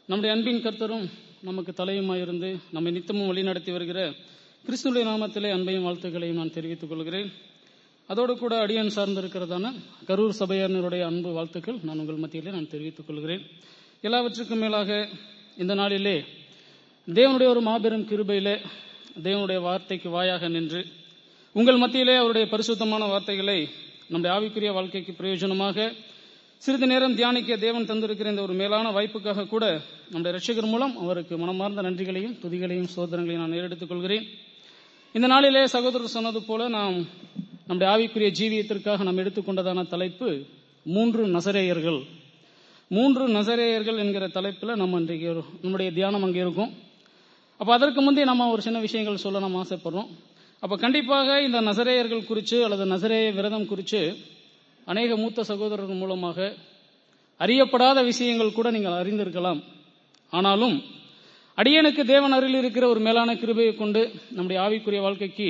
நம்முடைய அன்பின் கர்த்தரும் நமக்கு தலையுமாயிருந்து நம்மை நித்தமும் வழிநடத்தி வருகிற கிறிஸ்துடைய நாமத்திலே அன்பையும் வாழ்த்துக்களையும் நான் தெரிவித்துக் கொள்கிறேன் அதோடு கூட அடியன் சார்ந்திருக்கிறதான கரூர் சபையாரினருடைய அன்பு வாழ்த்துக்கள் நான் உங்கள் மத்தியிலே நான் தெரிவித்துக் கொள்கிறேன் எல்லாவற்றுக்கும் மேலாக இந்த நாளிலே தேவனுடைய ஒரு மாபெரும் கிருபையிலே தேவனுடைய வார்த்தைக்கு வாயாக நின்று உங்கள் மத்தியிலே அவருடைய பரிசுத்தமான வார்த்தைகளை நம்முடைய ஆவிக்குரிய வாழ்க்கைக்கு பிரயோஜனமாக சிறிது நேரம் தியானிக்க தேவன் தந்திருக்கிற இந்த ஒரு மேலான வாய்ப்புக்காக கூட நம்முடைய ரட்சகர் மூலம் அவருக்கு மனமார்ந்த நன்றிகளையும் துதிகளையும் சோதனைகளையும் நான் ஏறெடுத்துக் கொள்கிறேன் இந்த நாளிலே சகோதரர் சொன்னது போல நாம் நம்முடைய ஆவிக்குரிய ஜீவியத்திற்காக நாம் எடுத்துக்கொண்டதான தலைப்பு மூன்று நசரேயர்கள் மூன்று நசரேயர்கள் என்கிற தலைப்பில் நம்ம இன்றைக்கு ஒரு- நம்முடைய தியானம் அங்கே இருக்கும் அப்போ அதற்கு முந்தைய நம்ம ஒரு சின்ன விஷயங்கள் சொல்ல நம்ம ஆசைப்படுறோம் அப்போ கண்டிப்பாக இந்த நசரேயர்கள் குறித்து அல்லது நசரேய விரதம் குறித்து அநேக மூத்த சகோதரர்கள் மூலமாக அறியப்படாத விஷயங்கள் கூட நீங்கள் அறிந்திருக்கலாம் ஆனாலும் அடியனுக்கு தேவன் அருள் இருக்கிற ஒரு மேலான கிருபையை கொண்டு நம்முடைய ஆவிக்குரிய வாழ்க்கைக்கு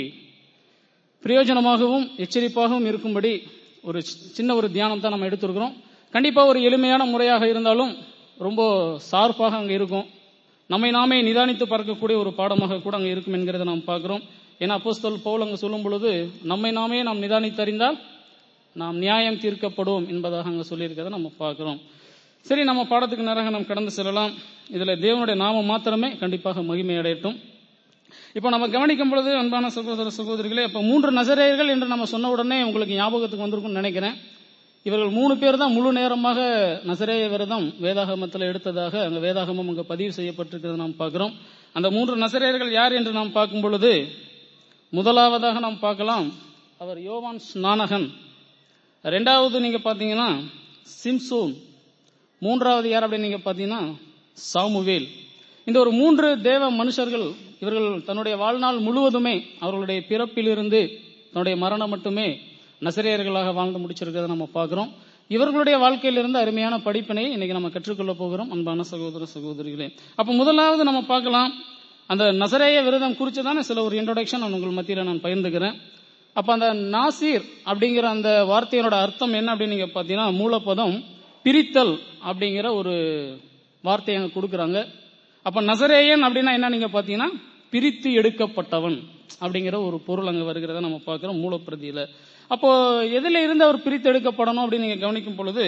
பிரயோஜனமாகவும் எச்சரிப்பாகவும் இருக்கும்படி ஒரு சி- சின்ன ஒரு தியானம் தான் நம்ம எடுத்திருக்கிறோம் கண்டிப்பா ஒரு எளிமையான முறையாக இருந்தாலும் ரொம்ப சார்பாக அங்க இருக்கும் நம்மை நாமே நிதானித்து பார்க்கக்கூடிய ஒரு பாடமாக கூட அங்க இருக்கும் என்கிறத நாம் பார்க்கிறோம் ஏன்னா அப்போஸ்தலர் பவுல் அங்க சொல்லும் பொழுது நம்மை நாமே நாம் நிதானித்தறிந்தால் நாம் நியாயம் தீர்க்கப்படும் என்பதாக அங்க சொல்லியிருக்கிறத நம்ம பார்க்கிறோம் சரி நம்ம பாடத்துக்கு நேராக நாம் கடந்து செல்லலாம் இதுல தேவனுடைய நாமம் மாத்திரமே கண்டிப்பாக மகிமை அடையட்டும் இப்போ நம்ம கவனிக்கும் பொழுது அன்பான சகோதர சகோதரிகளே இப்போ மூன்று நசரேயர்கள் என்று நம்ம சொன்ன உடனே உங்களுக்கு ஞாபகத்துக்கு வந்திருக்கும்னு நினைக்கிறேன் இவர்கள் மூணு பேர் தான் முழு நேரமாக நசரேய விரதம் வேதாகமத்தில் எடுத்ததாக அங்க வேதாகமம் அங்க பதிவு செய்யப்பட்டிருக்கிறத நாம் பார்க்கிறோம் அந்த மூன்று நசரேயர்கள் யார் என்று நாம் பார்க்கும் பொழுது முதலாவதாக நாம் பார்க்கலாம் அவர் யோவான் ஸ்நானகன் ரெண்டாவது நீங்க பாத்தீங்கன்னா சிம்சோன் மூன்றாவது யார் அப்படின்னு நீங்க பாத்தீங்கன்னா சாமுவேல் இந்த ஒரு மூன்று தேவ மனுஷர்கள் இவர்கள் தன்னுடைய வாழ்நாள் முழுவதுமே அவர்களுடைய பிறப்பிலிருந்து தன்னுடைய மரணம் மட்டுமே நசரேயர்களாக வாழ்ந்து முடிச்சிருக்கிறத நம்ம பார்க்கிறோம் இவர்களுடைய வாழ்க்கையிலிருந்து அருமையான படிப்பினை இன்னைக்கு நம்ம கற்றுக்கொள்ள போகிறோம் அன்பான சகோதர சகோதரிகளே அப்ப முதலாவது நம்ம பார்க்கலாம் அந்த நசரேய விரதம் குறித்து தானே சில ஒரு இன்ட்ரோடக்ஷன் நான் உங்கள் மத்தியில் நான் பகிர்ந்துக்கிறேன் அப்ப அந்த நாசீர் அப்படிங்கிற அந்த வார்த்தையோட அர்த்தம் என்ன அப்படின்னு நீங்க பாத்தீங்கன்னா மூலப்பதம் பிரித்தல் அப்படிங்கிற ஒரு வார்த்தையை அங்க கொடுக்கறாங்க அப்ப நசரேயன் அப்படின்னா என்ன நீங்க பாத்தீங்கன்னா பிரித்து எடுக்கப்பட்டவன் அப்படிங்கிற ஒரு பொருள் அங்க வருகிறத நம்ம பார்க்கிறோம் மூலப்பிரதியில அப்போ எதுல இருந்து அவர் பிரித்து எடுக்கப்படணும் அப்படின்னு நீங்க கவனிக்கும் பொழுது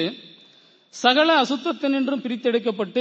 சகல அசுத்தத்தினின்றும் பிரித்தெடுக்கப்பட்டு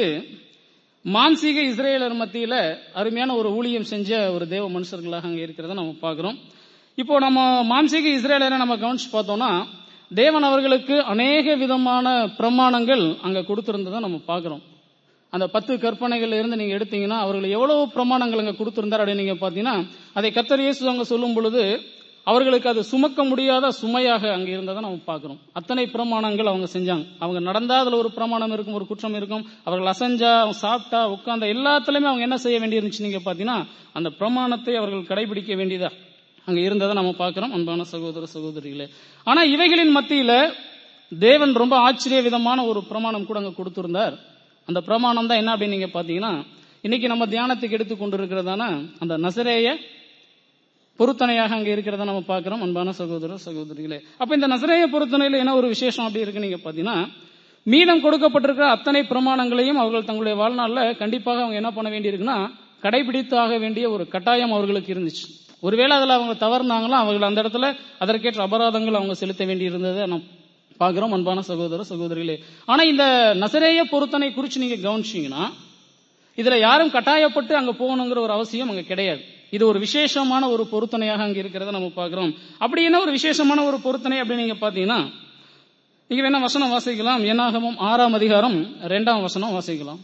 மான்சீக இஸ்ரேலர் மத்தியில அருமையான ஒரு ஊழியம் செஞ்ச ஒரு தேவ மனுஷர்களாக அங்க இருக்கிறத நம்ம பார்க்கிறோம் இப்போ நம்ம மான்சீக இஸ்ரேலரை நம்ம கவனிச்சு பார்த்தோம்னா தேவன் அவர்களுக்கு அநேக விதமான பிரமாணங்கள் அங்க கொடுத்திருந்ததை நம்ம பார்க்கிறோம் அந்த பத்து கற்பனைகள்ல இருந்து நீங்க எடுத்தீங்கன்னா அவர்கள் எவ்வளவு பிரமாணங்கள் அங்க கொடுத்திருந்தார் அப்படின்னு நீங்க பாத்தீங்கன்னா அதை கத்தர் இயேசு அங்க சொல்லும் பொழுது அவர்களுக்கு அது சுமக்க முடியாத சுமையாக அங்க இருந்ததை நம்ம பார்க்கிறோம் அத்தனை பிரமாணங்கள் அவங்க செஞ்சாங்க அவங்க நடந்தா அதுல ஒரு பிரமாணம் இருக்கும் ஒரு குற்றம் இருக்கும் அவர்கள் அசைஞ்சா அவங்க சாப்பிட்டா உட்கார்ந்தா எல்லாத்துலயுமே அவங்க என்ன செய்ய வேண்டியிருந்துச்சு நீங்க பாத்தீங்கன்னா அந்த பிரமாணத்தை அவர்கள் கடைபிடிக்க வேண்டியதா அங்க இருந்ததை நம்ம பார்க்கிறோம் அன்பான சகோதர சகோதரிகளே ஆனா இவைகளின் மத்தியில தேவன் ரொம்ப ஆச்சரிய விதமான ஒரு பிரமாணம் கூட அங்க கொடுத்திருந்தார் அந்த பிரமாணம் தான் என்ன அப்படின்னு நீங்க பாத்தீங்கன்னா இன்னைக்கு நம்ம தியானத்துக்கு எடுத்து கொண்டிருக்கிறதான அந்த நசரேய பொருத்தனையாக அங்க இருக்கிறத நம்ம பார்க்கிறோம் அன்பான சகோதர சகோதரிகளே அப்ப இந்த நசரேய பொருத்தனையில என்ன ஒரு விசேஷம் அப்படி இருக்கு நீங்க பாத்தீங்கன்னா மீதம் கொடுக்கப்பட்டிருக்கிற அத்தனை பிரமாணங்களையும் அவர்கள் தங்களுடைய வாழ்நாள்ல கண்டிப்பாக அவங்க என்ன பண்ண வேண்டியிருக்குன்னா கடைபிடித்து ஆக வேண்டிய ஒரு கட்டாயம் அவர்களுக்கு இருந்துச்சு ஒருவேளை அதுல அவங்க தவறுனாங்களோ அவர்கள் அந்த இடத்துல அதற்கேற்ற அபராதங்கள் அவங்க செலுத்த வேண்டியிருந்ததை நம்ம பார்க்கிறோம் அன்பான சகோதர சகோதரிகளே ஆனா இந்த நசரேய பொருத்தனை குறித்து நீங்க கவனிச்சீங்கன்னா இதுல யாரும் கட்டாயப்பட்டு அங்க போகணுங்கிற ஒரு அவசியம் அங்க கிடையாது இது ஒரு விசேஷமான ஒரு பொருத்தனையாக அங்க இருக்கிறத நம்ம பார்க்கிறோம் அப்படி என்ன ஒரு விசேஷமான ஒரு பொருத்தனை அப்படின்னு நீங்க பாத்தீங்கன்னா நீங்க வேணா வசனம் வாசிக்கலாம் என்னாகமும் ஆறாம் அதிகாரம் ரெண்டாம் வசனம் வாசிக்கலாம்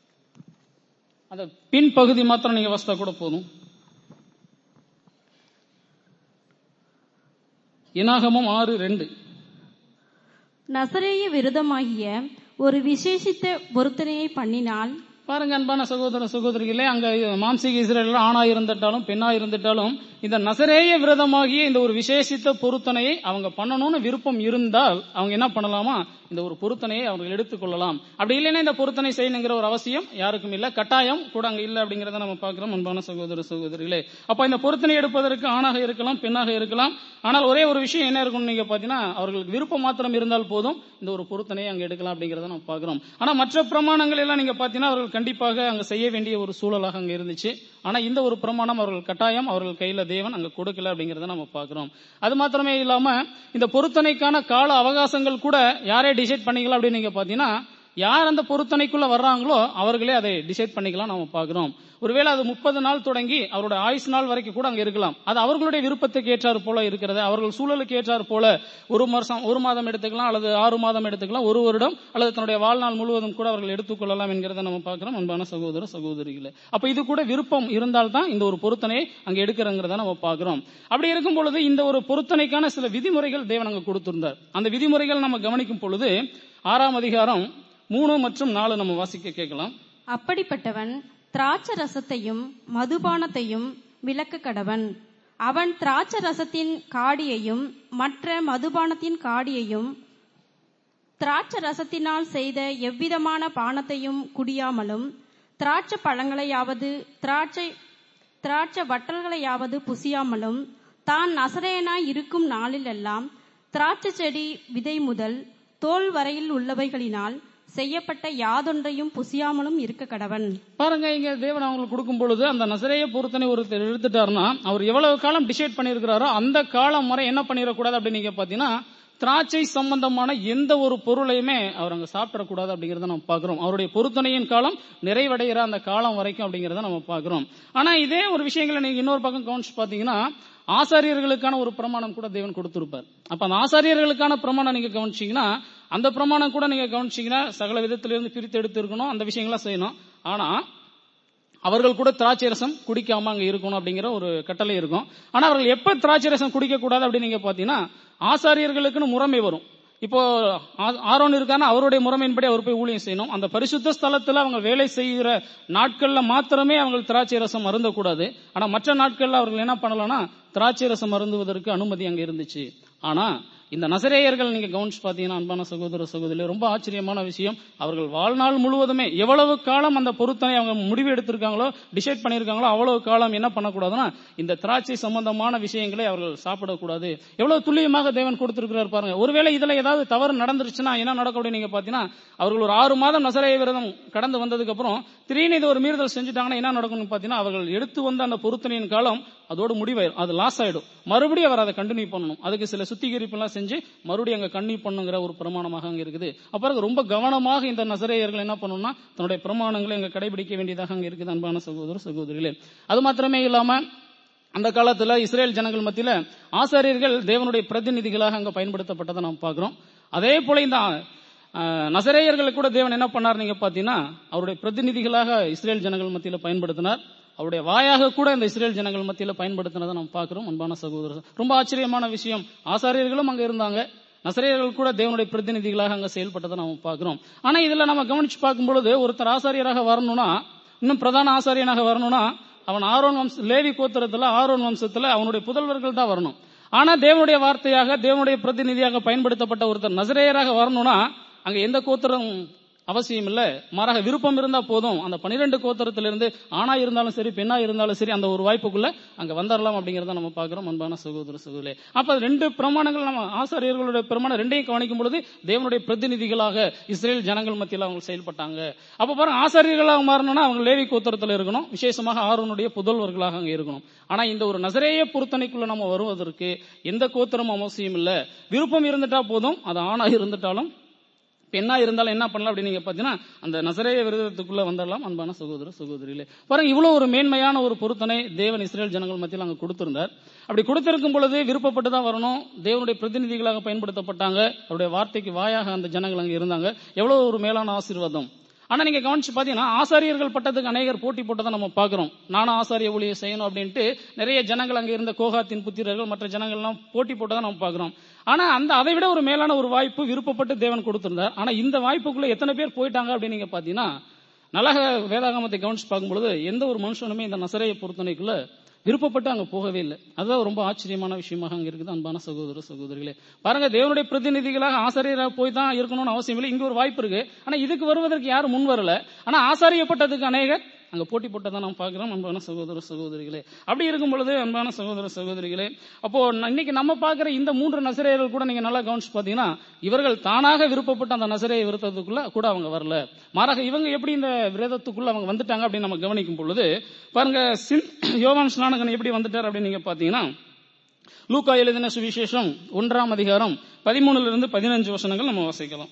அந்த பின்பகுதி மாத்திரம் நீங்க வாசித்தா கூட போதும் என்னாகமும் ஆறு ரெண்டு நசரேய விரதமாகிய ஒரு விசேஷித்த பொருத்தனையை பண்ணினால் பாருங்க அன்பான சகோதர சகோதரிகளே அங்க மாம்சீக இஸ்ரேல் ஆணா இருந்துட்டாலும் பெண்ணா இருந்துட்டாலும் இந்த நசரேய விரதமாகிய இந்த ஒரு விசேஷித்த பொருத்தனையை அவங்க பண்ணணும்னு விருப்பம் இருந்தால் அவங்க என்ன பண்ணலாமா இந்த ஒரு பொருத்தனையை அவர்கள் எடுத்துக்கொள்ளலாம் அப்படி இல்லைன்னா இந்த பொருத்தனை செய்யணுங்கிற ஒரு அவசியம் யாருக்கும் இல்ல கட்டாயம் கூட அங்க இல்ல அப்படிங்கறத நம்ம பார்க்கிறோம் அன்பான சகோதர சகோதரிகளே அப்ப இந்த பொருத்தனை எடுப்பதற்கு ஆணாக இருக்கலாம் பெண்ணாக இருக்கலாம் ஆனால் ஒரே ஒரு விஷயம் என்ன இருக்கும்னு நீங்க பாத்தீங்கன்னா அவர்களுக்கு விருப்பம் மாத்திரம் இருந்தால் போதும் இந்த ஒரு பொருத்தனையை அங்க எடுக்கலாம் அப்படிங்கறத நம்ம பார்க்கிறோம் ஆனா மற்ற பிரமாணங்கள் எல்லாம் நீங்க பாத்தீங்கன்னா அவர்கள் கண்டிப்பாக அங்க செய்ய வேண்டிய ஒரு சூழலாக அங்க இருந்துச்சு ஆனா இந்த ஒரு பிரமாணம் அவர்கள் கட்டாயம் அவர்கள் கையில தேவன் அங்க கொடுக்கல அப்படிங்கறத நம்ம பார்க்கிறோம் அது மாத்திரமே இல்லாம இந்த பொருத்தனைக்கான கால அவகாசங்கள் கூட யாரே டிசைட் பண்ணிக்கலாம் அப்படின்னு நீங்க பாத்தீங்கன்னா யார் அந்த பொருத்தனைக்குள்ள வர்றாங்களோ அவர்களே அதை டிசைட் பண்ணிக்கலாம் நம்ம பார்க்கிறோம் ஒருவேளை அது முப்பது நாள் தொடங்கி அவரோட ஆயுஸ் நாள் வரைக்கும் கூட அங்க இருக்கலாம் அது அவர்களுடைய விருப்பத்துக்கு ஏற்றாறு போல இருக்கிறது அவர்கள் சூழலுக்கு ஏற்றாறு போல ஒரு வருஷம் ஒரு மாதம் எடுத்துக்கலாம் அல்லது ஆறு மாதம் எடுத்துக்கலாம் ஒரு வருடம் அல்லது தன்னுடைய வாழ்நாள் முழுவதும் கூட அவர்கள் எடுத்துக்கொள்ளலாம் என்கிறத நம்ம பார்க்கிறோம் அன்பான சகோதர சகோதரிகளே அப்ப இது கூட விருப்பம் இருந்தால்தான் இந்த ஒரு பொருத்தனையை அங்க எடுக்கிறங்கிறத நம்ம பார்க்கிறோம் அப்படி இருக்கும் பொழுது இந்த ஒரு பொருத்தனைக்கான சில விதிமுறைகள் தேவன் அங்க கொடுத்திருந்தார் அந்த விதிமுறைகள் நம்ம கவனிக்கும் பொழுது ஆறாம் அதிகாரம் மூணு மற்றும் நாலு நம்ம வாசிக்க கேட்கலாம் அப்படிப்பட்டவன் திராட்சை ரசத்தையும் மதுபானத்தையும் விலக்க கடவன் அவன் திராட்சை ரசத்தின் காடியையும் மற்ற மதுபானத்தின் காடியையும் திராட்சை ரசத்தினால் செய்த எவ்விதமான பானத்தையும் குடியாமலும் திராட்சை பழங்களையாவது திராட்சை திராட்சை வட்டல்களையாவது புசியாமலும் தான் நசரேயனாய் இருக்கும் நாளிலெல்லாம் திராட்சை செடி விதை முதல் தோல் வரையில் உள்ளவைகளினால் செய்யப்பட்ட யாதொன்றையும் புசியாமலும் இருக்க கடவன் பாருங்க இங்க தேவன் அவங்களுக்கு கொடுக்கும் பொழுது அந்த நசரேய பொருத்தனை ஒருத்தர் எடுத்துட்டாருன்னா அவர் எவ்வளவு காலம் டிசைட் பண்ணியிருக்கிறாரோ அந்த காலம் வரை என்ன பண்ணிடக்கூடாது அப்படின்னு நீங்க பாத்தீங்கன்னா திராட்சை சம்பந்தமான எந்த ஒரு பொருளையுமே அவர் அங்க சாப்பிடக்கூடாது அப்படிங்கறத நம்ம பாக்குறோம் அவருடைய பொருத்தனையின் காலம் நிறைவடைகிற அந்த காலம் வரைக்கும் அப்படிங்கறத நம்ம பாக்குறோம் ஆனா இதே ஒரு விஷயங்களை நீங்க இன்னொரு பக்கம் கவனிச்சு பாத்தீங்கன்னா ஆசாரியர்களுக்கான ஒரு பிரமாணம் கூட தேவன் கொடுத்திருப்பார் அப்ப அந்த ஆசாரியர்களுக்கான பிரமாணம் நீங்க கவனிச்சீங்கன்னா அந்த பிரமாணம் கூட நீங்க கவனிச்சீங்கன்னா சகல விதத்திலிருந்து பிரித்து எடுத்து இருக்கணும் அந்த விஷயங்கள்லாம் செய்யணும் ஆனா அவர்கள் கூட திராட்சை ரசம் குடிக்காம அங்க இருக்கணும் அப்படிங்கிற ஒரு கட்டளை இருக்கும் ஆனா அவர்கள் எப்ப திராட்சை ரசம் குடிக்க கூடாது அப்படின்னு நீங்க பாத்தீங்கன்னா ஆசாரியர்களுக்குன்னு முறைமை வரும் இப்போ ஆ- ஆரோன் இருக்கான்னா அவருடைய முறைமையின்படி அவர் போய் ஊழியம் செய்யணும் அந்த பரிசுத்த ஸ்தலத்துல அவங்க வேலை செய்கிற நாட்கள்ல மாத்திரமே அவங்க திராட்சை ரசம் அருந்தக்கூடாது ஆனா மற்ற நாட்கள்ல அவர்கள் என்ன பண்ணலாம்னா திராட்சை ரசம் அருந்துவதற்கு அனுமதி அங்க இருந்துச்சு ஆனா இந்த நசரேயர்கள் நீங்க கவனிச்சு பாத்தீங்கன்னா அன்பான சகோதர சகோதரி ரொம்ப ஆச்சரியமான விஷயம் அவர்கள் வாழ்நாள் முழுவதுமே எவ்வளவு காலம் அந்த பொருத்தனை அவங்க முடிவு எடுத்திருக்காங்களோ டிசைட் பண்ணியிருக்காங்களோ அவ்வளவு காலம் என்ன பண்ணக்கூடாதுன்னா இந்த திராட்சை சம்பந்தமான விஷயங்களை அவர்கள் சாப்பிடக்கூடாது எவ்வளவு துல்லியமாக தேவன் கொடுத்திருக்கிறார் பாருங்க ஒருவேளை இதுல ஏதாவது தவறு நடந்துருச்சுன்னா என்ன நடக்கும் அப்படின்னு நீங்க பாத்தீங்கன்னா அவர்கள் ஒரு ஆறு மாதம் நசரேய விரதம் கடந்து வந்ததுக்கு அப்புறம் திடீர்னு இது ஒரு மீறுதல் செஞ்சுட்டாங்கன்னா என்ன நடக்கும்னு பாத்தீங்கன்னா அவர்கள் எடுத்து வந்த அந்த பொருத்தனையின் காலம் அதோடு முடிவாயிடும் அது லாஸ் ஆயிடும் மறுபடியும் அவர் அதை கண்டினியூ பண்ணணும் அதுக்கு சில சுத்திகரிப்பு எல்லாம் செஞ்சு மறுபடியும் அங்க கண்டினியூ பண்ணுங்கிற ஒரு பிரமாணமாக அங்க இருக்குது அப்புறம் ரொம்ப கவனமாக இந்த நசரேயர்கள் என்ன பண்ணணும்னா தன்னுடைய பிரமாணங்களை அங்க கடைபிடிக்க வேண்டியதாக அங்க இருக்குது அன்பான சகோதர சகோதரிகளே அது மாத்திரமே இல்லாம அந்த காலத்துல இஸ்ரேல் ஜனங்கள் மத்தியில ஆசாரியர்கள் தேவனுடைய பிரதிநிதிகளாக அங்க பயன்படுத்தப்பட்டதை நாம் பார்க்கிறோம் அதே போல இந்த அஹ், நசரேயர்களை கூட தேவன் என்ன பண்ணார் நீங்க பாத்தீங்கன்னா அவருடைய பிரதிநிதிகளாக இஸ்ரேல் ஜனங்கள் மத்தியில பயன்படுத்தினார் அவருடைய வாயாக கூட இந்த இஸ்ரேல் ஜனங்கள் மத்தியில பயன்படுத்தினதை நம்ம பார்க்கிறோம் அன்பான சகோதரர் ரொம்ப ஆச்சரியமான விஷயம் ஆசாரியர்களும் அங்க இருந்தாங்க நசரேயர்கள் கூட தேவனுடைய பிரதிநிதிகளாக அங்க செயல்பட்டதை நம்ம பார்க்கிறோம் ஆனா இதுல நம்ம கவனிச்சு பார்க்கும் பொழுது ஒருத்தர் ஆசாரியராக வரணும்னா இன்னும் பிரதான ஆசாரியனாக வரணும்னா அவன் ஆரோன் வம்ச லேவி கோத்திரத்துல ஆரோன் வம்சத்துல அவனுடைய புதல்வர்கள் தான் வரணும் ஆனா தேவனுடைய வார்த்தையாக தேவனுடைய பிரதிநிதியாக பயன்படுத்தப்பட்ட ஒருத்தர் நசரேயராக வரணும்னா அங்க எந்த கோத்திரம் அவசியம் இல்ல மாறாக விருப்பம் இருந்தா போதும் அந்த பனிரெண்டு கோத்திரத்திலிருந்து ஆணா இருந்தாலும் சரி பெண்ணா இருந்தாலும் சரி அந்த ஒரு வாய்ப்புக்குள்ள அங்க வந்துடலாம் அப்படிங்கறத நம்ம பாக்குறோம் அன்பான சகோதர சகோதரே அப்ப ரெண்டு பிரமாணங்கள் நம்ம ஆசாரியர்களுடைய பிரமாணம் ரெண்டையும் கவனிக்கும் பொழுது தேவனுடைய பிரதிநிதிகளாக இஸ்ரேல் ஜனங்கள் மத்தியில் அவங்க செயல்பட்டாங்க அப்ப பாருங்க ஆசாரியர்களாக மாறணும்னா அவங்க லேவி கோத்திரத்தில் இருக்கணும் விசேஷமாக ஆரோனுடைய புதல்வர்களாக அங்க இருக்கணும் ஆனா இந்த ஒரு நசரேய பொருத்தனைக்குள்ள நம்ம வருவதற்கு எந்த கோத்திரமும் அவசியம் இல்ல விருப்பம் இருந்துட்டா போதும் அது ஆணா இருந்துட்டாலும் பெண்ணா இருந்தாலும் என்ன பண்ணலாம் அப்படின்னு நீங்க பாத்தீங்கன்னா அந்த நசரேய விரதத்துக்குள்ள வந்துடலாம் அன்பான சகோதர சகோதரிகளே பாருங்க இவ்வளவு ஒரு மேன்மையான ஒரு பொருத்தனை தேவன் இஸ்ரேல் ஜனங்கள் மத்தியில் அங்க கொடுத்திருந்தார் அப்படி கொடுத்திருக்கும் பொழுது விருப்பப்பட்டு தான் வரணும் தேவனுடைய பிரதிநிதிகளாக பயன்படுத்தப்பட்டாங்க அவருடைய வார்த்தைக்கு வாயாக அந்த ஜனங்கள் அங்க இருந்தாங்க எவ்வளவு ஒரு மேலான ஆசீர்வாதம் ஆனா நீங்க கவனிச்சு பாத்தீங்கன்னா ஆசாரியர்கள் பட்டத்துக்கு அநேகர் போட்டி போட்டதை நம்ம பாக்குறோம் நானும் ஆசாரிய ஊழியை செய்யணும் அப்படின்ட்டு நிறைய ஜனங்கள் அங்க இருந்த கோகாத்தின் புத்திரர்கள் மற்ற ஜனங்கள் எல்லாம் போட்டி போட்டதை நம்ம பாக்குறோம் ஆனா அந்த அதை விட ஒரு மேலான ஒரு வாய்ப்பு விருப்பப்பட்டு தேவன் கொடுத்திருந்தார் ஆனா இந்த வாய்ப்புக்குள்ள எத்தனை பேர் போயிட்டாங்க அப்படின்னு நீங்க பாத்தீங்கன்னா நலக வேதாகமத்தை கவனிச்சு பார்க்கும்பொழுது எந்த ஒரு மனுஷனுமே இந்த நசரைய பொருத்தனைக்குள்ள விருப்பப்பட்டு அங்க போகவே இல்லை அதுதான் ரொம்ப ஆச்சரியமான விஷயமாக அங்க இருக்குது அன்பான சகோதர சகோதரிகளே பாருங்க தேவனுடைய பிரதிநிதிகளாக ஆசாரியராக போய் தான் இருக்கணும்னு அவசியம் இல்லை இங்க ஒரு வாய்ப்பு இருக்கு ஆனா இதுக்கு வருவதற்கு யாரும் முன் வரல ஆனா ஆசாரியப்பட்டதுக்கு அநேகர் அங்க போட்டி போட்டதை நாம் பார்க்கிறோம் அன்பான சகோதர சகோதரிகளே அப்படி இருக்கும் பொழுது அன்பான சகோதர சகோதரிகளே அப்போ ந- இன்னைக்கு நம்ம பார்க்கிற இந்த மூன்று நசரேயர்கள் கூட நீங்க நல்லா கவனிச்சு பாத்தீங்கன்னா இவர்கள் தானாக விருப்பப்பட்ட அந்த நசரையை விருத்தத்துக்குள்ள கூட அவங்க வரல மாறாக இவங்க எப்படி இந்த விரதத்துக்குள்ள அவங்க வந்துட்டாங்க அப்படின்னு நம்ம கவனிக்கும் பொழுது பாருங்க சின்- யோவான் ஸ்நானகன் எப்படி வந்துட்டார் அப்படின்னு நீங்க பாத்தீங்கன்னா லூக்கா எழுதின சுவிசேஷம் ஒன்றாம் அதிகாரம் பதிமூணுல இருந்து பதினஞ்சு வசனங்கள் நம்ம வாசிக்கலாம்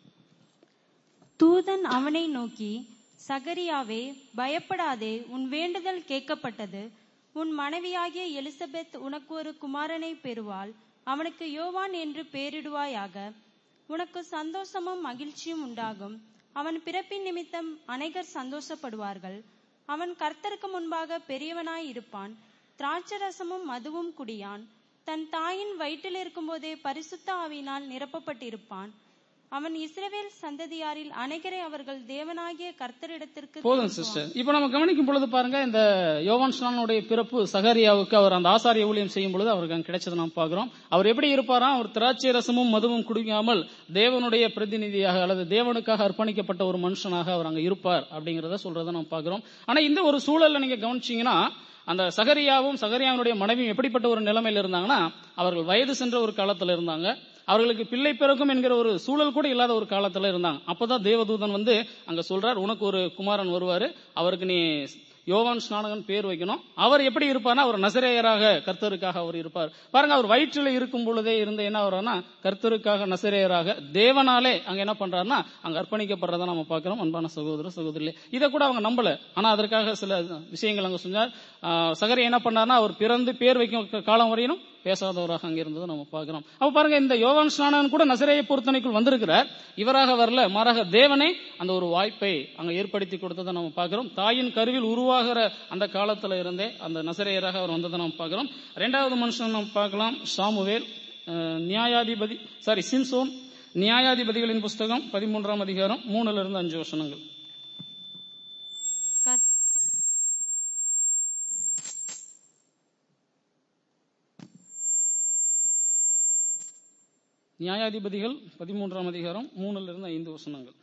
தூதன் அவனை நோக்கி சகரியாவே பயப்படாதே உன் வேண்டுதல் கேட்கப்பட்டது உன் மனைவியாகிய எலிசபெத் உனக்கு ஒரு குமாரனை பெறுவாள் அவனுக்கு யோவான் என்று பெயரிடுவாயாக உனக்கு சந்தோஷமும் மகிழ்ச்சியும் உண்டாகும் அவன் பிறப்பின் நிமித்தம் அநேகர் சந்தோஷப்படுவார்கள் அவன் கர்த்தருக்கு முன்பாக பெரியவனாய் இருப்பான் திராட்சரசமும் மதுவும் குடியான் தன் தாயின் வயிற்றில் இருக்கும்போதே பரிசுத்த ஆவியினால் நிரப்பப்பட்டிருப்பான் அவன் இஸ்ரவேல் சந்ததியாரில் அநேகரை அவர்கள் தேவனாகிய கர்த்தரிடத்திற்கு போதும் சிஸ்டர் இப்ப நம்ம கவனிக்கும் பொழுது பாருங்க இந்த யோவான் ஸ்நானனுடைய பிறப்பு சகரியாவுக்கு அவர் அந்த ஆசாரிய ஊழியம் செய்யும் பொழுது அவருக்கு அங்க கிடைச்சதை நாம் பார்க்கிறோம் அவர் எப்படி இருப்பாராம் அவர் திராட்சை ரசமும் மதுவும் குடிக்காமல் தேவனுடைய பிரதிநிதியாக அல்லது தேவனுக்காக அர்ப்பணிக்கப்பட்ட ஒரு மனுஷனாக அவர் அங்க இருப்பார் அப்படிங்கறத சொல்றதை நாம் பார்க்கிறோம் ஆனா இந்த ஒரு சூழல்ல நீங்க கவனிச்சீங்கன்னா அந்த சகரியாவும் சகரியாவினுடைய மனைவியும் எப்படிப்பட்ட ஒரு நிலைமையில இருந்தாங்கன்னா அவர்கள் வயது சென்ற ஒரு காலத்துல இருந்தாங்க அவர்களுக்கு பிள்ளை பிறக்கும் என்கிற ஒரு சூழல் கூட இல்லாத ஒரு காலத்துல இருந்தாங்க அப்பதான் தேவதூதன் வந்து அங்க சொல்றார் உனக்கு ஒரு குமாரன் வருவாரு அவருக்கு நீ யோவான் ஸ்நானகன் பேர் வைக்கணும் அவர் எப்படி இருப்பார்னா அவர் நசரேயராக கர்த்தருக்காக அவர் இருப்பார் பாருங்க அவர் வயிற்றில் இருக்கும் பொழுதே இருந்து என்ன வர்றாருன்னா கர்த்தருக்காக நசரேயராக தேவனாலே அங்க என்ன பண்றாருன்னா அங்க அர்ப்பணிக்கப்படுறதை நம்ம பார்க்கிறோம் அன்பான சகோதர சகோதரிலே இதை கூட அவங்க நம்பல ஆனா அதற்காக சில விஷயங்கள் அங்க சொன்னார் ஆஹ் சகரி என்ன பண்ணார்னா அவர் பிறந்து பேர் வைக்கும் காலம் வரையிலும் பேசாதவராக அங்க இருந்ததை நம்ம பார்க்கிறோம் அப்ப பாருங்க இந்த யோவான் ஸ்நானன் கூட நசரேய பொருத்தனைக்குள் வந்திருக்கிறார் இவராக வரல மாறாக தேவனே அந்த ஒரு வாய்ப்பை அங்க ஏற்படுத்தி கொடுத்ததை நம்ம பார்க்கிறோம் தாயின் கருவில் உருவாகிற அந்த காலத்துல இருந்தே அந்த நசரேயராக அவர் வந்ததை நம்ம பார்க்கிறோம் ரெண்டாவது மனுஷன் நம்ம பார்க்கலாம் சாமுவேல் அஹ், நியாயாதிபதி சாரி சிம்சோன் நியாயாதிபதிகளின் புஸ்தகம் பதிமூன்றாம் அதிகாரம் மூணுல இருந்து அஞ்சு வசனங்கள் கர்த்த- நியாயாதிபதிகள் பதிமூன்றாம் அதிகாரம் மூணுல இருந்து ஐந்து வசனங்கள்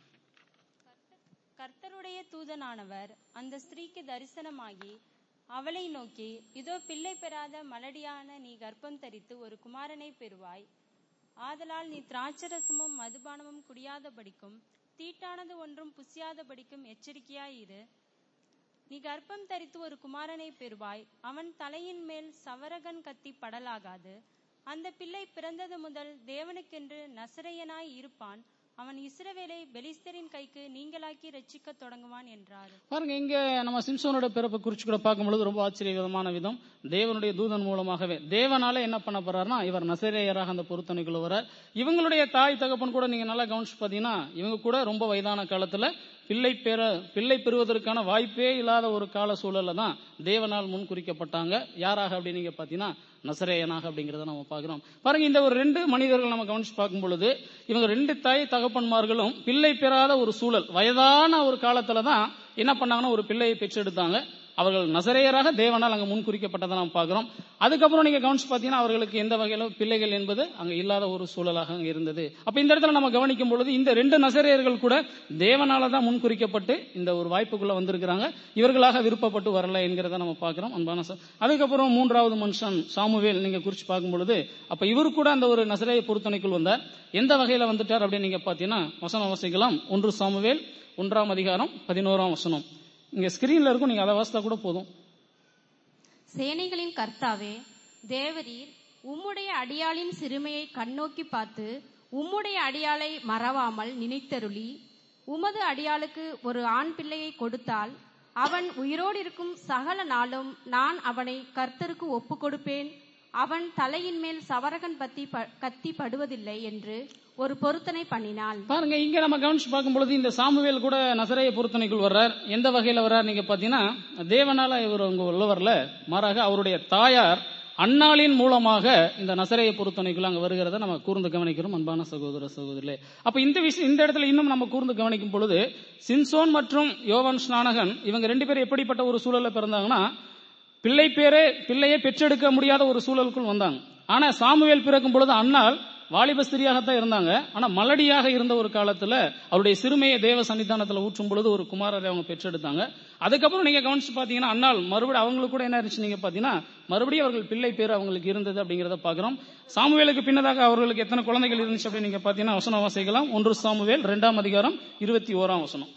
கர்த்தருடைய தூதனானவர் அந்த ஸ்திரீக்கு தரிசனமாகி அவளை நோக்கி இதோ பிள்ளை பெறாத மலடியான நீ கர்ப்பம் தரித்து ஒரு குமாரனை பெறுவாய் ஆதலால் நீ திராட்சரசமும் மதுபானமும் குடியாதபடிக்கும் தீட்டானது ஒன்றும் புசியாதபடிக்கும் எச்சரிக்கையாயிரு நீ கர்ப்பம் தரித்து ஒரு குமாரனை பெறுவாய் அவன் தலையின் மேல் சவரகன் கத்தி படலாகாது அந்த பிள்ளை பிறந்தது முதல் தேவனுக்கென்று நசரையனாய் இருப்பான் அவன் இஸ்ரவேலை பெலிஸ்தரின் கைக்கு நீங்களாக்கி ரட்சிக்கத் தொடங்குவான் என்றார் பாருங்க இங்க நம்ம சிம்சோனோட பிறப்பை குறிச்சு கூட பார்க்கும்பொழுது ரொம்ப ஆச்சரியவிதமான விதம் தேவனுடைய தூதன் மூலமாகவே தேவனால என்ன பண்ண போறாருன்னா இவர் நசரேயராக அந்த பொருத்தனைக்குள்ள வரார் இவங்களுடைய தாய் தகப்பன் கூட நீங்க நல்லா கவனிச்சு பாத்தீங்கன்னா இவங்க கூட ரொம்ப வயதான காலத்துல பிள்ளை பெற பிள்ளை பெறுவதற்கான வாய்ப்பே இல்லாத ஒரு கால சூழல்ல தான் தேவனால் முன் குறிக்கப்பட்டாங்க யாராக அப்படின்னு நீங்க பாத்தீங்கன்னா நசரேயனாக அப்படிங்கறத நம்ம பார்க்கிறோம் பாருங்க இந்த ஒரு ரெண்டு மனிதர்கள் நம்ம கவனிச்சு பார்க்கும் பொழுது இவங்க ரெண்டு தாய் தகப்பன்மார்களும் பிள்ளை பெறாத ஒரு சூழல் வயதான ஒரு காலத்துல தான் என்ன பண்ணாங்கன்னா ஒரு பிள்ளையை பெற்றெடுத்தாங்க அவர்கள் நசரேயராக தேவனால் அங்க முன் குறிக்கப்பட்டதை நாம் பார்க்கிறோம் அதுக்கப்புறம் நீங்க கவனிச்சு பாத்தீங்கன்னா அவர்களுக்கு எந்த வகையில பிள்ளைகள் என்பது அங்க இல்லாத ஒரு சூழலாக அங்க இருந்தது அப்ப இந்த இடத்துல நம்ம கவனிக்கும் பொழுது இந்த ரெண்டு நசரேயர்கள் கூட தேவனால தான் முன் குறிக்கப்பட்டு இந்த ஒரு வாய்ப்புக்குள்ள வந்திருக்கிறாங்க இவர்களாக விருப்பப்பட்டு வரல என்கிறத நம்ம பார்க்கிறோம் அன்பான ச- அதுக்கப்புறம் மூன்றாவது மனுஷன் சாமுவேல் நீங்க குறிச்சு பார்க்கும் பொழுது அப்ப இவரு கூட அந்த ஒரு நசரேய பொருத்தனைக்குள் வந்தார் எந்த வகையில வந்துட்டார் அப்படின்னு நீங்க பாத்தீங்கன்னா வசனம் வாசிக்கலாம் ஒன்று சாமுவேல் ஒன்றாம் அதிகாரம் பதினோராம் வசனம் இங்க ஸ்கிரீன்ல இருக்கும் நீங்க அதை வாசித்தா கூட போதும் சேனைகளின் கர்த்தாவே தேவரீர் உம்முடைய அடியாளின் சிறுமையை கண்ணோக்கி பார்த்து உம்முடைய அடியாளை மறவாமல் நினைத்தருளி உமது அடியாளுக்கு ஒரு ஆண் பிள்ளையை கொடுத்தால் அவன் உயிரோடு இருக்கும் சகல நாளும் நான் அவனை கர்த்தருக்கு ஒப்புக் கொடுப்பேன் அவன் தலையின் மேல் சவரகன் பத்தி ப- கத்தி படுவதில்லை என்று ஒரு பொருத்தனை பண்ணினாள் பாருங்க இங்க நம்ம கவனிச்சு பார்க்கும் பொழுது இந்த சாமுவேல் கூட நசரைய பொருத்தனைக்குள் வர்றார் எந்த வகையில வர்றார் நீங்க பாத்தீங்கன்னா தேவனால இவர் அங்க உள்ள வரல மாறாக அவருடைய தாயார் அன்னாளின் மூலமாக இந்த நசரைய பொருத்தனைக்குள்ள அங்க வருகிறத நம்ம கூர்ந்து கவனிக்கிறோம் அன்பான சகோதர சகோதரிலே அப்ப இந்த விஷயம் இந்த இடத்துல இன்னும் நம்ம கூர்ந்து கவனிக்கும் பொழுது சின்சோன் மற்றும் யோவான் ஸ்நானகன் இவங்க ரெண்டு பேரும் எப்படிப்பட்ட ஒரு சூழல்ல பிறந்தாங்கன்னா பிள்ளை பேரே பிள்ளையை பெற்றெடுக்க முடியாத ஒரு சூழலுக்குள் வந்தாங்க ஆனா சாமுவேல் பிறக்கும் பொழுது அன்னாள் வாலிப ஸ்திரியாகத்தான் இருந்தாங்க ஆனா மலடியாக இருந்த ஒரு காலத்துல அவருடைய சிறுமையை தேவ சன்னிதானத்துல ஊற்றும் பொழுது ஒரு குமாரரை அவங்க பெற்றெடுத்தாங்க அதுக்கப்புறம் நீங்க கவனிச்சு பாத்தீங்கன்னா அண்ணால் மறுபடியும் அவங்களுக்கு கூட என்ன இருந்துச்சு நீங்க பாத்தீங்கன்னா மறுபடியும் அவர்கள் பிள்ளை பேர் அவங்களுக்கு இருந்தது அப்படிங்கறத பாக்குறோம் சாமுவேலுக்கு பின்னதாக அவர்களுக்கு எத்தனை குழந்தைகள் இருந்துச்சு அப்படின்னு நீங்க பாத்தீங்கன்னா வசனம் வாசிக்கலாம் ஒன்று சாமுவேல் இரண்டாம் அதிகாரம் இருபத்தி ஓராம் வசனம்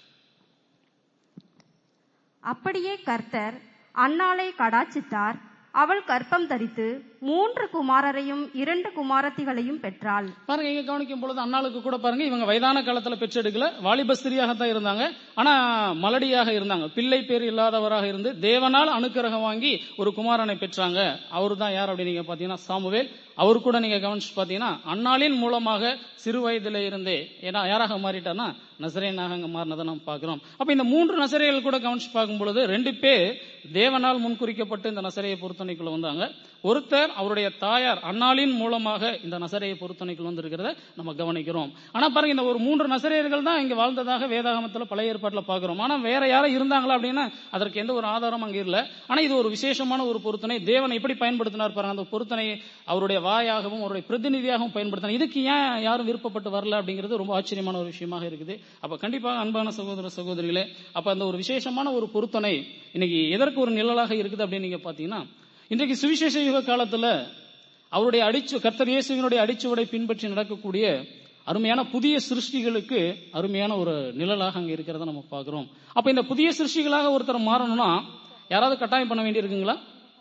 அப்படியே கர்த்தர் அன்னாளை கடாச்சித்தார் அவள் கற்பம் தரித்து மூன்று குமாரரையும் இரண்டு குமாரத்திகளையும் பெற்றாள் பாருங்க இங்க கவனிக்கும் பொழுது அண்ணாளுக்கு கூட பாருங்க இவங்க வயதான காலத்துல பெற்றெடுக்கல வாலிப ஸ்திரியாகத்தான் இருந்தாங்க ஆனா மலடியாக இருந்தாங்க பிள்ளை பேர் இல்லாதவராக இருந்து தேவனால் அனுக்கிரகம் வாங்கி ஒரு குமாரனை பெற்றாங்க அவரு தான் யார் அப்படின்னு நீங்க பாத்தீங்கன்னா சாமுவேல் அவரு கூட நீங்க கவனிச்சு பாத்தீங்கன்னா அன்னாளின் மூலமாக சிறு வயதுல இருந்தே ஏன்னா யாராக மாறிட்டார்னா நசரேனாக அங்க மாறினதை நம்ம பாக்குறோம் அப்ப இந்த மூன்று நசரைகள் கூட கவனிச்சு பார்க்கும் பொழுது ரெண்டு பேர் தேவனால் முன்குறிக்கப்பட்டு இந்த நசரையை பொருத்தனைக்குள்ள வந்தாங்க ஒருத்தர் அவருடைய தாயார் அன்னாளின் மூலமாக இந்த நசரையை பொருத்தனைக்குள் வந்திருக்கிறத நம்ம கவனிக்கிறோம் ஆனா பாருங்க இந்த ஒரு மூன்று நசரையர்கள் தான் இங்க வாழ்ந்ததாக வேதாகமத்துல பழைய ஏற்பாட்டுல பாக்குறோம் ஆனா வேற யாரும் இருந்தாங்களா அப்படின்னா அதற்கு எந்த ஒரு ஆதாரம் அங்க இல்ல ஆனா இது ஒரு விசேஷமான ஒரு பொருத்தனை தேவன் எப்படி பயன்படுத்தினார் பாருங்க அந்த பொருத்தனையை அவருடைய வாயாகவும் அவருடைய பிரதிநிதியாகவும் பயன்படுத்தினார் இதுக்கு ஏன் யாரும் விருப்பப்பட்டு வரல அப்படிங்கிறது ரொம்ப ஆச்சரியமான ஒரு விஷயமாக இருக்குது அப்ப கண்டிப்பாக அன்பான சகோதர சகோதரிகளே அப்ப அந்த ஒரு விசேஷமான ஒரு பொருத்தனை இன்னைக்கு எதற்கு ஒரு நிழலாக இருக்குது அப்படின்னு நீங்க பாத்தீங்கன்னா இன்றைக்கு சுவிசேஷ யுக காலத்துல அவருடைய அடிச்சு கர்த்தர் இயேசுவினுடைய அடிச்சுவடை பின்பற்றி நடக்கக்கூடிய அருமையான புதிய சிருஷ்டிகளுக்கு அருமையான ஒரு நிழலாக அங்க இருக்கிறத நம்ம பார்க்கிறோம் அப்ப இந்த புதிய சிருஷ்டிகளாக ஒருத்தர் மாறணும்னா யாராவது கட்டாயம் பண்ண வேண்டி இருக்குங்களா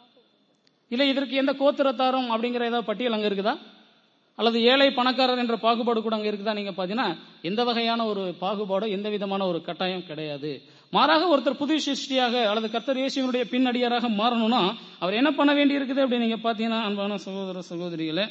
இல்ல இதற்கு எந்த கோத்திரத்தாரும் அப்படிங்கிற ஏதாவது பட்டியல் அங்க இருக்குதா அல்லது ஏழை பணக்காரர் என்ற பாகுபாடு கூட அங்க இருக்குதா நீங்க பாத்தீங்கன்னா எந்த வகையான ஒரு பாகுபாடோ எந்த விதமான ஒரு கட்டாயம் கிடையாது மாறாக ஒருத்தர் புது சிருஷ்டியாக அல்லது கர்த்தர் இயேசுவினுடைய பின்னடியாராக மாறணும்னா அவர் என்ன பண்ண வேண்டி இருக்குது அப்படின்னு நீங்க பாத்தீங்கன்னா அன்பான சகோதர சகோதரிகளே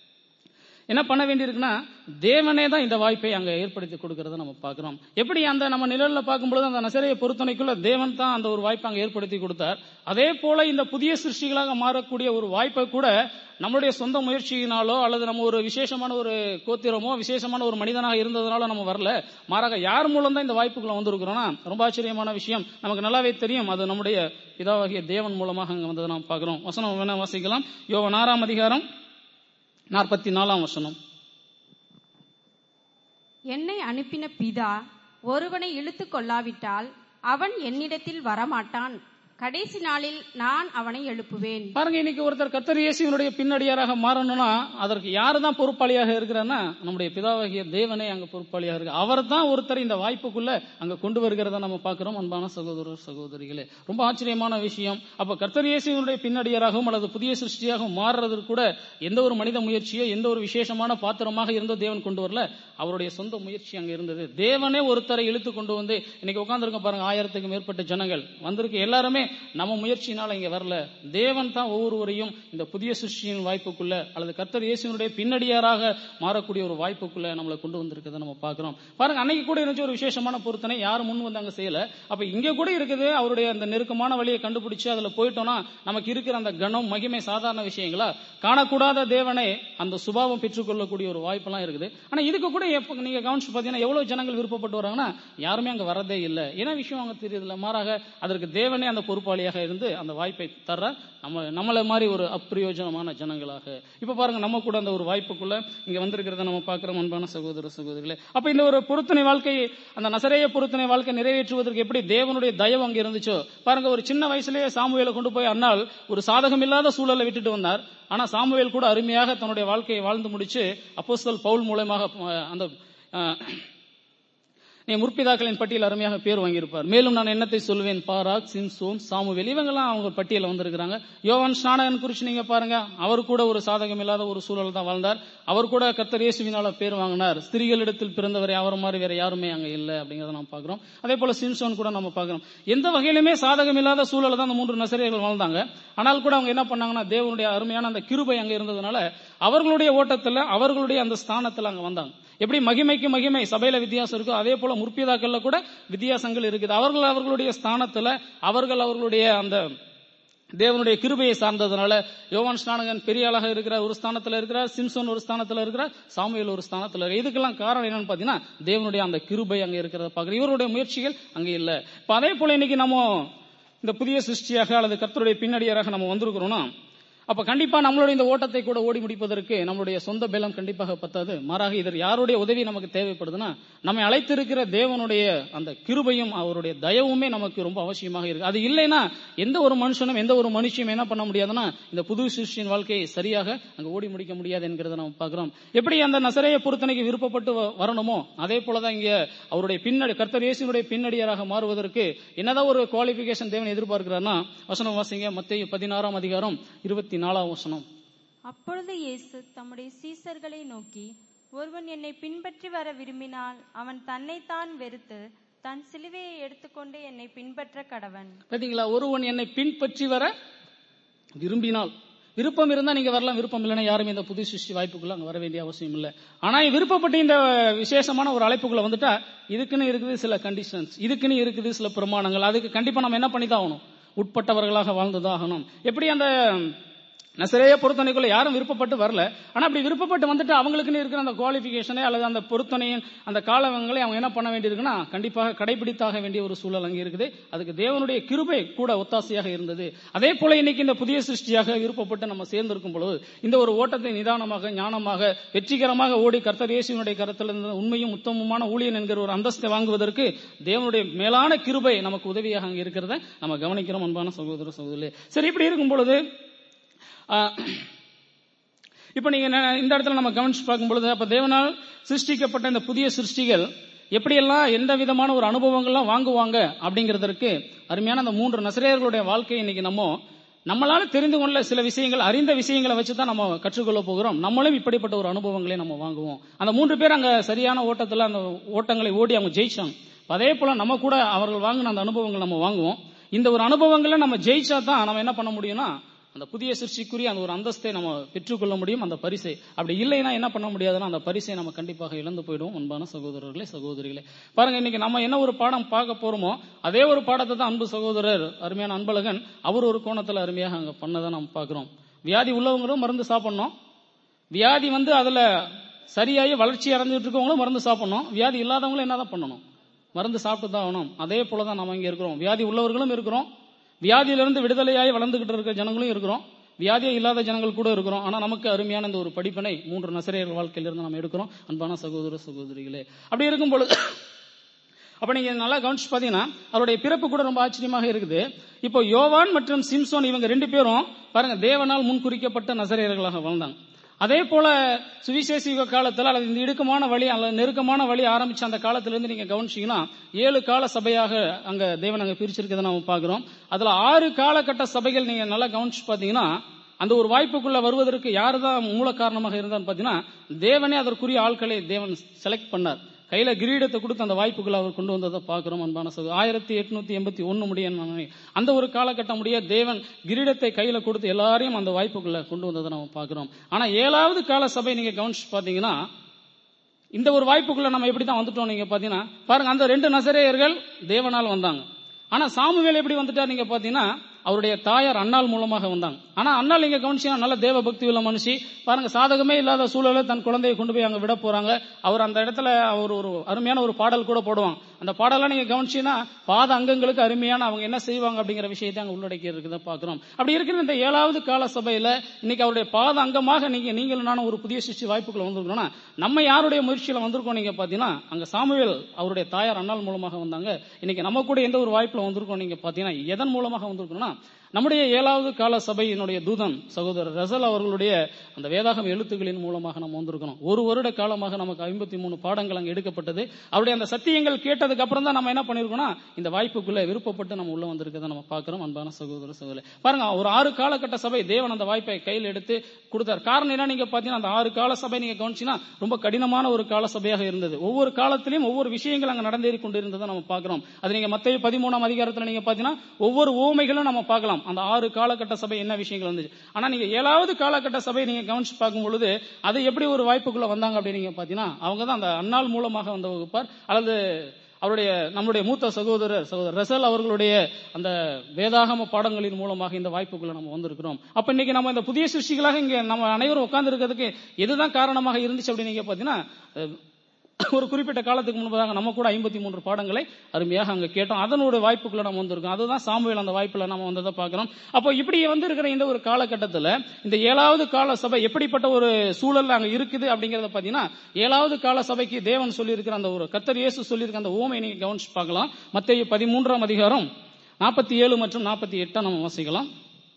என்ன பண்ண வேண்டியிருக்குன்னா தேவனே தான் இந்த வாய்ப்பை அங்க ஏற்படுத்தி கொடுக்கறத நம்ம பார்க்கிறோம் எப்படி அந்த நம்ம நிழல்ல பார்க்கும்பொழுது அந்த நசரைய பொறுத்தனைக்குள்ள தேவன் தான் அந்த ஒரு வாய்ப்பை அங்க ஏற்படுத்தி கொடுத்தார் அதே போல இந்த புதிய சிருஷ்டிகளாக மாறக்கூடிய ஒரு வாய்ப்பை கூட நம்மளுடைய சொந்த முயற்சியினாலோ அல்லது நம்ம ஒரு விசேஷமான ஒரு கோத்திரமோ விசேஷமான ஒரு மனிதனாக இருந்ததுனால நம்ம வரல மாறாக யார் மூலம் தான் இந்த வாய்ப்புக்குள்ள வந்திருக்கிறோம்னா ரொம்ப ஆச்சரியமான விஷயம் நமக்கு நல்லாவே தெரியும் அது நம்முடைய பிதாவாகிய தேவன் மூலமாக அங்க வந்ததை நாம் பார்க்கிறோம் வசனம் வேணா வாசிக்கலாம் யோவன் ஆறாம் அதிகாரம் நாற்பத்தி நாலாம் வசனம் என்னை அனுப்பின பிதா ஒருவனை இழுத்து கொள்ளாவிட்டால் அவன் என்னிடத்தில் வரமாட்டான் கடைசி நாளில் நான் அவனை எழுப்புவேன் பாருங்க இன்னைக்கு ஒருத்தர் கத்தர் இயேசுவினுடைய பின்னடியாராக மாறணும்னா அதற்கு யாரு தான் பொறுப்பாளியாக இருக்கிறான்னா நம்முடைய பிதாவாகிய தேவனே அங்க பொறுப்பாளியாக இருக்கு அவர் தான் ஒருத்தர் இந்த வாய்ப்புக்குள்ள அங்க கொண்டு வருகிறத நம்ம பார்க்கிறோம் அன்பான சகோதரர் சகோதரிகளே ரொம்ப ஆச்சரியமான விஷயம் அப்ப கர்த்தர் இயேசுவினுடைய பின்னடியாராகவும் அல்லது புதிய சிருஷ்டியாகவும் மாறுறதுக்கு கூட எந்த ஒரு மனித முயற்சியோ எந்த ஒரு விசேஷமான பாத்திரமாக இருந்தோ தேவன் கொண்டு வரல அவருடைய சொந்த முயற்சி அங்க இருந்தது தேவனே ஒருத்தரை இழுத்து கொண்டு வந்து இன்னைக்கு உட்கார்ந்துருக்க பாருங்க ஆயிரத்துக்கு மேற்பட்ட ஜனங்கள் வந்திருக்கு எல்லாருமே நம்ம முயற்சியினால இங்க வரல தேவன் தான் ஒவ்வொருவரையும் இந்த புதிய சிருஷ்டியின் வாய்ப்புக்குள்ள அல்லது கர்த்தர் இயேசுனுடைய பின்னடியாராக மாறக்கூடிய ஒரு வாய்ப்புக்குள்ள நம்மளை கொண்டு வந்திருக்கிறத நம்ம பார்க்கிறோம் பாருங்க அன்னைக்கு கூட இருந்துச்சு ஒரு விசேஷமான பொருத்தனை யாரும் முன் வந்து அங்க செய்யல அப்ப இங்க கூட இருக்குது அவருடைய அந்த நெருக்கமான வழியை கண்டுபிடிச்சு அதுல போயிட்டோம்னா நமக்கு இருக்கிற அந்த கணம் மகிமை சாதாரண விஷயங்களா காணக்கூடாத தேவனை அந்த சுபாவம் பெற்றுக்கொள்ளக்கூடிய ஒரு வாய்ப்பெல்லாம் இருக்குது ஆனா இதுக்கு கூட எப்ப நீங்க கவனிச்சு பாத்தீங்கன்னா எவ்வளவு ஜனங்கள் விருப்பப்பட்டு வராங்கன்னா யாருமே அங்க வரதே இல்லை என்ன விஷயம் அங்க தெரியுதுல மாறாக அதற்கு தேவனே அந்த பொறுப்பாளியாக இருந்து அந்த வாய்ப்பை தர்ற நம்ம நம்மள மாதிரி ஒரு அப்பிரயோஜனமான ஜனங்களாக இப்ப பாருங்க நம்ம கூட அந்த ஒரு வாய்ப்புக்குள்ள இங்க வந்திருக்கிறத நம்ம பார்க்கிறோம் அன்பான சகோதர சகோதரிகளே அப்ப இந்த ஒரு பொருத்தனை வாழ்க்கை அந்த நசரேய பொருத்தனை வாழ்க்கை நிறைவேற்றுவதற்கு எப்படி தேவனுடைய தயவு அங்க இருந்துச்சோ பாருங்க ஒரு சின்ன வயசுலயே சாமுவேலை கொண்டு போய் அண்ணால் ஒரு சாதகம் இல்லாத சூழலை விட்டுட்டு வந்தார் ஆனா சாமுவேல் கூட அருமையாக தன்னுடைய வாழ்க்கையை வாழ்ந்து முடிச்சு அப்போஸ்தல் பவுல் மூலமாக அஹ், அந்த அஹ், நீ முற்பிதாக்களின் பட்டியல் அருமையாக பேர் வாங்கியிருப்பார் மேலும் நான் என்னத்தை சொல்வேன் பாராக் சிம்சோன் சாமுவேல் இவங்கெல்லாம் அவங்க பட்டியல வந்திருக்கிறாங்க யோவான் ஸ்நானகன் குறிச்சு நீங்க பாருங்க அவர் கூட ஒரு சாதகம் இல்லாத ஒரு சூழல் தான் வாழ்ந்தார் அவர் கூட கர்த்தர் இயேசுவினால பேர் வாங்கினார் ஸ்திரீகளிடத்தில் பிறந்தவரை அவர் மாதிரி வேற யாருமே அங்க இல்லை அப்படிங்கறத நாம் பார்க்கிறோம் அதே போல சிம்சோன் கூட நம்ம பார்க்கிறோம் எந்த வகையிலுமே சாதகம் இல்லாத சூழல தான் அந்த மூன்று நசரியர்கள் வாழ்ந்தாங்க ஆனால் கூட அவங்க என்ன பண்ணாங்கன்னா தேவனுடைய அருமையான அந்த கிருபை அங்க இருந்ததுனால அவர்களுடைய ஓட்டத்துல அவர்களுடைய அந்த ஸ்தானத்துல அங்க வந்தாங்க எப்படி மகிமைக்கு மகிமை சபையில வித்தியாசம் இருக்கோ அதே போல முற்பிதாக்கள்ல கூட வித்தியாசங்கள் இருக்குது அவர்கள் அவர்களுடைய ஸ்தானத்துல அவர்கள் அவர்களுடைய அந்த தேவனுடைய கிருபையை சார்ந்ததுனால யோவான் ஸ்நானகன் பெரிய ஆளாக இருக்கிறார் ஒரு ஸ்தானத்துல இருக்கிறார் சிம்சன் ஒரு ஸ்தானத்துல இருக்கிறார் சாமுவேல் ஒரு ஸ்தானத்துல இருக்கிறார் இதுக்கெல்லாம் காரணம் என்னன்னு பாத்தீங்கன்னா தேவனுடைய அந்த கிருபை அங்க இருக்கிறத பாக்குறோம் இவருடைய முயற்சிகள் அங்க இல்ல இப்ப அதே போல இன்னைக்கு நம்ம இந்த புதிய சிருஷ்டியாக அல்லது கர்த்தருடைய பின்னடியாராக நம்ம வந்திருக்கிறோம்னா அப்ப கண்டிப்பா நம்மளுடைய இந்த ஓட்டத்தை கூட ஓடி முடிப்பதற்கு நம்மளுடைய சொந்த பலம் கண்டிப்பாக பத்தாது மாறாக இதர் யாருடைய உதவி நமக்கு தேவைப்படுதுன்னா நம்மை அழைத்திருக்கிற தேவனுடைய அந்த கிருபையும் அவருடைய தயவுமே நமக்கு ரொம்ப அவசியமாக இருக்கு அது இல்லைன்னா எந்த ஒரு மனுஷனும் எந்த ஒரு மனுஷியும் என்ன பண்ண முடியாதுன்னா இந்த புது சிருஷ்டியின் வாழ்க்கையை சரியாக அங்க ஓடி முடிக்க முடியாது என்கிறத நம்ம பார்க்கிறோம் எப்படி அந்த நசரைய பொருத்தனைக்கு விருப்பப்பட்டு வ- வரணுமோ அதே போலதான் இங்க அவருடைய பின்னடி கர்த்தர் இயேசுனுடைய பின்னடியாராக மாறுவதற்கு என்னதான் ஒரு குவாலிபிகேஷன் தேவன் எதிர்பார்க்கிறார்னா வசனம் வாசிங்க மத்திய பதினாறாம் அதிகாரம் இருபத்தி நாலாம் வசனம் அப்பொழுது இயேசு தம்முடைய சீசர்களை நோக்கி ஒருவன் என்னை பின்பற்றி வர விரும்பினால் அவன் தன்னைத்தான் வெறுத்து தன் சிலுவையை எடுத்துக்கொண்டு என்னை பின்பற்ற கடவன் பாத்தீங்களா ஒருவன் என்னை பின்பற்றி வர விரும்பினால் விருப்பம் இருந்தா நீங்க வரலாம் விருப்பம் இல்லைன்னா யாருமே இந்த புது சிருஷ்டி வாய்ப்புக்குள்ள அங்க வர வேண்டிய அவசியம் இல்லை ஆனா விருப்பப்பட்டு இந்த விசேஷமான ஒரு அழைப்புக்குள்ள வந்துட்டா இதுக்குன்னு இருக்குது சில கண்டிஷன்ஸ் இதுக்குன்னு இருக்குது சில பிரமாணங்கள் அதுக்கு கண்டிப்பா நம்ம என்ன பண்ணி தான் ஆகணும் உட்பட்டவர்களாக வாழ்ந்துதான் ஆகணும் எப்படி அந்த நசரேய பொருத்தனைக்குள்ள யாரும் விருப்பப்பட்டு வரல ஆனா அப்படி விருப்பப்பட்டு வந்துட்டு அவங்களுக்குன்னு இருக்கிற அந்த குவாலிபிகேஷனே அல்லது அந்த பொருத்தனையின் அந்த காலங்களை அவங்க என்ன பண்ண வேண்டியிருக்குன்னா கண்டிப்பாக கடைபிடித்தாக வேண்டிய ஒரு சூழல் அங்கே இருக்குது அதுக்கு தேவனுடைய கிருபை கூட ஒத்தாசையாக இருந்தது அதே போல இன்னைக்கு இந்த புதிய சிருஷ்டியாக விருப்பப்பட்டு நம்ம சேர்ந்திருக்கும் பொழுது இந்த ஒரு ஓட்டத்தை நிதானமாக ஞானமாக வெற்றிகரமாக ஓடி கர்த்தர் இயேசுவினுடைய கருத்தில் இருந்த உண்மையும் உத்தமமான ஊழியன் என்கிற ஒரு அந்தஸ்தை வாங்குவதற்கு தேவனுடைய மேலான கிருபை நமக்கு உதவியாக அங்கே இருக்கிறத நம்ம கவனிக்கிறோம் அன்பான சகோதர சகோதரி சரி இப்படி இருக்கும் பொழுது ஆஹ், இப்ப நீங்க ந- இந்த இடத்துல நம்ம கவனிச்சு பார்க்கும் பொழுது அப்ப தேவனால் சிருஷ்டிக்கப்பட்ட இந்த புதிய சிருஷ்டிகள் எப்படியெல்லாம் எந்த விதமான ஒரு அனுபவங்கள்லாம் வாங்குவாங்க அப்படிங்கிறதற்கு அருமையான அந்த மூன்று நசிரியர்களுடைய வாழ்க்கையை இன்னைக்கு நம்ம நம்மளால தெரிந்து கொள்ள சில விஷயங்கள் அறிந்த விஷயங்களை வச்சு தான் நம்ம கற்றுக்கொள்ள போகிறோம் நம்மளும் இப்படிப்பட்ட ஒரு அனுபவங்களை நம்ம வாங்குவோம் அந்த மூன்று பேர் அங்க சரியான ஓட்டத்துல அந்த ஓட்டங்களை ஓடி அவங்க ஜெயிச்சாங்க அதே போல நம்ம கூட அவர்கள் வாங்கின அந்த அனுபவங்கள் நம்ம வாங்குவோம் இந்த ஒரு அனுபவங்களை நம்ம ஜெயிச்சா தான் நம்ம என்ன பண்ண முடியும்னா அந்த புதிய சிருஷ்டிக்குரிய அந்த ஒரு அந்தஸ்தை நம்ம பெற்றுக்கொள்ள முடியும் அந்த பரிசை அப்படி இல்லைன்னா என்ன பண்ண முடியாதுன்னா அந்த பரிசை நம்ம கண்டிப்பாக இழந்து போயிடுவோம் அன்பான சகோதரர்களே சகோதரிகளே பாருங்க இன்னைக்கு நம்ம என்ன ஒரு பாடம் பார்க்க போறோமோ அதே ஒரு பாடத்தை தான் அன்பு சகோதரர் அருமையான அன்பழகன் அவர் ஒரு கோணத்துல அருமையாக அங்க பண்ணதை நம்ம பார்க்கிறோம் வியாதி உள்ளவங்களும் மருந்து சாப்பிடணும் வியாதி வந்து அதுல சரியாகி வளர்ச்சி அடைஞ்சிட்டு இருக்கவங்களும் மருந்து சாப்பிடணும் வியாதி இல்லாதவங்களும் என்னதான் பண்ணணும் மருந்து சாப்பிட்டு தான் ஆகணும் அதே போல தான் நம்ம இங்க இருக்கிறோம் வியாதி உள்ளவர்களும் இருக்கிறோம் வியாதியிலிருந்து விடுதலையாகி வளர்ந்துகிட்டு இருக்கிற ஜனங்களும் இருக்கிறோம் வியாதியே இல்லாத ஜனங்கள் கூட இருக்கிறோம் ஆனா நமக்கு அருமையான இந்த ஒரு படிப்பினை மூன்று நசரையர் வாழ்க்கையிலிருந்து நம்ம எடுக்கிறோம் அன்பான சகோதர சகோதரிகளே அப்படி இருக்கும் பொழுது அப்ப நீங்க நல்லா கவனிச்சு பாத்தீங்கன்னா அவருடைய பிறப்பு கூட ரொம்ப ஆச்சரியமாக இருக்குது இப்போ யோவான் மற்றும் சிம்சோன் இவங்க ரெண்டு பேரும் பாருங்க தேவனால் முன்குறிக்கப்பட்ட நசரேயர்களாக வாழ்ந்தாங்க அதே போல சுவிசேஷிக காலத்துல அல்லது இந்த இடுக்கமான வழி அல்லது நெருக்கமான வழி ஆரம்பிச்ச அந்த காலத்திலிருந்து நீங்க கவனிச்சீங்கன்னா ஏழு கால சபையாக அங்க தேவன் அங்க பிரிச்சிருக்கதை நம்ம பாக்குறோம் அதுல ஆறு காலகட்ட சபைகள் நீங்க நல்லா கவனிச்சு பாத்தீங்கன்னா அந்த ஒரு வாய்ப்புக்குள்ள வருவதற்கு யாரு தான் மூல காரணமாக இருந்தான்னு பாத்தீங்கன்னா தேவனே அதற்குரிய ஆட்களை தேவன் செலக்ட் பண்ணார் கையில கிரீடத்தை கொடுத்து அந்த வாய்ப்புகளை அவர் கொண்டு வந்ததை பார்க்கிறோம் அன்பான சகோ ஆயிரத்தி எட்நூத்தி எண்பத்தி ஒன்னு முடிய அந்த ஒரு காலகட்டம் முடிய தேவன் கிரீடத்தை கையில கொடுத்து எல்லாரையும் அந்த வாய்ப்புக்குள்ள கொண்டு வந்ததை நம்ம பார்க்கிறோம் ஆனா ஏழாவது கால சபை நீங்க கவனிச்சு பாத்தீங்கன்னா இந்த ஒரு வாய்ப்புக்குள்ள நம்ம எப்படி தான் வந்துட்டோம் நீங்க பாத்தீங்கன்னா பாருங்க அந்த ரெண்டு நசரேயர்கள் தேவனால் வந்தாங்க ஆனா சாமுவேல் எப்படி வந்துட்டார் நீங்க பாத்தீங்கன்னா அவருடைய தாயார் அண்ணாள் மூலமாக வந்தாங்க ஆனா அண்ணாள் நீங்க கவனிச்சீங்கன்னா நல்ல தேவ பக்தி உள்ள மனுஷி பாருங்க சாதகமே இல்லாத சூழல தன் குழந்தையை கொண்டு போய் அங்க விட போறாங்க அவர் அந்த இடத்துல அவர் ஒரு அருமையான ஒரு பாடல் கூட போடுவாங்க அந்த பாடலாம் நீங்க கவனிச்சீங்கன்னா பாத அங்கங்களுக்கு அருமையான அவங்க என்ன செய்வாங்க அப்படிங்கிற விஷயத்தை அங்க உள்ளடக்கி இருக்குதை பாக்குறோம் அப்படி இருக்கிற இந்த ஏழாவது கால சபையில இன்னைக்கு அவருடைய பாத அங்கமாக நீங்க நீங்களும் நானும் ஒரு புதிய சிருஷ்டி வாய்ப்புக்குள்ள வந்திருக்கோம்னா நம்ம யாருடைய முயற்சியில வந்திருக்கோம் நீங்க பாத்தீங்கன்னா அங்க சாமுவேல் அவருடைய தாயார் அண்ணாள் மூலமாக வந்தாங்க இன்னைக்கு நம்ம கூட எந்த ஒரு வாய்ப்புல வந்திருக்கோம் நீங்க பாத்தீங்கன்னா எதன் மூலமாக வந்திருக்கோம்னா நம்முடைய ஏழாவது கால சபையினுடைய தூதன் சகோதரர் ரசல் அவர்களுடைய அந்த வேதாகம் எழுத்துக்களின் மூலமாக நம்ம வந்திருக்கிறோம் ஒரு வருட காலமாக நமக்கு ஐம்பத்தி மூணு பாடங்கள் அங்க எடுக்கப்பட்டது அவருடைய அந்த சத்தியங்கள் கேட்டதுக்கு அப்புறம் தான் நம்ம என்ன பண்ணிருக்கோம்னா இந்த வாய்ப்புக்குள்ள விருப்பப்பட்டு நம்ம உள்ள வந்திருக்கதை நம்ம பார்க்கிறோம் அன்பான சகோதர சகோதரி பாருங்க ஒரு ஆறு காலகட்ட சபை தேவன் அந்த வாய்ப்பை கையில் எடுத்து கொடுத்தார் காரணம் என்ன நீங்க பாத்தீங்கன்னா அந்த ஆறு கால சபை நீங்க கவனிச்சீங்கன்னா ரொம்ப கடினமான ஒரு கால சபையாக இருந்தது ஒவ்வொரு காலத்திலையும் ஒவ்வொரு விஷயங்கள் அங்க நடந்தேறி கொண்டிருந்ததை நம்ம பார்க்கிறோம் அது நீங்க மத்திய பதிமூணாம் அதிகாரத்துல நீங்க பாத்தீங்கன்னா ஒவ்வொரு ஓமைகளும் நம்ம பார்க்கலாம் அந்த ஆறு காலகட்ட சபை என்ன விஷயங்கள் வந்துச்சு ஆனா நீங்க ஏழாவது காலகட்ட சபை நீங்க கவனிச்சு பார்க்கும் பொழுது அது எப்படி ஒரு வாய்ப்புக்குள்ள வந்தாங்க அப்படின்னு நீங்க பாத்தீங்கன்னா அவங்க தான் அந்த அன்னாள் மூலமாக வந்த வகுப்பார் அல்லது அவருடைய நம்முடைய மூத்த சகோதரர் சகோதரர் ரசல் அவர்களுடைய அந்த வேதாகம பாடங்களின் மூலமாக இந்த வாய்ப்புக்குள்ள நம்ம வந்திருக்கிறோம் அப்ப இன்னைக்கு நம்ம இந்த புதிய சிருஷ்டிகளாக இங்க நம்ம அனைவரும் உட்கார்ந்து இருக்கிறதுக்கு எதுதான் காரணமாக இருந்துச்சு அப்படின்னு நீங்க பாத்தீங்கன்னா அஹ், ஒரு குறிப்பிட்ட காலத்துக்கு முன்பதாக நம்ம கூட ஐம்பத்தி மூன்று பாடங்களை அருமையாக அங்க கேட்டோம் அதனுடைய வாய்ப்புக்குள்ள நம்ம வந்திருக்கோம் அதுதான் சாமுவேல் அந்த வாய்ப்புல நம்ம வந்ததை பார்க்கிறோம் அப்போ இப்படி வந்து இருக்கிற இந்த ஒரு காலகட்டத்துல இந்த ஏழாவது கால சபை எப்படிப்பட்ட ஒரு சூழல்ல அங்க இருக்குது அப்படிங்கறத பாத்தீங்கன்னா ஏழாவது கால சபைக்கு தேவன் சொல்லியிருக்கிற அந்த ஒரு கத்தர் இயேசு சொல்லியிருக்க அந்த ஓமை நீங்க கவனிச்சு பார்க்கலாம் மத்திய பதிமூன்றாம் அதிகாரம் நாற்பத்தி ஏழு மற்றும் நாற்பத்தி எட்டை நம்ம வாசிக்கலாம்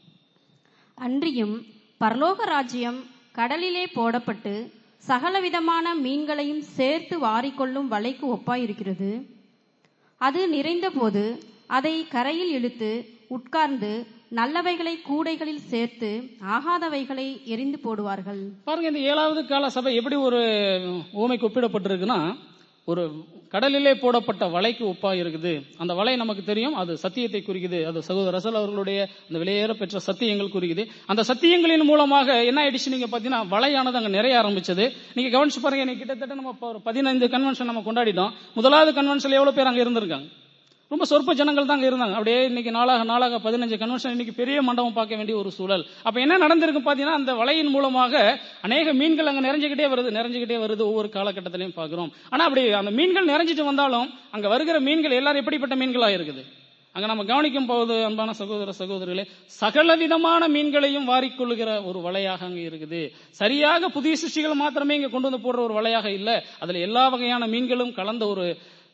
அன்றியும் பரலோக ராஜ்யம் கடலிலே போடப்பட்டு சகலவிதமான மீன்களையும் சேர்த்து வாரிக்கொள்ளும் வலைக்கு ஒப்பாயிருக்கிறது அது நிறைந்தபோது அதை கரையில் இழுத்து உட்கார்ந்து நல்லவைகளை கூடைகளில் சேர்த்து ஆகாதவைகளை எரிந்து போடுவார்கள் பாருங்க இந்த ஏழாவது கால சபை எப்படி ஒரு ஓமைக்கு ஒப்பிடப்பட்டிருக்குன்னா ஒரு கடலிலே போடப்பட்ட வலைக்கு ஒப்பா இருக்குது அந்த வலை நமக்கு தெரியும் அது சத்தியத்தை குறிக்குது அது சகோதர ரசல் அவர்களுடைய அந்த விலையேற பெற்ற சத்தியங்கள் குறிக்குது அந்த சத்தியங்களின் மூலமாக என்ன ஆயிடுச்சு நீங்க பாத்தீங்கன்னா வலையானது அங்க நிறைய ஆரம்பிச்சது நீங்க கவனிச்சு பாருங்க இன்னைக்கு கிட்டத்தட்ட நம்ம இப்ப ஒரு பதினைந்து கன்வென்ஷன் நம்ம கொண்டாடிட்டோம் முதலாவது கன்வென்ஷன்ல எவ்வளவு பேர் அங்க இருந்திருக்காங்க ரொம்ப சொற்ப ஜனங்கள் தான் அங்க இருந்தாங்க அப்படியே இன்னைக்கு நாளாக நாளாக பதினஞ்சு கன்வென்ஷன் இன்னைக்கு பெரிய மண்டபம் பார்க்க வேண்டிய ஒரு சூழல் அப்ப என்ன நடந்திருக்கு பாத்தீங்கன்னா அந்த வலையின் மூலமாக அநேக மீன்கள் அங்க நிறைஞ்சுக்கிட்டே வருது நிறைஞ்சுக்கிட்டே வருது ஒவ்வொரு காலகட்டத்திலையும் பாக்குறோம் ஆனா அப்படி அந்த மீன்கள் நிறைஞ்சிட்டு வந்தாலும் அங்க வருகிற மீன்கள் எல்லாரும் எப்படிப்பட்ட மீன்களா இருக்குது அங்க நம்ம கவனிக்கும் போது அன்பான சகோதர சகோதரிகளே சகல விதமான மீன்களையும் வாரிக்கொள்ளுகிற ஒரு வலையாக அங்க இருக்குது சரியாக புதிய சிருஷ்டிகள் மாத்திரமே இங்க கொண்டு வந்து போடுற ஒரு வலையாக இல்ல அதுல எல்லா வகையான மீன்களும் கலந்த ஒரு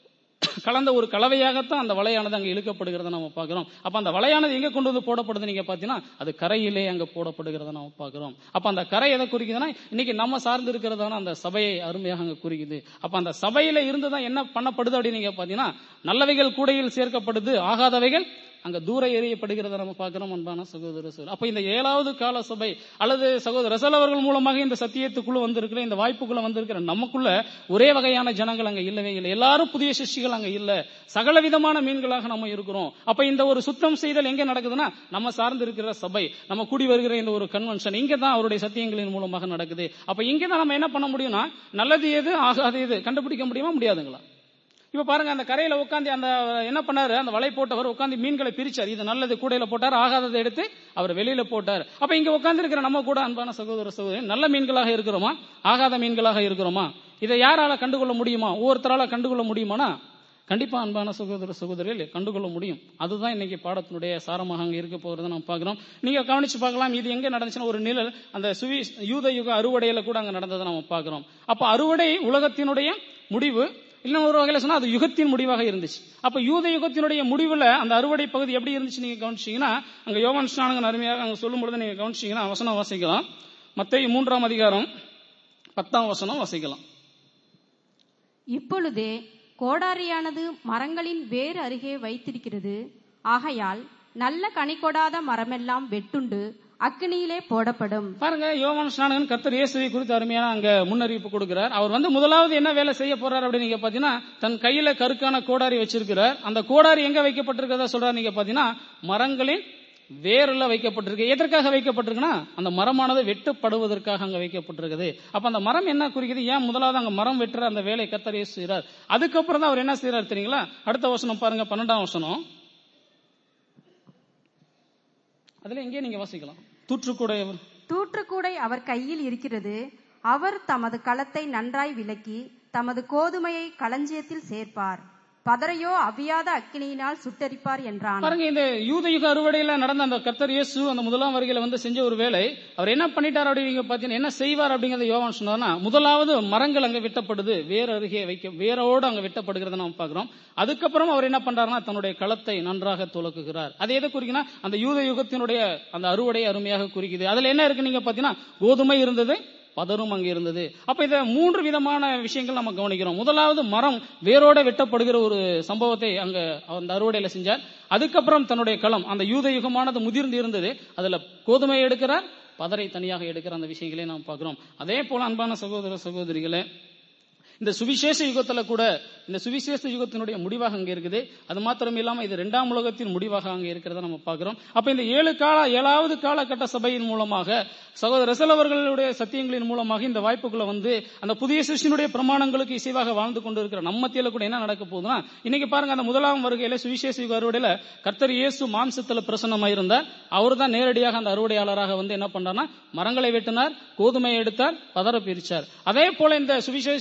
கலந்த ஒரு கலவையாகத்தான் அந்த வலையானது அங்க இழுக்கப்படுகிறத நம்ம பார்க்கிறோம் அப்ப அந்த வலையானது எங்க கொண்டு வந்து போடப்படுது நீங்க பாத்தீங்கன்னா அது கரையிலே அங்க போடப்படுகிறத நம்ம பார்க்கிறோம் அப்ப அந்த கரை எதை குறிக்குதுன்னா இன்னைக்கு நம்ம சார்ந்து இருக்கிறதான அந்த சபையை அருமையாக அங்க குறிக்குது அப்ப அந்த சபையில இருந்துதான் என்ன பண்ணப்படுது அப்படின்னு நீங்க பாத்தீங்கன்னா நல்லவைகள் கூடையில் சேர்க்கப்படுது ஆகாதவைகள் அங்க தூர எறியப்படுகிறத நம்ம பார்க்கிறோம் அன்பான சகோதர சகோதரர் அப்ப இந்த ஏழாவது கால சபை அல்லது சகோதர ரசல் அவர்கள் மூலமாக இந்த சத்தியத்துக்குள்ள வந்திருக்கிற இந்த வாய்ப்புக்குள்ள வந்திருக்கிற நமக்குள்ள ஒரே வகையான ஜனங்கள் அங்க இல்லவே இல்லை எல்லாரும் புதிய சிருஷ்டிகள் அங்க இல்ல சகல விதமான மீன்களாக நம்ம இருக்கிறோம் அப்ப இந்த ஒரு சுத்தம் செய்தல் எங்க நடக்குதுன்னா நம்ம சார்ந்து இருக்கிற சபை நம்ம கூடி வருகிற இந்த ஒரு கன்வென்ஷன் இங்க தான் அவருடைய சத்தியங்களின் மூலமாக நடக்குது அப்ப இங்க தான் நம்ம என்ன பண்ண முடியும்னா நல்லது எது ஆகாது எது கண்டுபிடிக்க முடியுமா முடியாதுங்களா இப்ப பாருங்க அந்த கரையில உட்காந்து அந்த என்ன பண்ணாரு அந்த வலை போட்டவர் உட்காந்து மீன்களை பிரிச்சார் இது நல்லது கூடையில போட்டார் ஆகாததை எடுத்து அவர் வெளியில போட்டார் அப்ப இங்க உட்கார்ந்து இருக்கிற நம்ம கூட அன்பான சகோதர சகோதரி நல்ல மீன்களாக இருக்கிறோமா ஆகாத மீன்களாக இருக்கிறோமா இதை யாரால கண்டுகொள்ள முடியுமா ஒவ்வொருத்தரால கண்டுகொள்ள முடியுமானா கண்டிப்பா அன்பான சகோதர சகோதரிகள் கண்டுகொள்ள முடியும் அதுதான் இன்னைக்கு பாடத்தினுடைய சாரமாக அங்க இருக்க போகிறத நம்ம பார்க்கிறோம் நீங்க கவனிச்சு பார்க்கலாம் இது எங்க நடந்துச்சுன்னா ஒரு நிழல் அந்த சுவி யூத யுக அறுவடையில கூட அங்க நடந்ததை நம்ம பார்க்கிறோம் அப்ப அறுவடை உலகத்தினுடைய முடிவு இன்னும் ஒரு வகையில சொன்னா அது யுகத்தின் முடிவாக இருந்துச்சு அப்ப யூத யுகத்தினுடைய முடிவுல அந்த அறுவடை பகுதி எப்படி இருந்துச்சு நீங்க கவனிச்சீங்கன்னா அங்க யோவான் ஸ்நானகன் அருமையாக அங்க சொல்லும் பொழுது நீங்க கவனிச்சீங்கன்னா வசனம் வாசிக்கலாம் மத்திய மூன்றாம் அதிகாரம் பத்தாம் வசனம் வாசிக்கலாம் இப்பொழுதே கோடாரியானது மரங்களின் வேர் அருகே வைத்திருக்கிறது ஆகையால் நல்ல கனி கொடாத மரமெல்லாம் வெட்டுண்டு அக்கினியிலே போடப்படும் பாருங்க யோவான் ஸ்நானகன் கத்தர் இயேசுவை குறித்து அருமையான அங்க முன்னறிவிப்பு கொடுக்கிறார் அவர் வந்து முதலாவது என்ன வேலை செய்ய போறார் அப்படின்னு நீங்க பாத்தீங்கன்னா தன் கையில கருக்கான கோடாரி வச்சிருக்கிறார் அந்த கோடாரி எங்க வைக்கப்பட்டிருக்கிறதா சொல்றாரு நீங்க பாத்தீங்கன்னா மரங்களின் வேர்ல வைக்கப்பட்டிருக்கு எதற்காக வைக்கப்பட்டிருக்குன்னா அந்த மரமானது வெட்டப்படுவதற்காக அங்க வைக்கப்பட்டிருக்குது அப்ப அந்த மரம் என்ன குறிக்குது ஏன் முதலாவது அங்க மரம் வெட்டுற அந்த வேலை கத்தர் இயேசு செய்றார் அதுக்கப்புறம் தான் அவர் என்ன செய்யறாரு தெரியுங்களா அடுத்த வசனம் பாருங்க பன்னெண்டாம் வசனம் அதுல எங்கேயே நீங்க வாசிக்கலாம் தூற்றுக்கூட தூற்றுக்கூடை அவர் கையில் இருக்கிறது அவர் தமது களத்தை நன்றாய் விலக்கி தமது கோதுமையை களஞ்சியத்தில் சேர்ப்பார் பதரையோ அவியாத அக்கினியினால் சுட்டரிப்பார் என்றான் பாருங்க இந்த யூத யுக அறுவடையில நடந்த அந்த கர்த்தர் இயேசு அந்த முதலாம் வருகையில வந்து செஞ்ச ஒரு வேலை அவர் என்ன பண்ணிட்டார் அப்படிங்க பாத்தீங்கன்னா என்ன செய்வார் அப்படிங்கறத யோவான் சொன்னார்னா முதலாவது மரங்கள் அங்க வெட்டப்படுது வேர் அருகே வைக்க வேரோடு அங்க வெட்டப்படுகிறத நம்ம பாக்குறோம் அதுக்கப்புறம் அவர் என்ன பண்றாருன்னா தன்னுடைய களத்தை நன்றாக துலக்குகிறார் அது எதை குறிக்குன்னா அந்த யூத யுகத்தினுடைய அந்த அறுவடை அருமையாக குறிக்குது அதுல என்ன இருக்கு நீங்க பாத்தீங்கன்னா கோதுமை இருந்தது பதரும் அங்கே இருந்தது அப்ப இத மூன்று விதமான விஷயங்கள் நம்ம கவனிக்கிறோம் முதலாவது மரம் வேரோட வெட்டப்படுகிற ஒரு சம்பவத்தை அங்க அந்த அறுவடையில செஞ்சார் அதுக்கப்புறம் தன்னுடைய களம் அந்த யூத யுகமானது முதிர்ந்து இருந்தது அதுல கோதுமை எடுக்கிறார் பதரை தனியாக எடுக்கிற அந்த விஷயங்களை நாம் பார்க்கிறோம் அதே போல அன்பான சகோதர சகோதரிகளே இந்த சுவிசேஷ யுகத்துல கூட இந்த சுவிசேஷ யுகத்தினுடைய முடிவாக அங்க இருக்குது அது மாத்திரம் இல்லாம இது இரண்டாம் உலகத்தின் முடிவாக அங்க இருக்கிறத நம்ம பார்க்கிறோம் அப்ப இந்த ஏழு கால ஏழாவது காலகட்ட சபையின் மூலமாக சகோதர ரசல் அவர்களுடைய சத்தியங்களின் மூலமாக இந்த வாய்ப்புக்குள்ள வந்து அந்த புதிய சிருஷ்டினுடைய பிரமாணங்களுக்கு இசைவாக வாழ்ந்து கொண்டு இருக்கிற நம்ம மத்தியில கூட என்ன நடக்க போகுதுன்னா இன்னைக்கு பாருங்க அந்த முதலாம் வருகையில சுவிசேஷ யுக அறுவடையில கர்த்தர் இயேசு மாம்சத்துல பிரசன்னமாயிருந்தார் அவர் தான் நேரடியாக அந்த அறுவடையாளராக வந்து என்ன பண்றாருன்னா மரங்களை வெட்டினார் கோதுமையை எடுத்தார் பதற பிரிச்சார் அதே போல இந்த சுவிசேஷ யுக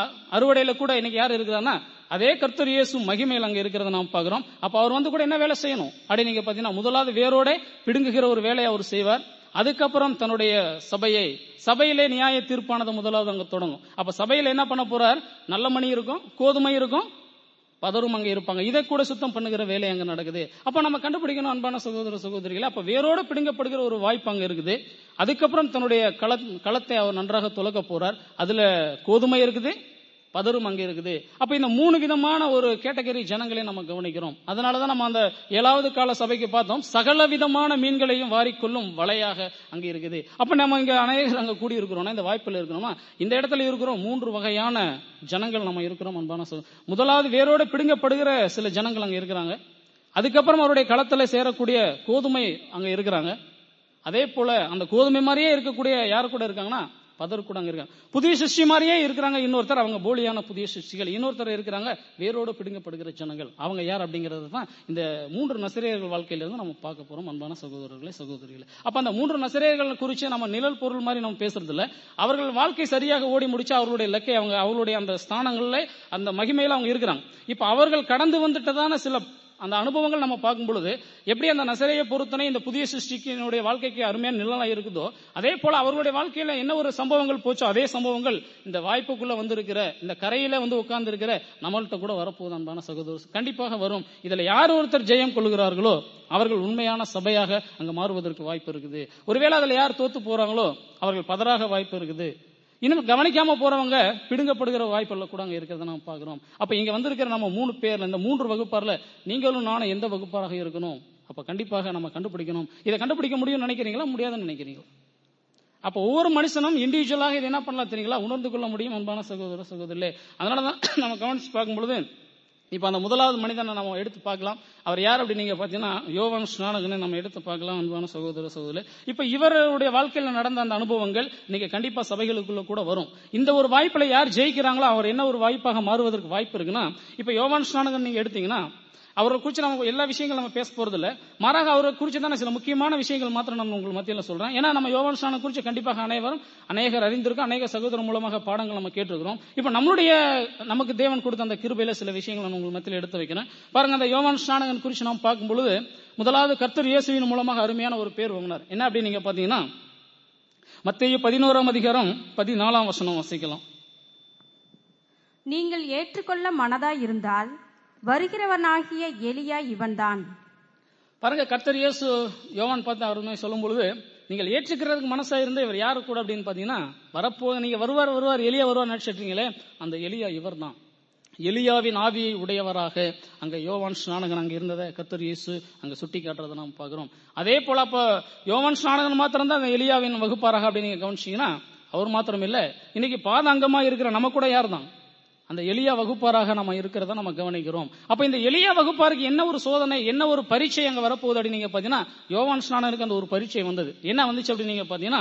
அ- அறுவடையில கூட இன்னைக்கு யார் இருக்கிறான்னா அதே கர்த்தர் இயேசு மகிமையில் அங்க இருக்கிறத நாம் பார்க்கிறோம் அப்ப அவர் வந்து கூட என்ன வேலை செய்யணும் அப்படி நீங்க பாத்தீங்கன்னா முதலாவது வேரோட பிடுங்குகிற ஒரு வேலையை அவர் செய்வார் அதுக்கப்புறம் தன்னுடைய சபையை சபையிலே நியாய தீர்ப்பானது முதலாவது அங்க தொடங்கும் அப்ப சபையில என்ன பண்ண போறார் நல்ல மணி இருக்கும் கோதுமை இருக்கும் பதரும் அங்க இருப்பாங்க இதை கூட சுத்தம் பண்ணுகிற வேலை அங்க நடக்குது அப்ப நம்ம கண்டுபிடிக்கணும் அன்பான சகோதர சகோதரிகளை அப்ப வேரோட பிடுங்கப்படுகிற ஒரு வாய்ப்பு அங்க இருக்குது அதுக்கப்புறம் தன்னுடைய கள களத்தை அவர் நன்றாக துலக்க போறார் அதுல கோதுமை இருக்குது பதரும் அங்க இருக்குது அப்ப இந்த மூணு விதமான ஒரு கேட்டகரி ஜனங்களை நம்ம கவனிக்கிறோம் அதனாலதான் நம்ம அந்த ஏழாவது கால சபைக்கு பார்த்தோம் சகல விதமான மீன்களையும் வாரிக்கொள்ளும் வலையாக அங்க இருக்குது அப்ப நம்ம இங்க அநேகர் அங்க கூடி இருக்கிறோம்னா இந்த வாய்ப்புல இருக்கிறோமா இந்த இடத்துல இருக்கிறோம் மூன்று வகையான ஜனங்கள் நம்ம இருக்கிறோம் அன்பான சொல் முதலாவது வேரோட பிடுங்கப்படுகிற சில ஜனங்கள் அங்க இருக்கிறாங்க அதுக்கப்புறம் அவருடைய களத்துல சேரக்கூடிய கோதுமை அங்க இருக்கிறாங்க அதே போல அந்த கோதுமை மாதிரியே இருக்கக்கூடிய யார் கூட இருக்காங்கன்னா பதர் கூட அங்க இருக்காங்க புதிய சிருஷ்டி மாதிரியே இருக்கிறாங்க இன்னொருத்தர் அவங்க போலியான புதிய சிருஷ்டிகள் இன்னொருத்தர் இருக்கிறாங்க வேரோடு பிடுங்கப்படுகிற ஜனங்கள் அவங்க யார் அப்படிங்கிறது தான் இந்த மூன்று நசிரியர்கள் வாழ்க்கையில இருந்து நம்ம பார்க்க போறோம் அன்பான சகோதரர்களே சகோதரிகளே அப்ப அந்த மூன்று நசிரியர்கள் குறித்து நம்ம நிழல் பொருள் மாதிரி நம்ம பேசுறது இல்ல அவர்கள் வாழ்க்கை சரியாக ஓடி முடிச்சு அவர்களுடைய இலக்கை அவங்க அவர்களுடைய அந்த ஸ்தானங்கள்ல அந்த மகிமையில அவங்க இருக்கிறாங்க இப்ப அவர்கள் கடந்து வந்துட்டதான சில அந்த அனுபவங்கள் நம்ம பார்க்கும் பொழுது எப்படி அந்த நசரைய பொறுத்தனை இந்த புதிய சிருஷ்டிக்கினுடைய வாழ்க்கைக்கு அருமையான நிழலா இருக்குதோ அதே போல அவர்களுடைய வாழ்க்கையில என்ன ஒரு சம்பவங்கள் போச்சோ அதே சம்பவங்கள் இந்த வாய்ப்புக்குள்ள வந்திருக்கிற இந்த கரையில வந்து உட்கார்ந்து இருக்கிற நம்மள்ட்ட கூட வரப்போகுது அன்பான சகோதரர் கண்டிப்பாக வரும் இதுல யார் ஒருத்தர் ஜெயம் கொள்கிறார்களோ அவர்கள் உண்மையான சபையாக அங்க மாறுவதற்கு வாய்ப்பு இருக்குது ஒருவேளை அதுல யார் தோத்து போறாங்களோ அவர்கள் பதறாக வாய்ப்பு இருக்குது இன்னும் கவனிக்காம போறவங்க பிடுங்கப்படுகிற வாய்ப்புள்ள கூட அங்க இருக்கிறத நம்ம பாக்குறோம் அப்ப இங்க வந்திருக்கிற நம்ம மூணு பேர்ல இந்த மூன்று வகுப்பார்ல நீங்களும் நானும் எந்த வகுப்பாராக இருக்கணும் அப்ப கண்டிப்பாக நம்ம கண்டுபிடிக்கணும் இதை கண்டுபிடிக்க முடியும்னு நினைக்கிறீங்களா முடியாதுன்னு நினைக்கிறீங்களா அப்ப ஒவ்வொரு மனுஷனும் இண்டிவிஜுவலாக இது என்ன பண்ணலாம் தெரியுங்களா உணர்ந்து கொள்ள முடியும் அன்பான சகோதர சகோதரிலே அதனாலதான் நம்ம கவனிச்சு பார்க்கும் பொழுது இப்ப அந்த முதலாவது மனிதனை நம்ம எடுத்து பார்க்கலாம் அவர் யார் அப்படி நீங்க பாத்தீங்கன்னா யோவான் ஸ்நானகனை நம்ம எடுத்து பார்க்கலாம் அன்பான சகோதர சகோதரி இப்ப இவருடைய வாழ்க்கையில நடந்த அந்த அனுபவங்கள் இன்னைக்கு கண்டிப்பா சபைகளுக்குள்ள கூட வரும் இந்த ஒரு வாய்ப்புல யார் ஜெயிக்கிறாங்களோ அவர் என்ன ஒரு வாய்ப்பாக மாறுவதற்கு வாய்ப்பு இருக்குன்னா இப்ப யோவான் ஸ்நானகன் நீங்க எடுத்தீங்கன்னா அவரை குறித்து நம்ம எல்லா விஷயங்களும் நம்ம பேச போறது இல்ல மாறாக அவரை குறித்து தான் சில முக்கியமான விஷயங்கள் மாத்திரம் நம்ம உங்களுக்கு மத்தியில சொல்றேன் ஏன்னா நம்ம யோவான் ஸ்நானம் குறித்து கண்டிப்பாக அனைவரும் அநேகர் அறிந்திருக்கோம் அநேக சகோதரர் மூலமாக பாடங்கள் நம்ம கேட்டிருக்கிறோம் இப்ப நம்மளுடைய நமக்கு தேவன் கொடுத்த அந்த கிருபையில சில விஷயங்கள் நான் உங்களுக்கு மத்தியில எடுத்து வைக்கிறேன் பாருங்க அந்த யோவான் ஸ்நானகன் குறித்து நாம் பார்க்கும் பொழுது முதலாவது கர்த்தர் இயேசுவின் மூலமாக அருமையான ஒரு பேர் வாங்கினார் என்ன அப்படின்னு நீங்க பாத்தீங்கன்னா மத்திய பதினோராம் அதிகாரம் பதினாலாம் வசனம் வசிக்கலாம் நீங்கள் ஏற்றுக்கொள்ள மனதாய் இருந்தால் வருகிறவனாகிய எலியா இவன்தான் பாருங்க கர்த்தர் இயேசு யோவான் பார்த்து அருமை சொல்லும் பொழுது நீங்கள் ஏற்றுக்கிறதுக்கு மனசா இருந்து இவர் யாரு கூட அப்படின்னு பாத்தீங்கன்னா வரப்போ நீங்க வருவார் வருவார் எலியா வருவார் நினைச்சிட்டீங்களே அந்த எலியா இவர் தான் எலியாவின் ஆவியை உடையவராக அங்க யோவான் ஸ்நானகன் அங்க இருந்ததை கர்த்தர் இயேசு அங்க சுட்டி காட்டுறதை நாம் பார்க்கிறோம் அதே போல அப்ப யோவான் ஸ்நானகன் மாத்திரம் தான் அந்த எலியாவின் வகுப்பாராக அப்படின்னு நீங்க கவனிச்சீங்கன்னா அவர் மாத்திரம் இல்ல இன்னைக்கு பாத அங்கமா இருக்கிற நம்ம கூட யார் தான் அந்த எளியா வகுப்பாராக நம்ம இருக்கிறத நம்ம கவனிக்கிறோம் அப்ப இந்த எளிய வகுப்பாருக்கு என்ன ஒரு சோதனை என்ன ஒரு பரீட்சை அங்க வரப்போகுது அப்படின்னு நீங்க பாத்தீங்கன்னா யோவான் ஸ்நானருக்கு அந்த ஒரு பரீட்சை வந்தது என்ன வந்துச்சு அப்படின்னு நீங்க பாத்தீங்கன்னா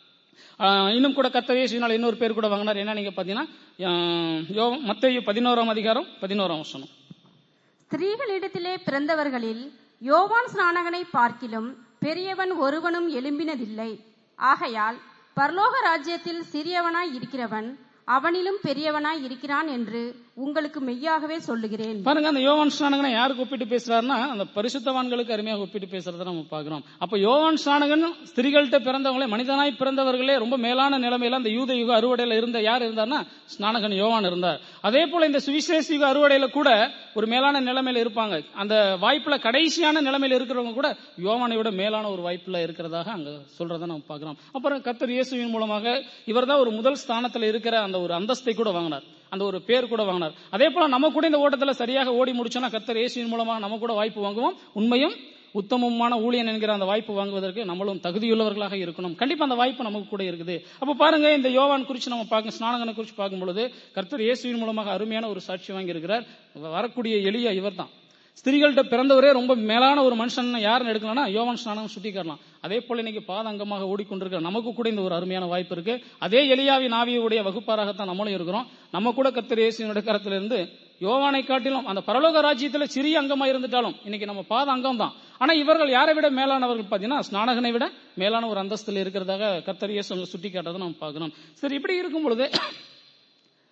ஆஹ், இன்னும் கூட கத்தவேசினால் இன்னொரு பேர் கூட வாங்கினார் என்ன நீங்க பாத்தீங்கன்னா ஆஹ், யோ- மத்தேயு பதினோராம் அதிகாரம் பதினோராம் வசனம் ஸ்திரீகளிடத்திலே பிறந்தவர்களில் யோவான் ஸ்நானகனை பார்க்கிலும் பெரியவன் ஒருவனும் எழும்பினதில்லை ஆகையால் பரலோக ராஜ்யத்தில் சிறியவனாய் இருக்கிறவன் அவனிலும் பெரியவனாய் இருக்கிறான் என்று உங்களுக்கு மெய்யாகவே சொல்லுகிறேன் பாருங்க அந்த யோவான் ஸ்நானகனை யாருக்கு ஒப்பிட்டு பேசுறாருன்னா அந்த பரிசுத்தவான்களுக்கு அருமையாக ஒப்பிட்டு பேசுறதை நம்ம பார்க்கிறோம் அப்ப யோவான் ஸ்நானகன் ஸ்திரீகள்கிட்ட பிறந்தவங்களே மனிதனாய் பிறந்தவர்களே ரொம்ப மேலான நிலைமையில அந்த யூத யுக அறுவடையில இருந்த யார் இருந்தார்னா ஸ்நானகன் யோவான் இருந்தார் அதே போல இந்த சுவிசேஷ யுக அறுவடையில கூட ஒரு மேலான நிலைமையில இருப்பாங்க அந்த வாய்ப்புல கடைசியான நிலைமையில இருக்கிறவங்க கூட யோவானை விட மேலான ஒரு வாய்ப்புல இருக்கிறதாக அங்க சொல்றதை நம்ம பார்க்கிறோம் அப்புறம் கத்தர் இயேசுவின் மூலமாக இவர்தான் ஒரு முதல் ஸ்தானத்துல இருக்கிற அந்த ஒரு அந்தஸ்தை கூட வாங்கினார் அந்த ஒரு பேர் கூட வாங்கினார் அதே போல நம்ம கூட இந்த ஓட்டத்துல சரியாக ஓடி முடிச்சோம்னா கத்தர் இயேசுவின் மூலமாக நம்ம கூட வாய்ப்பு வாங்குவோம் உண்மையும் உத்தமமான ஊழியன் என்கிற அந்த வாய்ப்பு வாங்குவதற்கு நம்மளும் தகுதியுள்ளவர்களாக இருக்கணும் கண்டிப்பா அந்த வாய்ப்பு நமக்கு கூட இருக்குது அப்ப பாருங்க இந்த யோவான் குறித்து நம்ம பார்க்க ஸ்நானகனை குறித்து பார்க்கும் பொழுது கர்த்தர் இயேசுவின் மூலமாக அருமையான ஒரு சாட்சி வாங்கி இருக்கிறார் வரக்கூடிய எளிய இவர்தான் ஸ்திரீகள்கிட்ட பிறந்தவரே ரொம்ப மேலான ஒரு மனுஷன் யாருன்னு எடுக்கலாம்னா யோவான் ஸ்நானம் சுட்டி காட்டலாம் அதே போல இன்னைக்கு பாதங்கமாக ஓடிக்கொண்டிருக்கிற நமக்கு கூட இந்த ஒரு அருமையான வாய்ப்பு இருக்கு அதே எலியாவின் ஆவியுடைய வகுப்பாராகத்தான் நம்மளும் இருக்கிறோம் நம்ம கூட கர்த்தர் இயேசுவினுடைய கரத்திலிருந்து யோவானை காட்டிலும் அந்த பரலோக ராஜ்யத்துல சிறிய அங்கமா இருந்துட்டாலும் இன்னைக்கு நம்ம பாத அங்கம் தான் ஆனா இவர்கள் யாரை விட மேலானவர்கள் பாத்தீங்கன்னா ஸ்நானகனை விட மேலான ஒரு அந்தஸ்துல இருக்கிறதாக கர்த்தர் இயேசு அங்க சுட்டி காட்டுறதை நம்ம பார்க்கிறோம் சரி இப்படி இருக்கும் பொழுது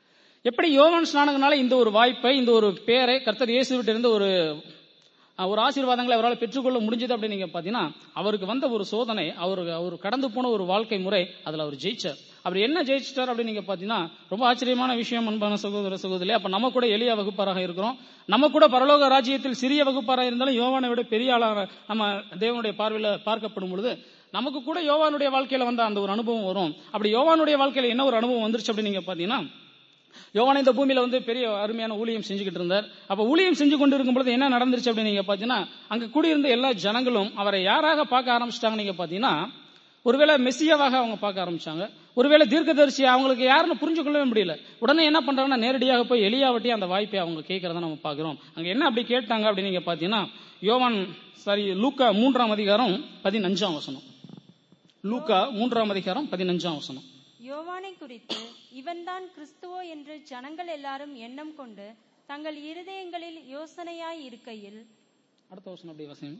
எப்படி யோவான் ஸ்நானங்கனால இந்த ஒரு வாய்ப்பை இந்த ஒரு பேரை கர்த்தர் இயேசுவிட்ட இருந்து ஒரு அஹ், ஒரு ஆசீர்வாதங்களை அவரால் பெற்றுக்கொள்ள முடிஞ்சது அப்படின்னு நீங்க பாத்தீங்கன்னா அவருக்கு வந்த ஒரு சோதனை அவருக்கு அவர் கடந்து போன ஒரு வாழ்க்கை முறை அதுல அவர் ஜெயிச்சார் அவர் என்ன ஜெயிச்சிட்டார் அப்படின்னு நீங்க பாத்தீங்கன்னா ரொம்ப ஆச்சரியமான விஷயம் அன்பான சகோதர சகோதரி அப்ப நம்ம கூட எளிய வகுப்பாராக இருக்கிறோம் நம்ம கூட பரலோக ராஜ்யத்தில் சிறிய வகுப்பாராக இருந்தாலும் யோவானை விட பெரிய ஆளாக நம்ம தேவனுடைய பார்வையில பார்க்கப்படும் பொழுது நமக்கு கூட யோவானுடைய வாழ்க்கையில வந்த அந்த ஒரு அனுபவம் வரும் அப்படி யோவானுடைய வாழ்க்கையில என்ன ஒரு அனுபவம் வந்துருச்சு அப்படின்னு நீங்க பாத்தீங்கன்னா யோவான் இந்த பூமியில வந்து பெரிய அருமையான ஊழியம் செஞ்சுக்கிட்டு இருந்தார் அப்ப ஊழியம் செஞ்சு கொண்டு இருக்கும் பொழுது என்ன நடந்துருச்சு அப்படின்னு நீங்க பாத்தீங்கன்னா அங்க கூடியிருந்த எல்லா ஜனங்களும் அவரை யாராக பார்க்க ஆரம்பிச்சிட்டாங்க நீங்க பாத்தீங்கன்னா ஒருவேளை மெஸ்ஸியாவாக அவங்க பார்க்க ஆரம்பிச்சாங்க ஒருவேளை தீர்க்கதரிசி அவங்களுக்கு யாருன்னு புரிஞ்சு கொள்ளவே முடியல உடனே என்ன பண்றாங்கன்னா நேரடியாக போய் எலியாவட்டி அந்த வாய்ப்பை அவங்க கேட்கறத நம்ம பாக்குறோம் அங்க என்ன அப்படி கேட்டாங்க அப்படின்னு நீங்க பாத்தீங்கன்னா யோவான் சாரி லூக்கா மூன்றாம் அதிகாரம் பதினஞ்சாம் வசனம் லூக்கா மூன்றாம் அதிகாரம் பதினஞ்சாம் வசனம் யோவானை குறித்து இவன்தான் கிறிஸ்துவோ என்று ஜனங்கள் எல்லாரும் எண்ணம் கொண்டு தங்கள் இருதயங்களில் யோசனையாய் இருக்கையில் அடுத்த வருஷம் அப்படி வசனம்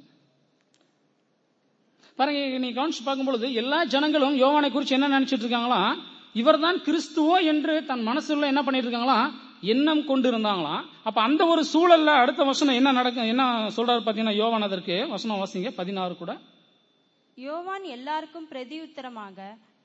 பாருங்க நீ கவனிச்சு பார்க்கும்பொழுது எல்லா ஜனங்களும் யோவானை குறித்து என்ன நினைச்சிட்டு இருக்காங்களா இவர்தான் கிறிஸ்துவோ என்று தன் மனசுல என்ன பண்ணிட்டு இருக்காங்களா எண்ணம் கொண்டு இருந்தாங்களாம் அப்ப அந்த ஒரு சூழல்ல அடுத்த வசனம் என்ன நடக்கும் என்ன சொல்றாரு பாத்தீங்கன்னா யோவான் அதற்கு வசனம் வாசிங்க பதினாறு கூட யோவான் எல்லாருக்கும் பிரதியுத்தரமாக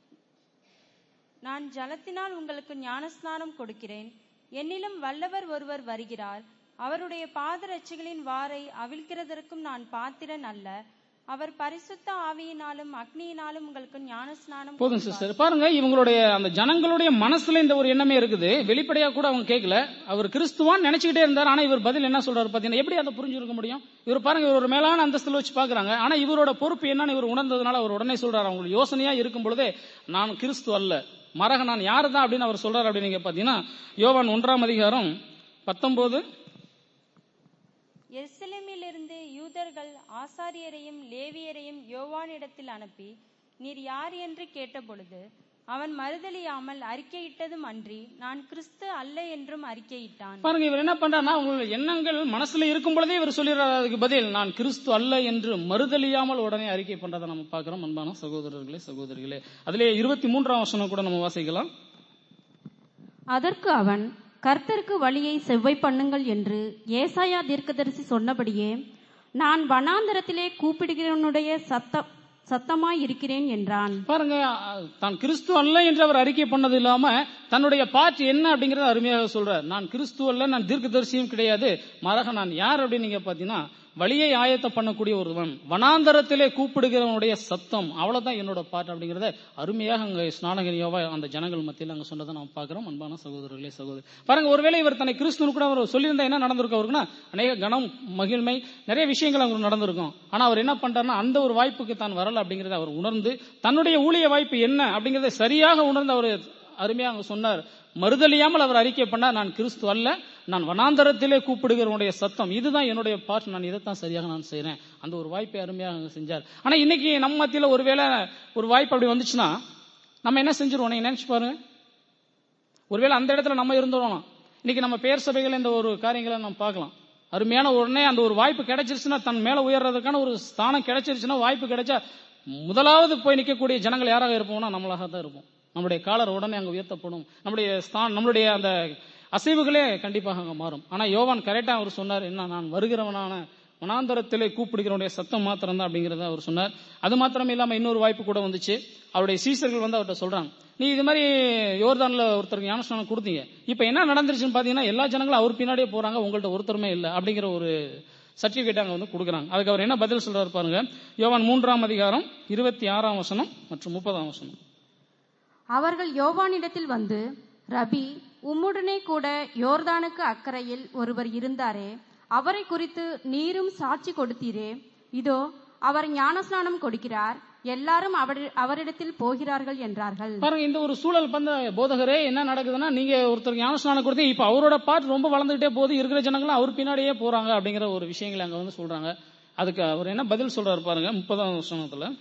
நான் ஜலத்தினால் உங்களுக்கு ஞானஸ்நானம் கொடுக்கிறேன் என்னிலும் வல்லவர் ஒருவர் வருகிறார் அவருடைய பாதரட்சிகளின் வாரை அவிழ்க்கிறதற்கும் நான் பாத்திரன் அல்ல அவர் பரிசுத்த ஆவியினாலும் அக்னியினாலும் உங்களுக்கு ஞானஸ்நானம் போதும் சிஸ்டர் பாருங்க இவங்களுடைய அந்த ஜனங்களுடைய மனசுல இந்த ஒரு எண்ணமே இருக்குது வெளிப்படையா கூட அவங்க கேட்கல அவர் கிறிஸ்துவான் நினைச்சுக்கிட்டே இருந்தார் ஆனா இவர் பதில் என்ன சொல்றாரு பாத்தீங்கன்னா எப்படி அதை புரிஞ்சிருக்க முடியும் இவர் பாருங்க இவர் ஒரு மேலான அந்தஸ்துல வச்சு பாக்குறாங்க ஆனா இவரோட பொறுப்பு என்னன்னு இவர் உணர்ந்ததுனால அவர் உடனே சொல்றாரு அவங்களுக்கு யோசனையா இருக்கும் பொழுதே நான் கிறிஸ்து அல்ல மரக நான் யாரு தான் அப்படின்னு அவர் சொல்றாரு அப்படின்னு நீங்க பாத்தீங்கன்னா யோவான் ஒன்றாம் அதிகாரம் பத்தொன்பது எருசலேமிலிருந்து யூதர்கள் ஆசாரியரையும் லேவியரையும் யோவானிடத்தில் அனுப்பி நீர் யார் என்று கேட்டபொழுது அவன் மறுதலியாமல் அறிக்கையிட்டதும் அன்றி நான் கிறிஸ்து அல்ல என்றும் அறிக்கையிட்டான் பாருங்க இவர் என்ன பண்றாருன்னா உங்களுடைய எண்ணங்கள் மனசுல இருக்கும் பொழுதே இவர் சொல்லிடுறாரு அதுக்கு பதில் நான் கிறிஸ்து அல்ல என்று மறுதலியாமல் உடனே அறிக்கை பண்றதை நம்ம பார்க்கிறோம் அன்பான சகோதரர்களே சகோதரிகளே அதிலே இருபத்தி மூன்றாம் வசனம் கூட நம்ம வாசிக்கலாம் அதற்கு அவன் கர்த்தருக்கு வழியை செவ்வை பண்ணுங்கள் என்று ஏசாயா தீர்க்கதரிசி சொன்னபடியே நான் வனாந்தரத்திலே கூப்பிடுகிறவனுடைய சத்த சத்தமாய் இருக்கிறேன் என்றான் பாருங்க அஹ், தான் கிறிஸ்து அல்ல என்று அவர் அறிக்கை பண்ணது இல்லாம தன்னுடைய பாட்டு என்ன அப்படிங்கறத அருமையாக சொல்றார் நான் கிறிஸ்து அல்ல நான் தீர்க்கதரிசியும் கிடையாது மாறாக நான் யார் அப்படின்னு நீங்க பாத்தீங்கன்னா வழியை ஆயத்தம் பண்ணக்கூடிய ஒருவன் வனாந்தரத்திலே கூப்பிடுகிறவனுடைய சத்தம் அவ்வளவுதான் என்னோட பாட்டு அப்படிங்கறத அருமையாக அங்க ஸ்நானகனியோவா அந்த ஜனங்கள் மத்தியில் அங்க சொன்னதை நம்ம பார்க்கிறோம் அன்பான சகோதரர்களே சகோதரி பாருங்க ஒருவேளை இவர் தன்னை கிறிஸ்துன்னு கூட அவர் சொல்லியிருந்தா என்ன நடந்திருக்கும் அவருக்குன்னா அநேக கனம் மகிழ்மை நிறைய விஷயங்கள் அவருக்கு நடந்திருக்கும் ஆனா அவர் என்ன பண்றாருன்னா அந்த ஒரு வாய்ப்புக்கு தான் வரல அப்படிங்கறத அவர் உணர்ந்து தன்னுடைய ஊழிய வாய்ப்பு என்ன அப்படிங்கறத சரியாக உணர்ந்து அவர் அருமையாக அங்க சொன்னார் மறுதலியாமல் அவர் அறிக்கை பண்ணார் நான் கிறிஸ்து அல்ல நான் வனாந்தரத்திலே கூப்பிடுகிறவனுடைய சத்தம் இதுதான் என்னுடைய பாட் நான் இதைத்தான் சரியாக நான் செய்றேன் அந்த ஒரு வாய்ப்பை அருமையாக அங்க செஞ்சார் ஆனா இன்னைக்கு நம்ம மத்தியில ஒருவேளை ஒரு வாய்ப்பு அப்படி வந்துச்சுன்னா நம்ம என்ன செஞ்சிருவோம் நீங்க நினைச்சு பாருங்க ஒருவேளை அந்த இடத்துல நம்ம இருந்துருவோம் இன்னைக்கு நம்ம பேர் சபைகள் இந்த ஒரு காரியங்களை நம்ம பார்க்கலாம் அருமையான உடனே அந்த ஒரு வாய்ப்பு கிடைச்சிருச்சுன்னா தன் மேல உயர்றதுக்கான ஒரு ஸ்தானம் கிடைச்சிருச்சுன்னா வாய்ப்பு கிடைச்சா முதலாவது போய் நிற்கக்கூடிய ஜனங்கள் யாராக இருப்போம்னா நம்மளாக தான் இருப்போம் நம்முடைய காலர் உடனே அங்க உயர்த்தப்படும் நம்முடைய ஸ்தான் நம்மளுடைய அந்த அசைவுகளே கண்டிப்பாக அங்க மாறும் ஆனா யோவான் கரெக்டா அவர் சொன்னார் என்ன நான் வருகிறவனான வனாந்தரத்திலே கூப்பிடுகிறவனுடைய சத்தம் மாத்திரம் தான் அப்படிங்கறத அவர் சொன்னார் அது மாத்திரம் இல்லாம இன்னொரு வாய்ப்பு கூட வந்துச்சு அவருடைய சீசர்கள் வந்து அவர்கிட்ட சொல்றாங்க நீ இது மாதிரி யோர்தான்ல ஒருத்தருக்கு ஞானஸ்நானம் கொடுத்தீங்க இப்ப என்ன நடந்துருச்சுன்னு பாத்தீங்கன்னா எல்லா ஜனங்களும் அவர் பின்னாடியே போறாங்க உங்கள்ட்ட ஒருத்தருமே இல்லை அப்படிங்கிற ஒரு சர்டிபிகேட் அங்க வந்து கொடுக்குறாங்க அதுக்கு அவர் என்ன பதில் சொல்றாரு பாருங்க யோவான் மூன்றாம் அதிகாரம் இருபத்தி ஆறாம் வசனம் மற்றும் முப்பதாம் வசனம் அவர்கள் யோவானிடத்தில் வந்து ரபி உம்முடனே கூட யோர்தானுக்கு அக்கறையில் ஒருவர் இருந்தாரே அவரை குறித்து நீரும் சாட்சி கொடுத்தீரே இதோ அவர் ஞானஸ்நானம் கொடுக்கிறார் எல்லாரும் அவரி- அவரிடத்தில் போகிறார்கள் என்றார்கள் பாருங்க இந்த ஒரு சூழல் பந்த போதகரே என்ன நடக்குதுன்னா நீங்க ஒருத்தர் ஞானஸ்நானம் கொடுத்தீங்க இப்ப அவரோட பாட்டு ரொம்ப வளர்ந்துகிட்டே போகுது இருக்கிற ஜனங்களும் அவர் பின்னாடியே போறாங்க அப்படிங்கிற ஒரு விஷயங்களை அங்க வந்து சொல்றாங்க அதுக்கு அவர் என்ன பதில் சொல்றாரு பாருங்க முப்பதாம் வசனத்துல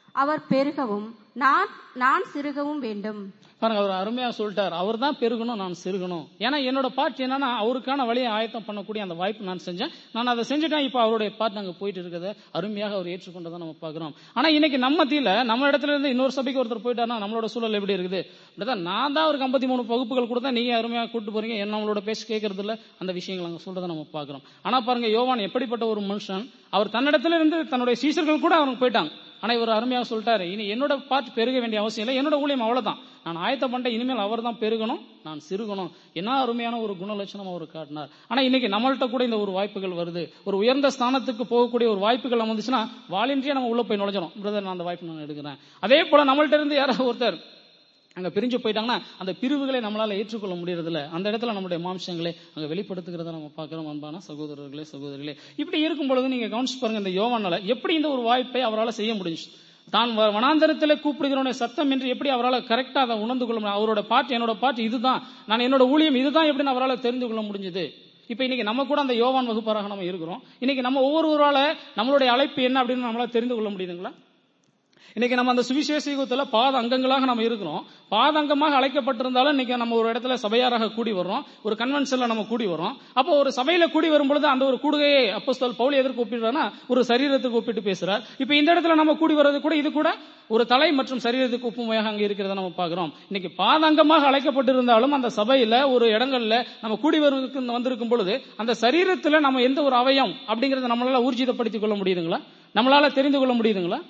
அவர் பெருகவும் நான் நான் சிறுகவும் வேண்டும் பாருங்க அவர் அருமையா சொல்லிட்டார் அவர் தான் பெருகணும் நான் சிறுகணும் ஏன்னா என்னோட பார்ட் என்னன்னா அவருக்கான வழியை ஆயத்தம் பண்ணக்கூடிய அந்த வாய்ப்பு நான் செஞ்சேன் நான் அதை செஞ்சுட்டேன் இப்போ அவருடைய பார்ட் நாங்க போயிட்டு இருக்கிறத அருமையாக அவர் ஏற்றுக்கொண்டதை நம்ம பார்க்கிறோம் ஆனா இன்னைக்கு நம்ம மத்தியில நம்ம இடத்துல இருந்து இன்னொரு சபைக்கு ஒருத்தர் போயிட்டாருன்னா நம்மளோட சூழல் எப்படி இருக்குது அப்படிதான் நான் தான் அவருக்கு ஐம்பத்தி மூணு வகுப்புகள் கொடுத்தா நீங்க அருமையாக கூட்டு போறீங்க என்ன நம்மளோட பேச்சு கேட்கறது இல்ல அந்த விஷயங்கள் அங்க சொல்றதை நம்ம பார்க்கிறோம் ஆனா பாருங்க யோவான் எப்படிப்பட்ட ஒரு மனுஷன் அவர் தன்னிடத்துல இருந்து தன்னுடைய சீசர்கள் கூட அவனுக்கு போயிட்டாங்க ஆனா இவர் அருமையாக சொல்லிட்டாரு இனி என்னோட பார்த்து பெருக வேண்டிய அவசியம் இல்லை என்னோட ஊழியம் அவ்வளவுதான் நான் ஆயத்தம் பண்ணிட்டேன் இனிமேல் அவர் தான் பெருகணும் நான் சிறுகணும் என்ன அருமையான ஒரு குணலட்சணம் அவர் காட்டினார் ஆனா இன்னைக்கு நம்மள்ட்ட கூட இந்த ஒரு வாய்ப்புகள் வருது ஒரு உயர்ந்த ஸ்தானத்துக்கு போகக்கூடிய ஒரு வாய்ப்புகள் நம்ம வந்துச்சுன்னா வாலின்றியே நம்ம உள்ள போய் நுழைஞ்சிடும் பிரதர் நான் அந்த வாய்ப்பு நான் எடுக்கிறேன் அதே போல நம்மள்ட்ட இருந்து யாராவது ஒருத்தர் அங்க பிரிஞ்சு போயிட்டாங்கன்னா அந்த பிரிவுகளை நம்மளால ஏற்றுக்கொள்ள முடியறதில்ல அந்த இடத்துல நம்மளுடைய மாம்சங்களை அங்க வெளிப்படுத்துகிறத நம்ம பார்க்கிறோம் அன்பான சகோதரர்களே சகோதரிகளே இப்படி இருக்கும் பொழுது நீங்க கவனிச்சு பாருங்க இந்த யோவானால எப்படி இந்த ஒரு வாய்ப்பை அவரால் செய்ய முடிஞ்சு தான் வ- வனாந்தரத்திலே கூப்பிடுகிறவனுடைய சத்தம் என்று எப்படி அவரால் கரெக்டா அதை உணர்ந்து கொள்ள முடியும் அவரோட பாட்டு என்னோட பாட்டு இதுதான் நான் என்னோட ஊழியம் இதுதான் எப்படின்னு அவரால் தெரிந்து கொள்ள முடிஞ்சது இப்ப இன்னைக்கு நம்ம கூட அந்த யோவான் வகுப்பராக நம்ம இருக்கிறோம் இன்னைக்கு நம்ம ஒவ்வொருவரால நம்மளுடைய அழைப்பு என்ன அப்படின்னு நம்மளால தெரிந்து கொள்ள முடியுதுங்களா இன்னைக்கு நம்ம அந்த சுவிசேஷ யுகத்துல பாத அங்கங்களாக நம்ம இருக்கிறோம் பாத அங்கமாக அழைக்கப்பட்டிருந்தாலும் இன்னைக்கு நம்ம ஒரு இடத்துல சபையாராக கூடி வர்றோம் ஒரு கன்வென்ஷன்ல நம்ம கூடி வர்றோம் அப்போ ஒரு சபையில கூடி வரும் பொழுது அந்த ஒரு கூடுகையை அப்போஸ்தலர் பவுல் எதற்கு ஒப்பிடுறாருன்னா ஒரு சரீரத்துக்கு ஒப்பிட்டு பேசுறார் இப்ப இந்த இடத்துல நம்ம கூடி வர்றது கூட இது கூட ஒரு தலை மற்றும் சரீரத்துக்கு ஒப்புமையாக அங்க இருக்கிறத நம்ம பார்க்கிறோம் இன்னைக்கு பாதங்கமாக அழைக்கப்பட்டிருந்தாலும் அந்த சபையில ஒரு இடங்கள்ல நம்ம கூடி வருவதற்கு வந்திருக்கும் பொழுது அந்த சரீரத்துல நம்ம எந்த ஒரு அவயம் அப்படிங்கறத நம்மளால ஊர்ஜிதப்படுத்திக் கொள்ள முடியுதுங்களா நம்மளால தெரிந்து கொள்ள முடியுதுங்களா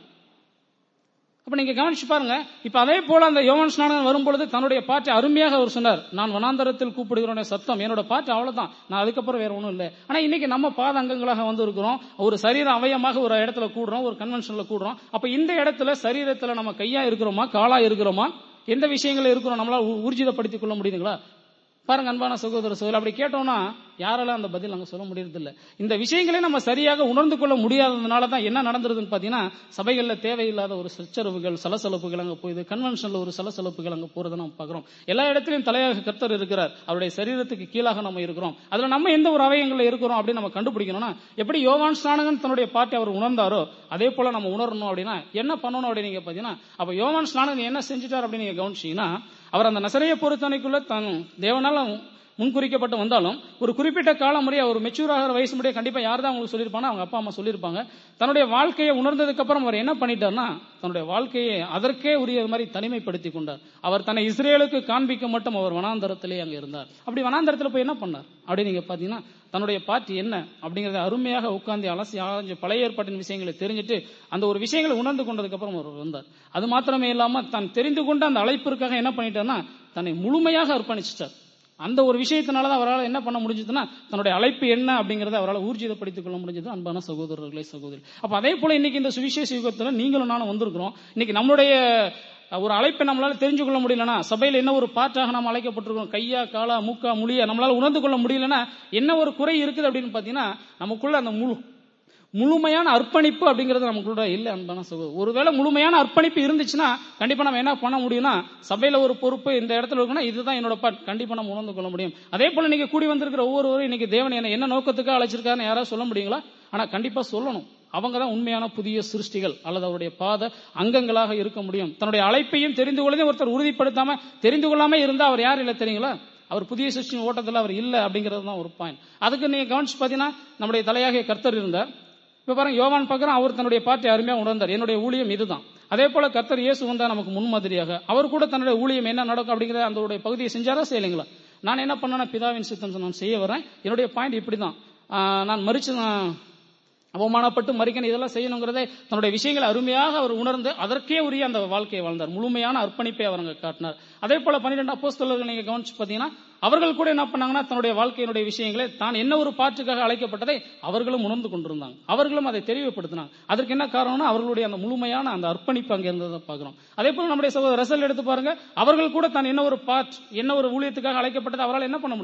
அப்ப நீங்க கவனிச்சு பாருங்க இப்ப அதே போல அந்த யோவான் ஸ்நானகன் வரும்பொழுது தன்னுடைய பாட்டை அருமையாக அவர் சொன்னார் நான் வனாந்தரத்தில் கூப்பிடுகிறோனே சத்தம் என்னோட பாட்டு அவ்வளவுதான் நான் அதுக்கப்புறம் வேற ஒண்ணும் இல்லை ஆனா இன்னைக்கு நம்ம பாத அங்கங்களாக வந்து இருக்கிறோம் ஒரு சரீர அவயமாக ஒரு இடத்துல கூடுறோம் ஒரு கன்வென்ஷன்ல கூடுறோம் அப்ப இந்த இடத்துல சரீரத்துல நம்ம கையா இருக்கிறோமா காலா இருக்கிறோமா எந்த விஷயங்கள் இருக்கிறோம் நம்மளால ஊ- ஊர்ஜிதப்படுத்திக் கொள்ள முடியுதுங்களா பாருங்க அன்பான சகோதர சகோதரி அப்படி கேட்டோம்னா யாரால அந்த பதில் அங்க சொல்ல முடியறதில்ல இந்த விஷயங்களை நம்ம சரியாக உணர்ந்து கொள்ள முடியாததுனால தான் என்ன நடந்துருதுன்னு பாத்தீங்கன்னா சபைகள்ல தேவையில்லாத ஒரு சச்சரவுகள் சலசலப்புகள் அங்க போகுது கன்வென்ஷன்ல ஒரு சலசலப்புகள் அங்க போறதை நம்ம பாக்குறோம் எல்லா இடத்திலும் தலையாக கர்த்தர் இருக்கிறார் அவருடைய சரீரத்துக்கு கீழாக நம்ம இருக்கிறோம் அதுல நம்ம எந்த ஒரு அவயங்கள்ல இருக்கிறோம் அப்படின்னு நம்ம கண்டுபிடிக்கணும்னா எப்படி யோவான் ஸ்நானகன் தன்னுடைய பாட்டை அவர் உணர்ந்தாரோ அதே போல நம்ம உணரணும் அப்படின்னா என்ன பண்ணணும் அப்படின்னு நீங்க பாத்தீங்கன்னா அப்ப யோவான் ஸ்நானகன் என்ன செஞ்சுட்டார் அப்படின்னு நீங்க கவனிச்சீங்கன்னா அவர் அந்த நசரைய பொறுத்தனைக்குள்ள தான் தேவனால முன்குறிக்கப்பட்டு வந்தாலும் ஒரு குறிப்பிட்ட காலம் முறையா ஒரு மெச்சூர் ஆகிற வயசு முடிய கண்டிப்பா யார் தான் உங்களுக்கு சொல்லியிருப்பாங்க அவங்க அப்பா அம்மா சொல்லியிருப்பாங்க தன்னுடைய வாழ்க்கையை உணர்ந்ததுக்கு அப்புறம் அவர் என்ன பண்ணிட்டார்னா தன்னுடைய வாழ்க்கையை அதற்கே உரிய மாதிரி தனிமைப்படுத்தி கொண்டார் அவர் தன்னை இஸ்ரேலுக்கு காண்பிக்க மட்டும் அவர் வனாந்தரத்திலே அங்க இருந்தார் அப்படி வனாந்தரத்துல போய் என்ன பண்ணார் அப்படி நீங்க பாத்தீங்கன்னா தன்னுடைய பாட்டு என்ன அப்படிங்கறத அருமையாக உட்கார்ந்து அலசி ஆராய்ஞ்சு பழைய ஏற்பாட்டின் விஷயங்களை தெரிஞ்சுட்டு அந்த ஒரு விஷயங்களை உணர்ந்து கொண்டதுக்கு அப்புறம் அவர் வந்தார் அது மாத்திரமே இல்லாம தான் தெரிந்து கொண்ட அந்த அழைப்பிற்காக என்ன பண்ணிட்டார்னா தன்னை முழுமையாக அர்ப்பணிச்சிட்டார் அந்த ஒரு விஷயத்தினால தான் அவரால் என்ன பண்ண முடிஞ்சதுன்னா தன்னுடைய அழைப்பு என்ன அப்படிங்கறத அவரால் ஊர்ஜிதப்படுத்திக் கொள்ள முடிஞ்சது அன்பான சகோதரர்களே சகோதரி அப்ப அதே போல இன்னைக்கு இந்த சுவிசேஷ யுகத்துல நீங்களும் நானும் வந்திருக்கிறோம் இன்னைக்கு நம்மளுடைய ஒரு அழைப்பை நம்மளால தெரிஞ்சு கொள்ள முடியலனா சபையில என்ன ஒரு பாட்டாக நாம் அழைக்கப்பட்டிருக்கோம் கையா காலா மூக்கா முடியா நம்மளால உணர்ந்து கொள்ள முடியலனா என்ன ஒரு குறை இருக்குது அப்படின்னு பாத்தீங்கன்னா நமக்குள்ள அந்த முழு முழுமையான அர்ப்பணிப்பு அப்படிங்கிறது நமக்குள்ள இல்ல அன்பான சகோதரர் ஒருவேளை முழுமையான அர்ப்பணிப்பு இருந்துச்சுன்னா கண்டிப்பா நம்ம என்ன பண்ண முடியும்னா சபையில ஒரு பொறுப்பு இந்த இடத்துல இருக்குன்னா இதுதான் என்னோட பாட் கண்டிப்பா நம்ம உணர்ந்து கொள்ள முடியும் அதே போல நீங்க கூடி வந்திருக்கிற ஒவ்வொருவரும் இன்னைக்கு தேவன் என்ன என்ன நோக்கத்துக்காக அழைச்சிருக்காருன்னு யாராவது சொல்ல முடியுங்களா ஆனா கண்டிப்பா சொல்லணும் அவங்க தான் உண்மையான புதிய சிருஷ்டிகள் அல்லது அவருடைய பாத அங்கங்களாக இருக்க முடியும் தன்னுடைய அழைப்பையும் தெரிந்து கொள்ளதையும் ஒருத்தர் உறுதிப்படுத்தாம தெரிந்து கொள்ளாம இருந்தா அவர் யார் இல்லை தெரியுங்களா அவர் புதிய சிருஷ்டியின் ஓட்டத்தில் அவர் இல்ல அப்படிங்கிறது தான் ஒரு பாயிண்ட் அதுக்கு நீங்க கவனிச்சு பாத்தீங்கன்னா நம்முடைய தலையாகிய கர்த்தர் இருந்தார் இப்ப பாருங்க யோவான் பார்க்கிறோம் அவர் தன்னுடைய பாட்டை அருமையா உணர்ந்தார் என்னுடைய ஊழியம் இதுதான் அதே போல கர்த்தர் இயேசு வந்தா நமக்கு முன்மாதிரியாக அவர் கூட தன்னுடைய ஊழியம் என்ன நடக்கும் அப்படிங்கிற அந்த பகுதியை செஞ்சாரா செய்யலைங்களா நான் என்ன பண்ணேன்னா பிதாவின் சித்தம் நான் செய்ய வரேன் என்னுடைய பாயிண்ட் இப்படிதான் ஆஹ் நான் மறிச்சு நான் அவமானப்பட்டு மறிக்கணும் இதெல்லாம் செய்யணுங்கிறதே தன்னுடைய விஷயங்களை அருமையாக அவர் உணர்ந்து அதற்கே உரிய அந்த வாழ்க்கையை வாழ்ந்தார் முழுமையான அர்ப்பணிப்பை அவர் அங்க காட்டினார் அதே போல பன்னிரெண்டு அப்போஸ்தலர்கள் நீங்க கவனிச்சு பாத்தீங்கன்னா அவர்கள் கூட என்ன பண்ணாங்கன்னா தன்னுடைய வாழ்க்கையினுடைய விஷயங்களை தான் என்ன ஒரு பாட்டுக்காக அழைக்கப்பட்டதை அவர்களும் உணர்ந்து கொண்டிருந்தாங்க அவர்களும் அதை தெளிவுபடுத்தினாங்க அதற்கு என்ன காரணம்னா அவர்களுடைய அந்த முழுமையான அந்த அர்ப்பணிப்பு அங்க இருந்ததை பார்க்கிறோம் அதே போல நம்முடைய சகோதரர் ரசல் எடுத்து பாருங்க அவர்கள் கூட தான் என்ன ஒரு பாட் என்ன ஒரு ஊழியத்துக்காக அழைக்கப்பட்டது அவரால் என்ன பண்ண முடியும்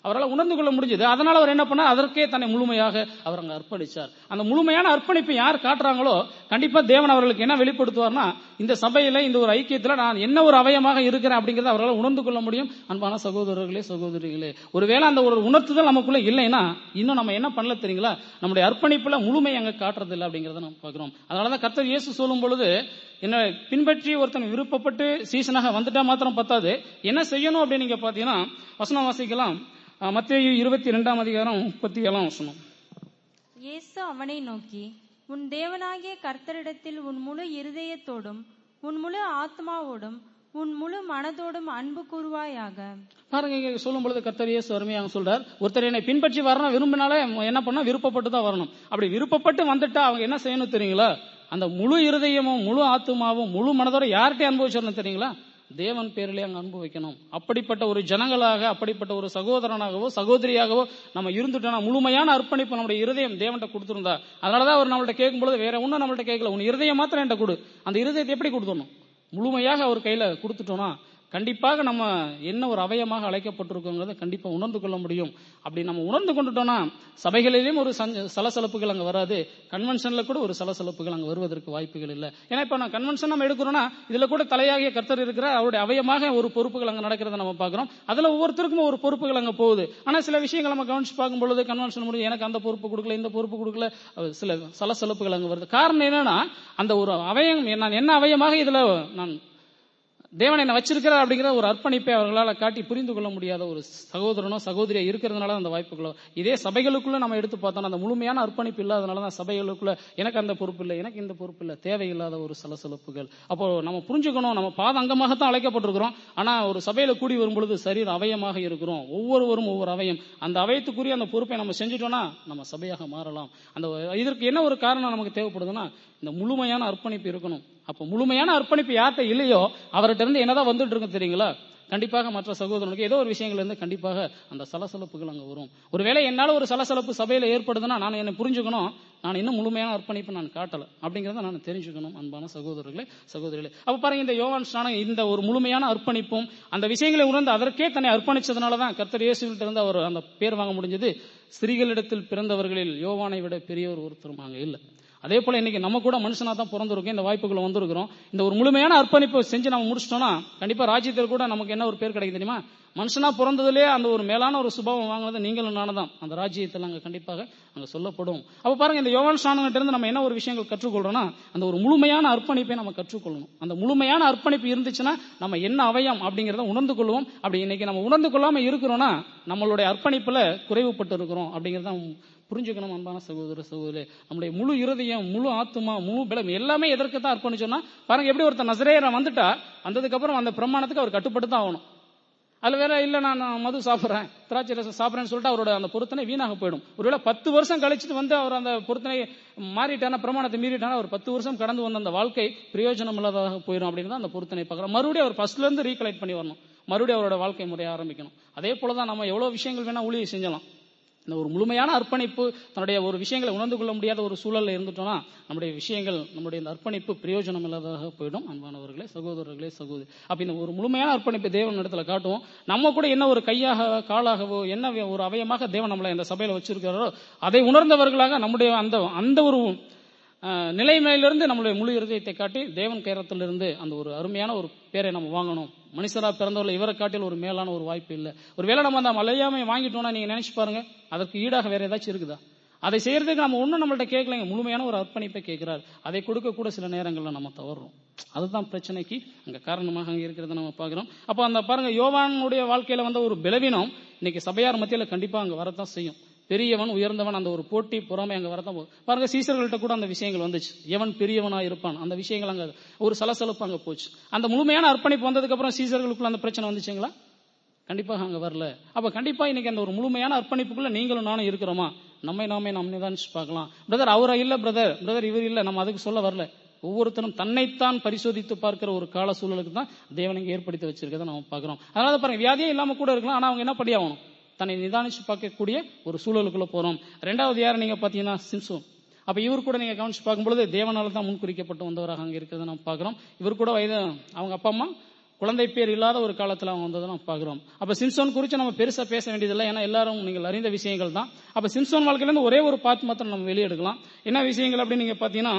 அவரால் உணர்ந்து கொள்ள முடிஞ்சது அதனால அவர் என்ன பண்ணார் அதற்கே தன்னை முழுமையாக அவர் அங்க அர்ப்பணிச்சார் அந்த முழுமையான அர்ப்பணிப்பை யார் காட்டுறாங்களோ கண்டிப்பா தேவன் அவர்களுக்கு என்ன வெளிப்படுத்துவார்னா இந்த சபையில இந்த ஒரு ஐக்கியத்துல நான் என்ன ஒரு அவயமாக இருக்கிறேன் அப்படிங்கறத அவரால் உணர்ந்து கொள்ள முடியும் அன்பான சகோதரர்களே சகோதரிகளே ஒருவேளை அந்த ஒரு உணர்த்துதல் நமக்குள்ள இல்லைன்னா இன்னும் நம்ம என்ன பண்ணல தெரியுங்களா நம்முடைய அர்ப்பணிப்புல முழுமை அங்க காட்டுறது இல்லை அப்படிங்கறத நம்ம பார்க்கிறோம் அதனாலதான் கர்த்தர் இயேசு சொல்லும் பொழுது என்ன பின்பற்றி ஒருத்தன் விருப்பப்பட்டு சீசனாக வந்துட்டா மாத்திரம் பத்தாது என்ன செய்யணும் அப்படின்னு நீங்க பாத்தீங்கன்னா வசனம் வாசிக்கலாம் மத்திய இருபத்தி ரெண்டாம் அதிகாரம் முப்பத்தி ஏழாம் வசனம் இயேசு அவனை நோக்கி உன் தேவனாகிய கர்த்தரிடத்தில் உன் முழு இருதயத்தோடும் உன் முழு ஆத்மாவோடும் உன் முழு மனதோடும் அன்பு கூறுவாயாக பாருங்க இங்க சொல்லும் பொழுது கர்த்தர் இயேசு அருமையாக சொல்றார் ஒருத்தர் என்னை பின்பற்றி வரணும் விரும்பினாலே என்ன பண்ணா விருப்பப்பட்டு தான் வரணும் அப்படி விருப்பப்பட்டு வந்துட்டா அவங்க என்ன செய்யணும் தெரியுங்களா அந்த முழு இருதயமும் முழு ஆத்துமாவும் முழு மனதோட யார்கிட்ட அனுபவிச்சிடணும் தெரியுங்களா தேவன் பேரிலே அங்க அன்பு வைக்கணும் அப்படிப்பட்ட ஒரு ஜனங்களாக அப்படிப்பட்ட ஒரு சகோதரனாகவோ சகோதரியாகவோ நம்ம இருந்துட்டோம்னா முழுமையான அர்ப்பணிப்பு நம்முடைய இருதயம் தேவன்கிட்ட கொடுத்திருந்தா அதனாலதான் அவர் நம்மள்ட்ட கேட்கும் பொழுது வேற ஒன்னும் நம்மள்ட்ட கேட்கல உன் இருதயம் மாத்திரம் என்கிட்ட கொடு அந்த இருதயத்தை எப்படி கொடுத்துடணும் முழுமையாக அவர் கையில கொடுத்துட்டோம்னா கண்டிப்பாக நம்ம என்ன ஒரு அவயமாக அழைக்கப்பட்டிருக்கோங்கிறத கண்டிப்பா உணர்ந்து கொள்ள முடியும் அப்படி நம்ம உணர்ந்து கொண்டுட்டோம்னா சபைகளிலும் ஒரு சஞ்ச- சலசலப்புகள் அங்க வராது கன்வென்ஷன்ல கூட ஒரு சலசலப்புகள் அங்க வருவதற்கு வாய்ப்புகள் இல்லை ஏன்னா இப்ப நான் கன்வென்ஷன் நம்ம எடுக்கிறோம்னா இதுல கூட தலையாகிய கர்த்தர் இருக்கிற அவருடைய அவயமாக ஒரு பொறுப்புகள் அங்க நடக்கிறத நம்ம பார்க்கிறோம் அதுல ஒவ்வொருத்தருக்கும் ஒரு பொறுப்புகள் அங்க போகுது ஆனா சில விஷயங்கள் நம்ம கவனிச்சு பார்க்கும் பொழுது கன்வென்ஷன் முடிஞ்சு எனக்கு அந்த பொறுப்பு கொடுக்கல இந்த பொறுப்பு கொடுக்கல அஹ் சில சலசலப்புகள் அங்க வருது காரணம் என்னன்னா அந்த ஒரு அவயம் நான் என்ன அவயமாக இதுல நான் தேவன் என்ன வச்சிருக்கிறார் அப்படிங்கிற ஒரு அர்ப்பணிப்பை அவர்களால் காட்டி புரிந்து கொள்ள முடியாத ஒரு சகோதரனோ சகோதரியா இருக்கிறதுனால அந்த வாய்ப்புகளோ இதே சபைகளுக்குள்ள நம்ம எடுத்து பார்த்தோம்னா அந்த முழுமையான அர்ப்பணிப்பு இல்லாதனால தான் சபைகளுக்குள்ள எனக்கு அந்த பொறுப்பு இல்லை எனக்கு இந்த பொறுப்பு இல்லை தேவையில்லாத ஒரு சலசலப்புகள் அப்போ நம்ம புரிஞ்சுக்கணும் நம்ம பாத அங்கமாகத்தான் அழைக்கப்பட்டிருக்கிறோம் ஆனா ஒரு சபையில கூடி வரும் பொழுது சரீர அவயமாக இருக்கிறோம் ஒவ்வொருவரும் ஒவ்வொரு அவயம் அந்த அவயத்துக்குரிய அந்த பொறுப்பை நம்ம செஞ்சுட்டோம்னா நம்ம சபையாக மாறலாம் அந்த இதற்கு என்ன ஒரு காரணம் நமக்கு தேவைப்படுதுன்னா இந்த முழுமையான அர்ப்பணிப்பு இருக்கணும் அப்போ முழுமையான அர்ப்பணிப்பு யார்கிட்ட இல்லையோ அவர்கிட்ட இருந்து என்னதான் வந்துட்டு இருக்கும் தெரியுங்களா கண்டிப்பாக மற்ற சகோதரனுக்கு ஏதோ ஒரு விஷயங்கள் இருந்து கண்டிப்பாக அந்த சலசலப்புகள் அங்க வரும் ஒருவேளை என்னால ஒரு சலசலப்பு சபையில ஏற்படுதுன்னா நான் என்ன புரிஞ்சுக்கணும் நான் இன்னும் முழுமையான அர்ப்பணிப்பு நான் காட்டல அப்படிங்கறத நான் தெரிஞ்சுக்கணும் அன்பான சகோதரர்களே சகோதரிகளே அப்ப பாருங்க இந்த யோவான் ஸ்நானம் இந்த ஒரு முழுமையான அர்ப்பணிப்பும் அந்த விஷயங்களை உணர்ந்து அதற்கே தன்னை அர்ப்பணிச்சதுனால தான் கர்த்தர் இயேசுகிட்ட இருந்து அவர் அந்த பேர் வாங்க முடிஞ்சது ஸ்திரீகளிடத்தில் பிறந்தவர்களில் யோவானை விட பெரியவர் ஒருத்தரும் அங்க இல்லை அதே போல இன்னைக்கு நம்ம கூட மனுஷனா தான் பிறந்திருக்கோம் இந்த வாய்ப்புகள் வந்திருக்கிறோம் இந்த ஒரு முழுமையான அர்ப்பணிப்பை செஞ்சு நம்ம முடிச்சிட்டோம்னா கண்டிப்பா ராஜ்யத்தில் கூட நமக்கு என்ன ஒரு பேர் கிடைக்கும் தெரியுமா மனுஷனா பிறந்ததுலயே அந்த ஒரு மேலான ஒரு சுபாவம் வாங்கினது நீங்களும் நானும் தான் அந்த ராஜ்யத்தில் அங்க கண்டிப்பாக அங்க சொல்லப்படும் அப்ப பாருங்க இந்த யோவான் ஸ்நானங்கிட்ட இருந்து நம்ம என்ன ஒரு விஷயங்கள் கற்றுக்கொள்றோம்னா அந்த ஒரு முழுமையான அர்ப்பணிப்பை நம்ம கற்றுக்கொள்ளணும் அந்த முழுமையான அர்ப்பணிப்பு இருந்துச்சுன்னா நம்ம என்ன அவயம் அப்படிங்கறத உணர்ந்து கொள்வோம் அப்படி இன்னைக்கு நம்ம உணர்ந்து கொள்ளாம இருக்கிறோம்னா நம்மளுடைய அர்ப்பணிப்புல குறைவுபட்டு இருக்கிறோம் அப்படிங்கறத புரிஞ்சுக்கணும் அன்பான சகோதர சகோதரி நம்முடைய முழு இருதயம் முழு ஆத்துமா முழு பலம் எல்லாமே எதற்கு தான் அர்ப்பணிச்சோம்னா பாருங்க எப்படி ஒருத்தர் நசரேயரை வந்துட்டா வந்ததுக்கு அப்புறம் அந்த பிரமாணத்துக்கு அவர் கட்டுப்பட்டு தான் ஆகணும் அதுல வேற இல்ல நான் மது சாப்பிடுறேன் திராட்சை ரசம் சாப்பிடுறேன்னு சொல்லிட்டு அவரோட அந்த பொருத்தனை வீணாக போயிடும் ஒருவேளை பத்து வருஷம் கழிச்சுட்டு வந்து அவர் அந்த பொருத்தனை மாறிட்டானா பிரமாணத்தை மீறிட்டானா ஒரு பத்து வருஷம் கடந்து வந்த அந்த வாழ்க்கை பிரயோஜனம் இல்லாததாக போயிடும் அப்படின்னு தான் அந்த பொருத்தனை பார்க்குறோம் மறுபடியும் அவர் ஃபர்ஸ்ட்ல இருந்து ரீகலெக்ட் பண்ணி வரணும் மறுபடியும் அவரோட வாழ்க்கை முறையை ஆரம்பிக்கணும் அதே போலதான் நம்ம எவ்வளவு விஷயங்கள் வேணா ஊழியை செஞ்சலாம் இந்த ஒரு முழுமையான அர்ப்பணிப்பு தன்னுடைய ஒரு விஷயங்களை உணர்ந்து கொள்ள முடியாத ஒரு சூழல்ல இருந்துட்டோம்னா நம்முடைய விஷயங்கள் நம்முடைய இந்த அர்ப்பணிப்பு பிரயோஜனம் இல்லாததாக போயிடும் அன்பானவர்களே சகோதரர்களே சகோதரி அப்ப இந்த ஒரு முழுமையான அர்ப்பணிப்பை தேவன் இடத்துல காட்டுவோம் நம்ம கூட என்ன ஒரு கையாக காலாகவோ என்ன ஒரு அவயமாக தேவன் நம்மளை இந்த சபையில வச்சிருக்கிறாரோ அதை உணர்ந்தவர்களாக நம்முடைய அந்த அந்த ஒரு அஹ், நிலைமையிலிருந்து நம்மளுடைய முழு இருதயத்தை காட்டி தேவன் கேரத்திலிருந்து அந்த ஒரு அருமையான ஒரு பேரை நம்ம வாங்கணும் மனுஷரா பிறந்தவர்கள் இவரை காட்டில் ஒரு மேலான ஒரு வாய்ப்பு இல்லை ஒருவேளை நம்ம அந்த மலையாமை வாங்கிட்டோம்னா நீங்க நினைச்சு பாருங்க அதற்கு ஈடாக வேற ஏதாச்சும் இருக்குதா அதை செய்யறதுக்கு நம்ம ஒண்ணும் நம்மள்ட்ட கேட்கலைங்க முழுமையான ஒரு அர்ப்பணிப்பை கேட்கிறார் அதை கொடுக்க கூட சில நேரங்கள்ல நம்ம தவறுறோம் அதுதான் பிரச்சனைக்கு அங்க காரணமாக அங்க இருக்கிறத நம்ம பார்க்கிறோம் அப்ப அந்த பாருங்க யோவானுடைய வாழ்க்கையில வந்த ஒரு பலவீனம் இன்னைக்கு சபையார் மத்தியில கண்டிப்பா அங்க வரத்தான் செய்யும் பெரியவன் உயர்ந்தவன் அந்த ஒரு போட்டி பொறாமை அங்க வரதான் போகுது பாருங்க சீசர்கள்ட்ட கூட அந்த விஷயங்கள் வந்துச்சு எவன் பெரியவனா இருப்பான் அந்த விஷயங்கள் அங்க ஒரு சலசலப்பு அங்க போச்சு அந்த முழுமையான அர்ப்பணிப்பு வந்ததுக்கு அப்புறம் சீசர்களுக்குள்ள அந்த பிரச்சனை வந்துச்சுங்களா கண்டிப்பாக அங்க வரல அப்ப கண்டிப்பா இன்னைக்கு அந்த ஒரு முழுமையான அர்ப்பணிப்புக்குள்ள நீங்களும் நானும் இருக்கிறோமா நம்மை நாமே நாம் நிதானிச்சு பார்க்கலாம் பிரதர் அவரா இல்ல பிரதர் பிரதர் இவர் இல்ல நம்ம அதுக்கு சொல்ல வரல ஒவ்வொருத்தரும் தன்னைத்தான் பரிசோதித்து பார்க்கிற ஒரு கால சூழலுக்கு தான் தேவன் இங்க ஏற்படுத்தி வச்சிருக்கதை நம்ம பார்க்கிறோம் அதனால பாருங்க வியாதியே இல்லாம கூட இருக்கலாம் ஆனா அவங்க என்ன படி ஆகணும் தன்னை நிதானிச்சு பார்க்கக்கூடிய ஒரு சூழலுக்குள்ள போறோம் ரெண்டாவது யார் நீங்க பாத்தீங்கன்னா சிம்சோன் அப்ப இவர் கூட நீங்க கவனிச்சு பார்க்கும்பொழுது தேவனால தான் முன்குறிக்கப்பட்டு வந்தவராக அங்க இருக்கிறத நம்ம பார்க்கிறோம் இவர் கூட வயது அவங்க அப்பா அம்மா குழந்தை பேர் இல்லாத ஒரு காலத்துல அவங்க வந்ததை நம்ம பார்க்கிறோம் அப்ப சிம்சோன் குறித்து நம்ம பெருசா பேச வேண்டியதில்லை ஏன்னா எல்லாரும் நீங்கள் அறிந்த விஷயங்கள் தான் அப்ப சிம்சோன் வாழ்க்கையில இருந்து ஒரே ஒரு பாட்டு மாத்திரம் நம்ம வெளியெடுக்கலாம் என்ன விஷயங்கள் அப்படின்னு நீங்க பாத்தீங்கன்னா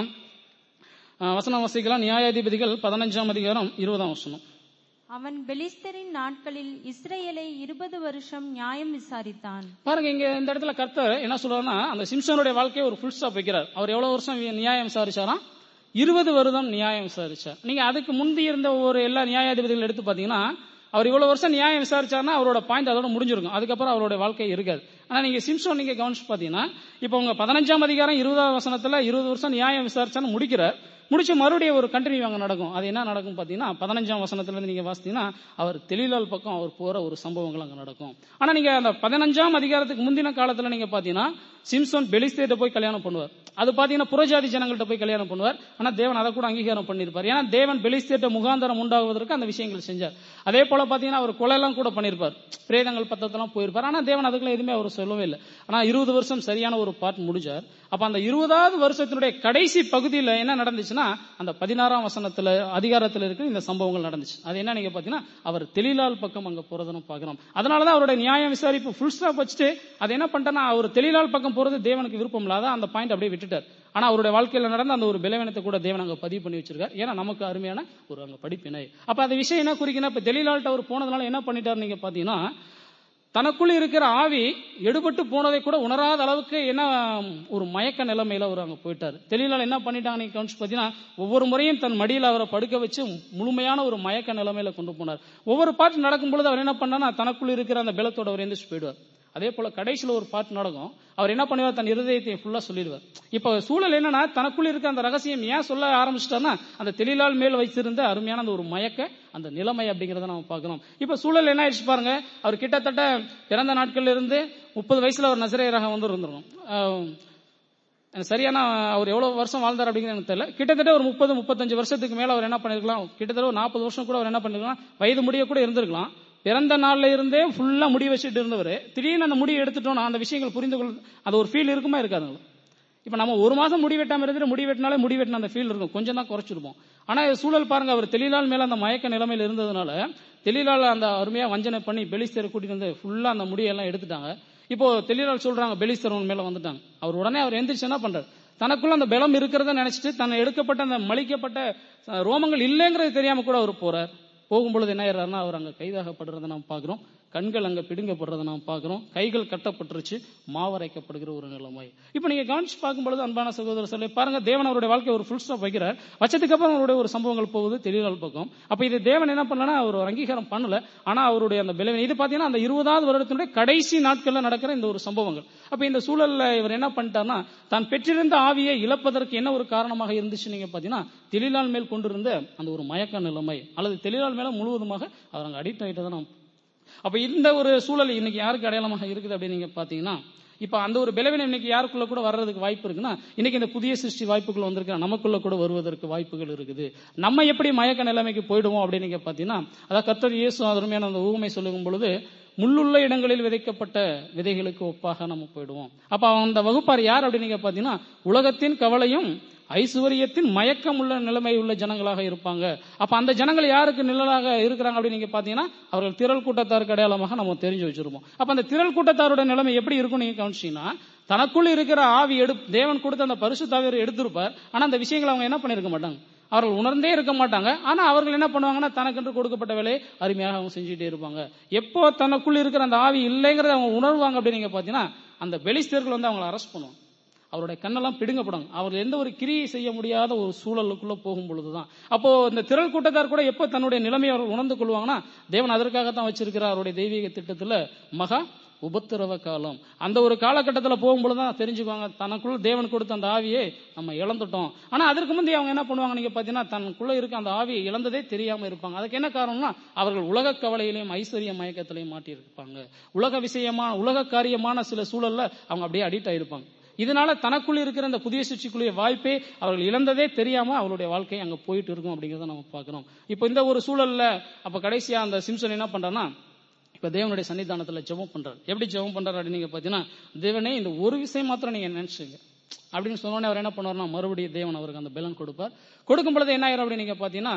அஹ், வசனம் வசிக்கலாம் நியாயாதிபதிகள் பதினஞ்சாம் அதிகாரம் இருபதாம் வசனம் அவன் பெலிஸ்தரின் நாட்களில் இஸ்ரேலை இருபது வருஷம் நியாயம் விசாரித்தான் பாருங்க இங்க இந்த இடத்துல கர்த்தர் என்ன சொல்றாருன்னா அந்த சிம்சனுடைய வாழ்க்கையை ஒரு ஃபுல் ஸ்டாப் வைக்கிறார் அவர் எவ்வளவு வருஷம் வி- நியாயம் விசாரிச்சாராம் இருபது வருடம் நியாயம் விசாரிச்சார் நீங்க அதுக்கு முந்தி இருந்த ஒரு எல்லா நியாயாதிபதிகள் எடுத்து பாத்தீங்கன்னா அவர் இவ்வளவு வருஷம் நியாயம் விசாரிச்சாருன்னா அவரோட பாயிண்ட் அதோட முடிஞ்சிருக்கும் அதுக்கப்புறம் அவரோட வாழ்க்கை இருக்காது ஆனா நீங்க சிம்சோன் நீங்க கவனிச்சு பாத்தீங்கன்னா இப்போ உங்க பதினஞ்சாம் அதிகாரம் இருபதாம் வசனத்துல இருபது வருஷம் நியாயம் விசாரிச்சான்னு முடிக்கிறார் முடிச்சு மறுபடியும் ஒரு கண்டினியூ அங்க நடக்கும் அது என்ன நடக்கும் பாத்தீங்கன்னா பதினஞ்சாம் வசனத்துல இருந்து நீங்க வாசித்தீங்கன்னா அவர் தெளிலால் பக்கம் அவர் போற ஒரு சம்பவங்கள் அங்க நடக்கும் ஆனா நீங்க அந்த பதினஞ்சாம் அதிகாரத்துக்கு முந்தின காலத்துல நீங்க பாத்தீங்கன்னா சிம்சோன் பெலிஸ்தேட்ட போய் கல்யாணம் பண்ணுவார் அது பாத்தீங்கன்னா புறஜாதி ஜனங்கள்ட்ட போய் கல்யாணம் பண்ணுவார் ஆனா தேவன் அதை கூட அங்கீகாரம் பண்ணிருப்பார் ஏன்னா தேவன் பெலிஸ்தேட்ட முகாந்தரம் உண்டாகுவதற்கு அந்த விஷயங்கள் செஞ்சார் அதே போல பாத்தீங்கன்னா அவர் கொலை எல்லாம் கூட பண்ணிருப்பார் பிரேதங்கள் பத்தத்தெல்லாம் போயிருப்பார் ஆனா தேவன் அதுக்குள்ள எதுவுமே அவர் சொல்லவே இல்லை ஆனா இருபது வருஷம் சரியான ஒரு பார்ட் முடிஞ்சார் அப்ப அந்த இருபதாவது வருஷத்தினுடைய கடைசி பகுதியில என்ன நடந்துச்சுன்னா அந்த பதினாறாம் வசனத்துல அதிகாரத்துல இருக்கு இந்த சம்பவங்கள் நடந்துச்சு அது என்ன நீங்க பாத்தீங்கன்னா அவர் தெளிலால் பக்கம் அங்க போறதை நம்ம பாக்குறோம் அதனாலதான் அவருடைய நியாயம் விசாரிப்பு ஃபுல் ஸ்டாப் வச்சுட்டு அது என்ன பண்ணிட்டா அவர் தெளிலால் பக்கம் போறது தேவனுக்கு விருப்பம் இல்லாத அந்த பாயிண்ட் அப்படியே விட்டுட்டார் ஆனா அவருடைய வாழ்க்கையில நடந்த அந்த ஒரு பலவீனத்தை கூட தேவன் அங்க பதிவு பண்ணி வச்சிருக்கார் ஏன்னா நமக்கு அருமையான ஒரு அங்க படிப்பினை அப்ப அந்த விஷயம் என்ன குறிக்கணும் இப்ப தெளிலால்ட்ட அவர் போனதுனால என்ன பண்ணிட்டார் நீங்க பாத்தீங்கன்னா தனக்குள்ள இருக்கிற ஆவி எடுபட்டு போனதை கூட உணராத அளவுக்கு என்ன ஒரு மயக்க நிலைமையில அவர் அங்க போயிட்டாரு தெளிவால் என்ன பண்ணிட்டாங்க நீங்க கவனிச்சு பாத்தீங்கன்னா ஒவ்வொரு முறையும் தன் மடியில அவரை படுக்க வச்சு முழுமையான ஒரு மயக்க நிலைமையில கொண்டு போனார் ஒவ்வொரு பாட்டு நடக்கும் பொழுது அவர் என்ன பண்ணார்னா தனக்குள்ள இருக்கிற அந்த பலத்தோட அவர் எந்திரிச்சு போயிடுவார் அதே போல கடைசியில ஒரு பாட்டு நடக்கும் அவர் என்ன பண்ணுவார் தன் இருதயத்தை ஃபுல்லா சொல்லிடுவார் இப்ப சூழல் என்னன்னா தனக்குள்ள இருக்க அந்த ரகசியம் ஏன் சொல்ல ஆரம்பிச்சிட்டார்னா அந்த தெளிலால் மேல் வைத்திருந்த அருமையான அந்த ஒரு மயக்க அந்த நிலைமை அப்படிங்கறத நம்ம பார்க்கணும் இப்ப சூழல் என்ன ஆயிடுச்சு பாருங்க அவர் கிட்டத்தட்ட பிறந்த நாட்கள்ல இருந்து முப்பது வயசுல அவர் நசரேயராக வந்து இருந்திருக்கும் ஆஹ் எனக்கு சரியான அவர் எவ்வளவு வருஷம் வாழ்ந்தார் அப்படிங்கிறது எனக்கு தெரியல கிட்டத்தட்ட ஒரு முப்பது முப்பத்தஞ்சு வருஷத்துக்கு மேல அவர் என்ன பண்ணிருக்கலாம் கிட்டத்தட்ட ஒரு நாற்பது வருஷம் கூட அவர் என்ன பண்ணிருக்கலாம் வயது முடிய கூட இருந்திருக்கலாம் பிறந்த நாள்ல இருந்தே ஃபுல்லா முடி வச்சுட்டு இருந்தவர் திடீர்னு அந்த முடியை எடுத்துட்டோம் அந்த விஷயங்கள் புரிந்து கொள் அது ஒரு ஃபீல் இருக்குமா இருக்காதுங்களா இப்ப நம்ம ஒரு மாசம் முடி வெட்டாம இருந்துட்டு முடி வெட்டினாலே முடி வெட்டின அந்த ஃபீல் இருக்கும் கொஞ்சம் தான் குறைச்சிருப்போம் ஆனா இது சூழல் பாருங்க அவர் தெளிலால் மேல அந்த மயக்க நிலைமையில இருந்ததுனால தெளிலால் அந்த அருமையா வஞ்சனை பண்ணி பெலிஸ்தரை கூட்டிட்டு வந்து ஃபுல்லா அந்த முடியெல்லாம் எடுத்துட்டாங்க இப்போ தெளிலால் சொல்றாங்க பெலிஸ்தரவன் மேல வந்துட்டாங்க அவர் உடனே அவர் எந்திரிச்சு என்ன பண்றாரு தனக்குள்ள அந்த பலம் இருக்கிறத நினைச்சிட்டு தன்னை எடுக்கப்பட்ட அந்த மலிக்கப்பட்ட அஹ், ரோமங்கள் இல்லைங்கிறது தெரியாம கூட அவர் போறார் போகும்பொழுது என்ன ஆயிடுறாருன்னா அவர் அங்க கைதாகப்படுறதை நாம் பார்க்கிறோம் கண்கள் அங்க பிடுங்கப்படுறதை நாம் பார்க்கிறோம் கைகள் கட்டப்பட்டுருச்சு மாவரைக்கப்படுகிற ஒரு நிலைமை இப்ப நீங்க கவனிச்சு பார்க்கும்பொழுது அன்பான சகோதரர் சொல்லி பாருங்க தேவன் அவருடைய வாழ்க்கை ஒரு ஃபுல் ஸ்டாப் வைக்கிறார் வச்சதுக்கு அப்புறம் அவருடைய ஒரு சம்பவங்கள் போகுது தெளிவால் பக்கம் அப்ப இது தேவன் என்ன பண்ணலன்னா அவர் ஒரு அங்கீகாரம் பண்ணல ஆனா அவருடைய அந்த பலவீனம் இது பாத்தீங்கன்னா அந்த இருபதாவது வருடத்தினுடைய கடைசி நாட்கள்ல நடக்கிற இந்த ஒரு சம்பவங்கள் அப்ப இந்த சூழல்ல இவர் என்ன பண்ணிட்டார்னா தான் பெற்றிருந்த ஆவியை இழப்பதற்கு என்ன ஒரு காரணமாக இருந்துச்சு நீங்க பாத்தீங்கன்னா தெளிலால் மேல் கொண்டிருந்த அந்த ஒரு மயக்க நிலைமை அல்லது தெளிலால் மேல முழுவதுமாக அவர் அங்க அடிக்ட் ஆயிட்டதை நாம் அப்ப இந்த ஒரு சூழல் இன்னைக்கு யாருக்கு அடையாளமாக இருக்குது அப்படின்னு நீங்க பாத்தீங்கன்னா இப்ப அந்த ஒரு பலவீனம் இன்னைக்கு யாருக்குள்ள கூட வர்றதுக்கு வாய்ப்பு இருக்குன்னா இன்னைக்கு இந்த புதிய சிருஷ்டி வாய்ப்புகள் வந்திருக்கு நமக்குள்ள கூட வருவதற்கு வாய்ப்புகள் இருக்குது நம்ம எப்படி மயக்க நிலைமைக்கு போயிடுவோம் அப்படின்னு நீங்க பாத்தீங்கன்னா அதாவது கர்த்தர் இயேசு அருமையான அந்த ஊமை சொல்லும் பொழுது முள்ளுள்ள இடங்களில் விதைக்கப்பட்ட விதைகளுக்கு ஒப்பாக நம்ம போயிடுவோம் அப்ப அந்த வகுப்பார் யார் அப்படின்னு நீங்க பாத்தீங்கன்னா உலகத்தின் கவலையும் ஐஸ்வர்யத்தின் மயக்கம் உள்ள நிலைமை உள்ள ஜனங்களாக இருப்பாங்க அப்ப அந்த ஜனங்கள் யாருக்கு நிழலாக இருக்கிறாங்க அப்படின்னு நீங்க பாத்தீங்கன்னா அவர்கள் திரள் கூட்டத்தாருக்கு அடையாளமாக நம்ம தெரிஞ்சு வச்சிருப்போம் அப்ப அந்த திரள் கூட்டத்தாரோட நிலைமை எப்படி இருக்கும் நீங்க கவனிச்சீங்கன்னா தனக்குள் இருக்கிற ஆவி எடு தேவன் கொடுத்த அந்த பரிசு தவிர எடுத்திருப்பார் ஆனா அந்த விஷயங்களை அவங்க என்ன பண்ணிருக்க மாட்டாங்க அவர்கள் உணர்ந்தே இருக்க மாட்டாங்க ஆனா அவர்கள் என்ன பண்ணுவாங்கன்னா தனக்கென்று கொடுக்கப்பட்ட வேலையை அருமையாக அவங்க செஞ்சுட்டே இருப்பாங்க எப்போ தனக்குள் இருக்கிற அந்த ஆவி இல்லைங்கிறத அவங்க உணர்வாங்க அப்படின்னு நீங்க பாத்தீங்கன்னா அந்த பெலிஸ்தர்கள் வந்து அவங்களை அரெஸ்ட் பண்ணுவாங்க அவருடைய கண்ணெல்லாம் பிடுங்கப்படும் அவர் எந்த ஒரு கிரியை செய்ய முடியாத ஒரு சூழலுக்குள்ள போகும் பொழுதுதான் அப்போ இந்த திரள் கூட்டத்தார் கூட எப்போ தன்னுடைய நிலைமையை அவர் உணர்ந்து கொள்வாங்கன்னா தேவன் அதற்காகத்தான் வச்சிருக்கிறார் அவருடைய தெய்வீக திட்டத்துல மகா உபத்திரவ காலம் அந்த ஒரு காலகட்டத்தில் போகும்பொழுது தான் தெரிஞ்சுக்குவாங்க தனக்குள்ள தேவன் கொடுத்த அந்த ஆவியை நம்ம இழந்துட்டோம் ஆனா அதற்கு முந்தைய அவங்க என்ன பண்ணுவாங்க நீங்க பாத்தீங்கன்னா தனக்குள்ள இருக்க அந்த ஆவியை இழந்ததே தெரியாம இருப்பாங்க அதுக்கு என்ன காரணம்னா அவர்கள் உலக கவலையிலையும் ஐஸ்வர்ய மயக்கத்திலையும் மாட்டி இருப்பாங்க உலக விஷயமான உலக காரியமான சில சூழல்ல அவங்க அப்படியே அடிக்ட் ஆயிருப்பாங்க இதனால தனக்குள் இருக்கிற அந்த புதிய சிருஷ்டிக்குரிய வாய்ப்பே அவர்கள் இழந்ததே தெரியாம அவருடைய வாழ்க்கை அங்க போயிட்டு இருக்கும் அப்படிங்கறத நம்ம பார்க்கிறோம் இப்போ இந்த ஒரு சூழல்ல அப்ப கடைசியா அந்த சிம்சன் என்ன பண்றான்னா இப்ப தேவனுடைய சன்னிதானத்துல ஜெபம் பண்றாரு எப்படி ஜெபம் பண்றாரு அப்படின்னு நீங்க பாத்தீங்கன்னா தேவனே இந்த ஒரு விஷயம் மாத்திரம் நீங்க நினைச்சுங்க அப்படின்னு சொன்னோடனே அவர் என்ன பண்ணுவார்னா மறுபடியும் தேவன் அவருக்கு அந்த பலன் கொடுப்பார் கொடுக்கும் பொழுது என்ன ஆயிரும் அப்படின்னு நீங்க பாத்தீங்கன்னா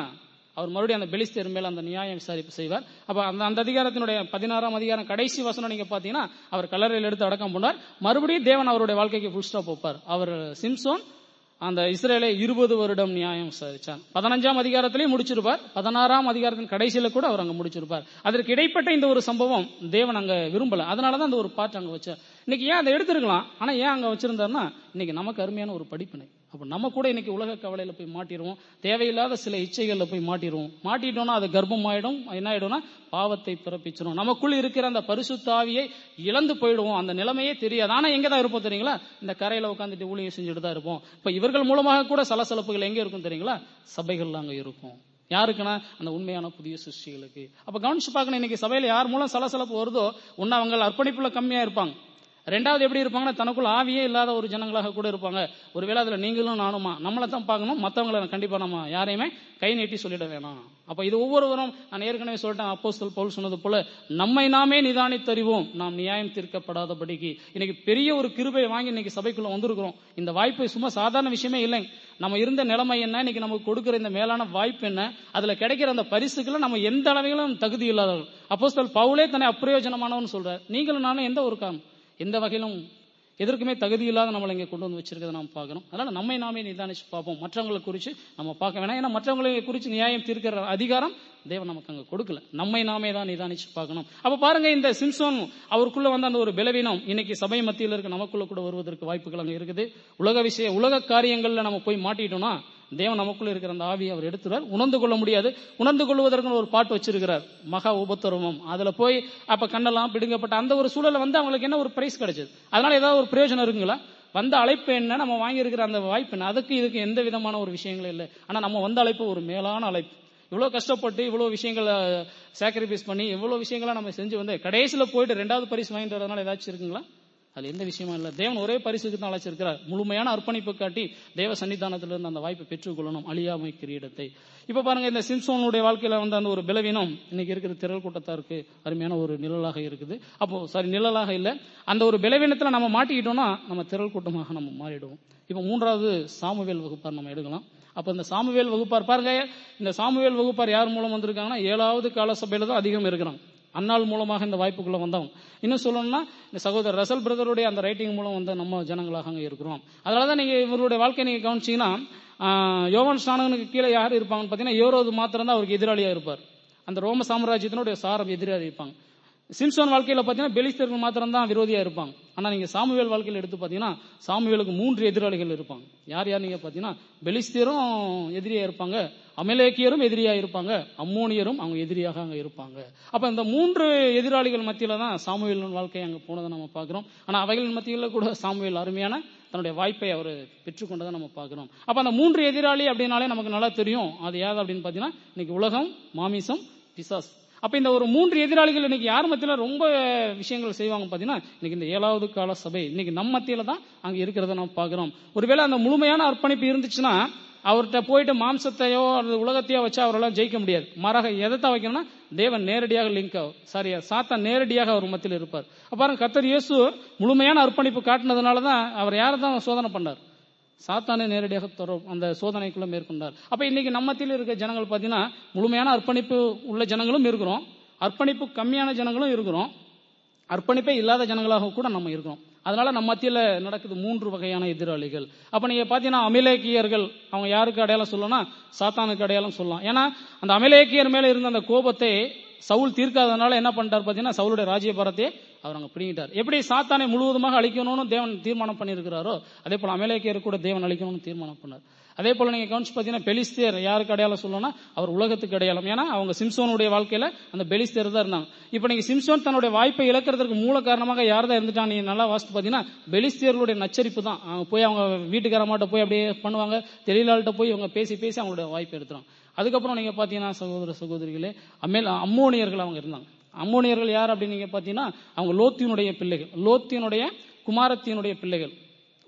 அவர் மறுபடியும் அந்த பெலிஸ்தேர் மேல அந்த நியாய விசாரிப்பு செய்வார் அப்ப அந்த அந்த அதிகாரத்தினுடைய பதினாறாம் அதிகாரம் கடைசி வசனம் நீங்க பாத்தீங்கன்னா அவர் கல்லறையில் எடுத்து அடக்கம் பண்ணார் மறுபடியும் தேவன் அவருடைய வாழ்க்கைக்கு ஃபுல் ஸ்டாப் வைப்பார் அவர் சிம்சோன் அந்த இஸ்ரேலை இருபது வருடம் நியாயம் விசாரிச்சார் பதினஞ்சாம் அதிகாரத்திலேயே முடிச்சிருப்பார் பதினாறாம் அதிகாரத்தின் கடைசியில கூட அவர் அங்க முடிச்சிருப்பார் அதற்கு இடைப்பட்ட இந்த ஒரு சம்பவம் தேவன் அங்க விரும்பல அதனாலதான் அந்த ஒரு பாட்டு அங்க வச்சார் இன்னைக்கு ஏன் அதை எடுத்திருக்கலாம் ஆனா ஏன் அங்க வச்சிருந்தாருன்னா இன்னைக்கு நமக்கு அருமையான ஒரு படிப்பினை அப்ப நம்ம கூட இன்னைக்கு உலக கவலையில போய் மாட்டிடுவோம் தேவையில்லாத சில இச்சைகள்ல போய் மாட்டிடுவோம் மாட்டிட்டோம்னா அது கர்ப்பம் ஆயிடும் என்ன ஆயிடும்னா பாவத்தை பிறப்பிச்சிடும் நமக்குள் இருக்கிற அந்த பரிசுத்தாவியை இழந்து போயிடுவோம் அந்த நிலைமையே தெரியாது ஆனா எங்க தான் இருப்போம் தெரியுங்களா இந்த கரையில உட்காந்துட்டு ஊழியம் செஞ்சுட்டு தான் இருப்போம் இப்ப இவர்கள் மூலமாக கூட சலசலப்புகள் எங்க இருக்கும் தெரியுங்களா சபைகள்ல அங்க இருக்கும் யாருக்குன்னா அந்த உண்மையான புதிய சிருஷ்டிகளுக்கு அப்ப கவனிச்சு பார்க்கணும் இன்னைக்கு சபையில யார் மூலம் சலசலப்பு வருதோ ஒன்னு அவங்க அர்ப்பணிப்புல கம்மியா இருப்பாங்க ரெண்டாவது எப்படி இருப்பாங்கன்னா தனக்குள்ள ஆவியே இல்லாத ஒரு ஜனங்களாக கூட இருப்பாங்க ஒருவேளை அதுல நீங்களும் நானுமா நம்மளை தான் பார்க்கணும் மத்தவங்கள கண்டிப்பா நம்ம யாரையுமே கை நீட்டி சொல்லிட வேணாம் அப்ப இது ஒவ்வொருவரும் நான் ஏற்கனவே சொல்லிட்டேன் அப்போஸ்தல் பவுல் சொன்னது போல நம்மை நாமே நிதானித்தறிவோம் நாம் நியாயம் தீர்க்கப்படாதபடிக்கு இன்னைக்கு பெரிய ஒரு கிருபை வாங்கி இன்னைக்கு சபைக்குள்ள வந்திருக்கிறோம் இந்த வாய்ப்பு சும்மா சாதாரண விஷயமே இல்லைங்க நம்ம இருந்த நிலைமை என்ன இன்னைக்கு நமக்கு கொடுக்கிற இந்த மேலான வாய்ப்பு என்ன அதுல கிடைக்கிற அந்த பரிசுகளை நம்ம எந்த அளவிலும் தகுதி இல்லாதவர்கள் அப்போஸ்தல் பவுலே தன்னை அப்பிரயோஜனமானவன் சொல்றார் நீங்களும் நானும் எந்த ஒரு காரணம் எந்த வகையிலும் எதற்குமே தகுதி இல்லாத நம்மளை இங்க கொண்டு வந்து வச்சிருக்கிறத நாம் பார்க்கணும் அதனால நம்மை நாமே நிதானிச்சு பார்ப்போம் மற்றவங்களை குறித்து நம்ம பார்க்க வேணாம் ஏன்னா மற்றவங்களை குறித்து நியாயம் தீர்க்கிற அதிகாரம் தேவன் நமக்கு அங்க கொடுக்கல நம்மை நாமே தான் நிதானிச்சு பார்க்கணும் அப்ப பாருங்க இந்த சிம்சோன் அவருக்குள்ள வந்து அந்த ஒரு பலவீனம் இன்னைக்கு சபை மத்தியில் இருக்க நமக்குள்ள கூட வருவதற்கு வாய்ப்புகள் அங்க இருக்குது உலக விஷய உலக காரியங்கள்ல நம்ம போய் மாட்டிட்டோம்னா தேவன் நமக்குள்ள இருக்கிற அந்த ஆவியை அவர் எடுத்துறார் உணர்ந்து கொள்ள முடியாது உணர்ந்து கொள்வதற்கு ஒரு பாட்டு வச்சிருக்கிறார் மகா உபத்திரவம் அதுல போய் அப்ப கண்ணெல்லாம் பிடுங்கப்பட்ட அந்த ஒரு சூழல்ல வந்து அவங்களுக்கு என்ன ஒரு பிரைஸ் கிடைச்சது அதனால ஏதாவது ஒரு பிரயோஜனம் இருக்குங்களா வந்த அழைப்பு என்ன நம்ம வாங்கி இருக்கிற அந்த வாய்ப்பு என்ன அதுக்கு இதுக்கு எந்த விதமான ஒரு விஷயங்களும் இல்லை ஆனா நம்ம வந்த அழைப்பு ஒரு மேலான அழைப்பு இவ்வளவு கஷ்டப்பட்டு இவ்வளவு விஷயங்களை சாக்ரிஃபைஸ் பண்ணி இவ்வளவு விஷயங்களை நம்ம செஞ்சு வந்து கடைசியில போயிட்டு ரெண்டாவது பரிசு வாங்கிட்டு வரதுனால ஏதாச்சும் இருக்குங்களா அது எந்த விஷயமும் இல்லை தேவன் ஒரே பரிசுக்கு தான் அழைச்சிருக்கிறார் முழுமையான அர்ப்பணிப்பு காட்டி தேவ சன்னிதானத்திலிருந்து அந்த வாய்ப்பை பெற்றுக்கொள்ளணும் அழியாமை கிரீடத்தை இப்ப பாருங்க இந்த சிம்சோனுடைய வாழ்க்கையில வந்து அந்த ஒரு பலவீனம் இன்னைக்கு இருக்கிற திரள் கூட்டத்தாருக்கு அருமையான ஒரு நிழலாக இருக்குது அப்போ சாரி நிழலாக இல்லை அந்த ஒரு பலவீனத்துல நம்ம மாட்டிக்கிட்டோம்னா நம்ம திரள் கூட்டமாக நம்ம மாறிடுவோம் இப்ப மூன்றாவது சாமுவேல் வகுப்பார் நம்ம எடுக்கலாம் அப்ப இந்த சாமுவேல் வகுப்பார் பாருங்க இந்த சாமுவேல் வகுப்பார் யார் மூலம் வந்திருக்காங்கன்னா ஏழாவது கால சபையில தான் அதிகம் இருக்கிறாங்க அன்னாள் மூலமாக இந்த வாய்ப்புக்குள்ள வந்தவங்க இன்னும் சொல்லணும்னா இந்த சகோதரர் ரசல் பிரதருடைய அந்த ரைட்டிங் மூலம் வந்து நம்ம ஜனங்களாக அங்க இருக்கிறோம் அதனாலதான் நீங்க இவருடைய வாழ்க்கையை நீங்க கவனிச்சீங்கன்னா ஆஹ், யோவான் ஸ்நானகனுக்கு கீழே யார் இருப்பாங்கன்னு பாத்தீங்கன்னா யோரோது மாத்திரம் தான் அவருக்கு எதிராளியா இருப்பார் அந்த ரோம சாம்ராஜ்யத்தினுடைய சாரம் எதிராக இருப்பாங்க சிம்சோன் வாழ்க்கையில பாத்தீங்கன்னா பெலிஸ்தர்கள் மாத்திரம் தான் விரோதியா இருப்பாங்க ஆனா நீங்க சாமுவேல் வாழ்க்கையில எடுத்து பாத்தீங்கன்னா சாமுவேலுக்கு மூன்று எதிராளிகள் இருப்பாங்க யார் யார் நீங்க பாத்தீங்கன்னா பெலிஸ்தரும் எதிரியா இருப்பாங்க அமலேக்கியரும் எதிரியா இருப்பாங்க அம்மோனியரும் அவங்க எதிரியாக அங்க இருப்பாங்க அப்ப இந்த மூன்று எதிராளிகள் மத்தியில தான் சாமுவேல் வாழ்க்கை அங்க போனதை நம்ம பாக்குறோம் ஆனா அவைகளின் மத்தியில கூட சாமுவேல் அருமையான தன்னுடைய வாய்ப்பை அவர் பெற்றுக்கொண்டதை நம்ம பார்க்கிறோம் அப்ப அந்த மூன்று எதிராளி அப்படின்னாலே நமக்கு நல்லா தெரியும் அது யார் அப்படின்னு பாத்தீங்கன்னா இன்னைக்கு உலகம் மாமிசம் பிசாஸ் அப்ப இந்த ஒரு மூன்று எதிராளிகள் இன்னைக்கு யார் மத்தியில ரொம்ப விஷயங்கள் செய்வாங்க பாத்தீங்கன்னா இன்னைக்கு இந்த ஏழாவது கால சபை இன்னைக்கு நம்ம மத்தியில தான் அங்க இருக்கிறத நம்ம பாக்குறோம் ஒருவேளை அந்த முழுமையான அர்ப்பணிப்பு இருந்துச்சுன்னா அவர்கிட்ட போயிட்டு மாம்சத்தையோ அல்லது உலகத்தையோ வச்சு அவரெல்லாம் ஜெயிக்க முடியாது மாறாக எதைத்தான் வைக்கணும்னா தேவன் நேரடியாக லிங்க் சாரி சாத்தான் நேரடியாக அவர் மத்தியில் இருப்பார் அப்ப பாருங்க கத்தர் இயேசு முழுமையான அர்ப்பணிப்பு காட்டினதுனால தான் அவர் யாரை தான் சோதனை பண்ணார் சாத்தானே நேரடியாக தொடர் அந்த சோதனைக்குள்ள மேற்கொண்டார் அப்ப இன்னைக்கு நம்ம மத்தியில் இருக்க ஜனங்கள் பாத்தீங்கன்னா முழுமையான அர்ப்பணிப்பு உள்ள ஜனங்களும் இருக்கிறோம் அர்ப்பணிப்பு கம்மியான ஜனங்களும் இருக்கிறோம் அர்ப்பணிப்பே இல்லாத ஜனங்களாக கூட நம்ம இருக்கிறோம் அதனால நம்ம மத்தியில நடக்குது மூன்று வகையான எதிராளிகள் அப்ப நீங்க பாத்தீங்கன்னா அமிலேக்கியர்கள் அவங்க யாருக்கு அடையாளம் சொல்லலாம் சாத்தானுக்கு அடையாளம் சொல்லலாம் ஏன்னா அந்த அமிலேக்கியர் மேல இருந்த அந்த கோபத்தை சவுல் தீர்க்காதனால என்ன பண்ணிட்டார் பாத்தீங்கன்னா சவுளுடைய ராஜ்யபாரத்தையே அவர் அங்க பிடிங்கிட்டார் எப்படி சாத்தானை முழுவதுமாக அழிக்கணும்னு தேவன் தீர்மானம் பண்ணியிருக்கிறாரோ அதே போல அமலேக்கியர் கூட தேவன் அழிக்கணும்னு தீர்மானம் பண்ணார் அதே போல நீங்க கவனிச்சு பாத்தீங்கன்னா பெலிஸ்தேர் யாருக்கு அடையாளம் சொல்லணும்னா அவர் உலகத்துக்கு அடையாளம் ஏன்னா அவங்க சிம்சோனுடைய வாழ்க்கையில அந்த பெலிஸ்தேர் தான் இருந்தாங்க இப்ப நீங்க சிம்சோன் தன்னுடைய வாய்ப்பை இழக்கிறதுக்கு மூல காரணமாக யார் தான் இருந்துட்டாங்க நீங்க நல்லா வாசித்து பாத்தீங்கன்னா பெலிஸ்தேர்களுடைய நச்சரிப்பு தான் அவங்க போய் அவங்க வீட்டுக்காரமாட்ட போய் அப்படியே பண்ணுவாங்க தெளிலாள்கிட்ட போய் அவங்க பேசி பேசி அவங்களுடைய வாய்ப்பை எடுத்துறாங்க அதுக்கப்புறம் நீங்க பாத்தீங்கன்னா சகோதர சகோதரிகளே அம்மேல் அம்மோனியர்கள் அவங்க இருந்தாங்க அம்மோனியர்கள் யார் அப்படின்னு நீங்க பாத்தீங்கன்னா அவங்க லோத்தியனுடைய பிள்ளைகள் லோத்தியனுடைய குமாரத்தியனுடைய பிள்ளைகள்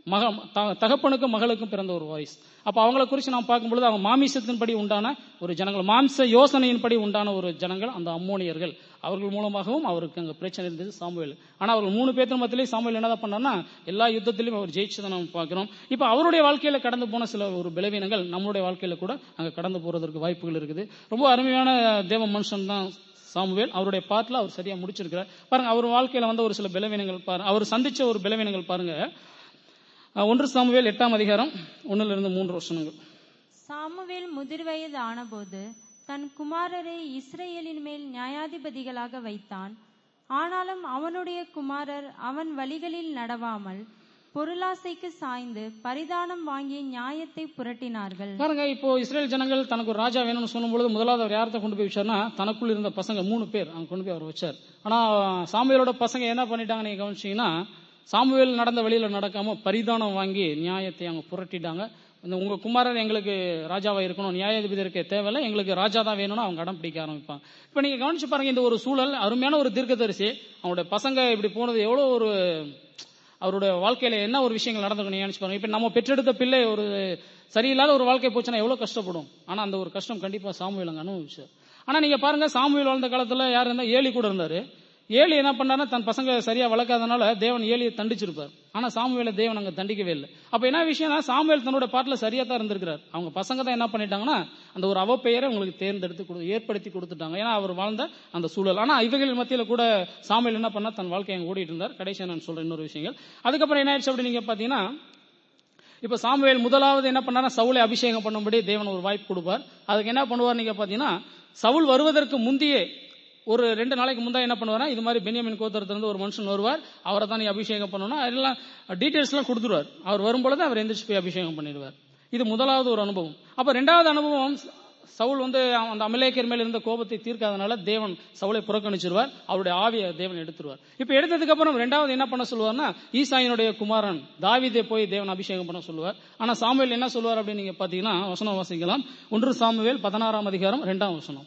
மக த- தகப்பனுக்கும் மகளுக்கும் பிறந்த ஒரு வாரிசு அப்ப அவங்கள குறித்து நாம் பார்க்கும்பொழுது அவங்க மாமிசத்தின்படி உண்டான ஒரு ஜனங்கள் மாம்ச யோசனையின்படி உண்டான ஒரு ஜனங்கள் அந்த அம்மோனியர்கள் அவர்கள் மூலமாகவும் அவருக்கு அங்க பிரச்சனை இருந்தது சாமுவேல் ஆனா அவர்கள் மூணு பேர்த்து மத்தியிலே சாமுவேல் என்னதான் பண்ணார்னா எல்லா யுத்தத்திலையும் அவர் ஜெயிச்சதை நம்ம பார்க்கிறோம் இப்ப அவருடைய வாழ்க்கையில கடந்து போன சில ஒரு பலவீனங்கள் நம்மளுடைய வாழ்க்கையில கூட அங்க கடந்து போறதற்கு வாய்ப்புகள் இருக்குது ரொம்ப அருமையான தேவ மனுஷன் தான் சாமுவேல் அவருடைய பாட்டில் அவர் சரியா முடிச்சிருக்கிறார் பாருங்க அவர் வாழ்க்கையில வந்து ஒரு சில பலவீனங்கள் பாருங்க அவர் சந்திச்ச ஒரு பலவீனங்கள் பாருங்க அஹ் ஒன்று சாமுவேல் எட்டாம் அதிகாரம் ஒண்ணுல இருந்து மூன்று வருஷங்கள் சாமுவேல் முதிர்வயது ஆனபோது தன் குமாரரை இஸ்ரேலின் மேல் நியாயாதிபதிகளாக வைத்தான் ஆனாலும் அவனுடைய குமாரர் அவன் வழிகளில் நடவாமல் பொருளாசைக்கு சாய்ந்து பரிதானம் வாங்கிய நியாயத்தை புரட்டினார்கள் பாருங்க இப்போ இஸ்ரேல் ஜனங்கள் தனக்கு ஒரு ராஜா வேணும்னு சொல்லும்பொழுது முதலாவது அவர் யார்கிட்ட கொண்டு போய் வச்சார்னா தனக்குள்ள இருந்த பசங்க மூணு பேர் அங்க கொண்டு போய் அவர் வச்சார் ஆனா சாமுவேலோட பசங்க என்ன பண்ணிட்டாங்க நீங்க கவனிச்சீங்கன்னா சாமுவேல் நடந்த வழியில நடக்காம பரிதானம் வாங்கி நியாயத்தை அவங்க புரட்டிட்டாங்க இந்த உங்க குமாரர் எங்களுக்கு ராஜாவா இருக்கணும் நியாயாதிபதி இருக்க தேவையில்ல எங்களுக்கு ராஜா தான் வேணும்னு அவங்க அடம் பிடிக்க ஆரம்பிப்பாங்க இப்ப நீங்க கவனிச்சு பாருங்க இந்த ஒரு சூழல் அருமையான ஒரு தீர்க்கதரிசி அவங்களுடைய பசங்க இப்படி போனது எவ்வளவு ஒரு அவருடைய வாழ்க்கையில என்ன ஒரு விஷயங்கள் நடந்திருக்கும் நினைச்சு பாருங்க இப்ப நம்ம பெற்றெடுத்த பிள்ளை ஒரு சரியில்லாத ஒரு வாழ்க்கை போச்சுன்னா எவ்வளவு கஷ்டப்படும் ஆனா அந்த ஒரு கஷ்டம் கண்டிப்பா சாமுவேல் அங்க அனுபவிச்சார் ஆனா நீங்க பாருங்க சாமுவேல் வாழ்ந்த காலத்துல யார் இருந்தா ஏலி கூட இருந்தாரு ஏலி என்ன பண்ணாருன்னா தன் பசங்க சரியா வளர்க்காதனால தேவன் ஏலியை தண்டிச்சிருப்பார் ஆனா சாமுவேல தேவன் அங்க தண்டிக்கவே இல்லை அப்ப என்ன விஷயம்னா சாமுவேல் தன்னோட பாட்டுல சரியா தான் இருந்திருக்கிறார் அவங்க பசங்க தான் என்ன பண்ணிட்டாங்கன்னா அந்த ஒரு அவப்பெயரை உங்களுக்கு தேர்ந்தெடுத்து கொடு- ஏற்படுத்தி கொடுத்துட்டாங்க ஏன்னா அவர் வாழ்ந்த அந்த சூழல் ஆனா இவைகள் மத்தியில கூட சாமுவேல் என்ன பண்ணா தன் வாழ்க்கையை அங்க ஓடிட்டு இருந்தார் கடைசியா நான் சொல்றேன் இன்னொரு விஷயங்கள் அதுக்கப்புறம் என்ன ஆயிடுச்சு அப்படி நீங்க பாத்தீங்கன்னா இப்ப சாமுவேல் முதலாவது என்ன பண்ணாரா சவுலை அபிஷேகம் பண்ணும்படி தேவன் ஒரு வாய்ப்பு கொடுப்பார் அதுக்கு என்ன பண்ணுவார் நீங்க பாத்தீங்கன்னா சவுல் வருவதற்கு முந்தையே ஒரு ரெண்டு நாளைக்கு முந்தைய என்ன பண்ணுவாரா இது மாதிரி பென்யாமின் கோத்திரத்திலிருந்து ஒரு மனுஷன் வருவார் அவரை தான் நீ அபிஷேகம் பண்ணணும் எல்லாம் டீடைல்ஸ் எல்லாம் கொடுத்துருவார் அவர் வரும்பொழுது அவர் எந்திரிச்சு போய் அபிஷேகம் பண்ணிடுவார் இது முதலாவது ஒரு அனுபவம் அப்ப ரெண்டாவது அனுபவம் சவுல் வந்து அந்த அமலேக்கர் மேல இருந்த கோபத்தை தீர்க்காதனால தேவன் சவுலை புறக்கணிச்சிருவார் அவருடைய ஆவியை தேவன் எடுத்துருவார் இப்ப எடுத்ததுக்கு அப்புறம் ரெண்டாவது என்ன பண்ண சொல்லுவார்னா ஈசாயினுடைய குமாரன் தாவீதை போய் தேவன் அபிஷேகம் பண்ண சொல்லுவார் ஆனா சாமுவேல் என்ன சொல்லுவார் அப்படின்னு நீங்க பாத்தீங்கன்னா வசனம் வாசிக்கலாம் ஒன்று சாமுவேல் பதினாறாம் அதிகாரம் ரெண்டாம் வசனம்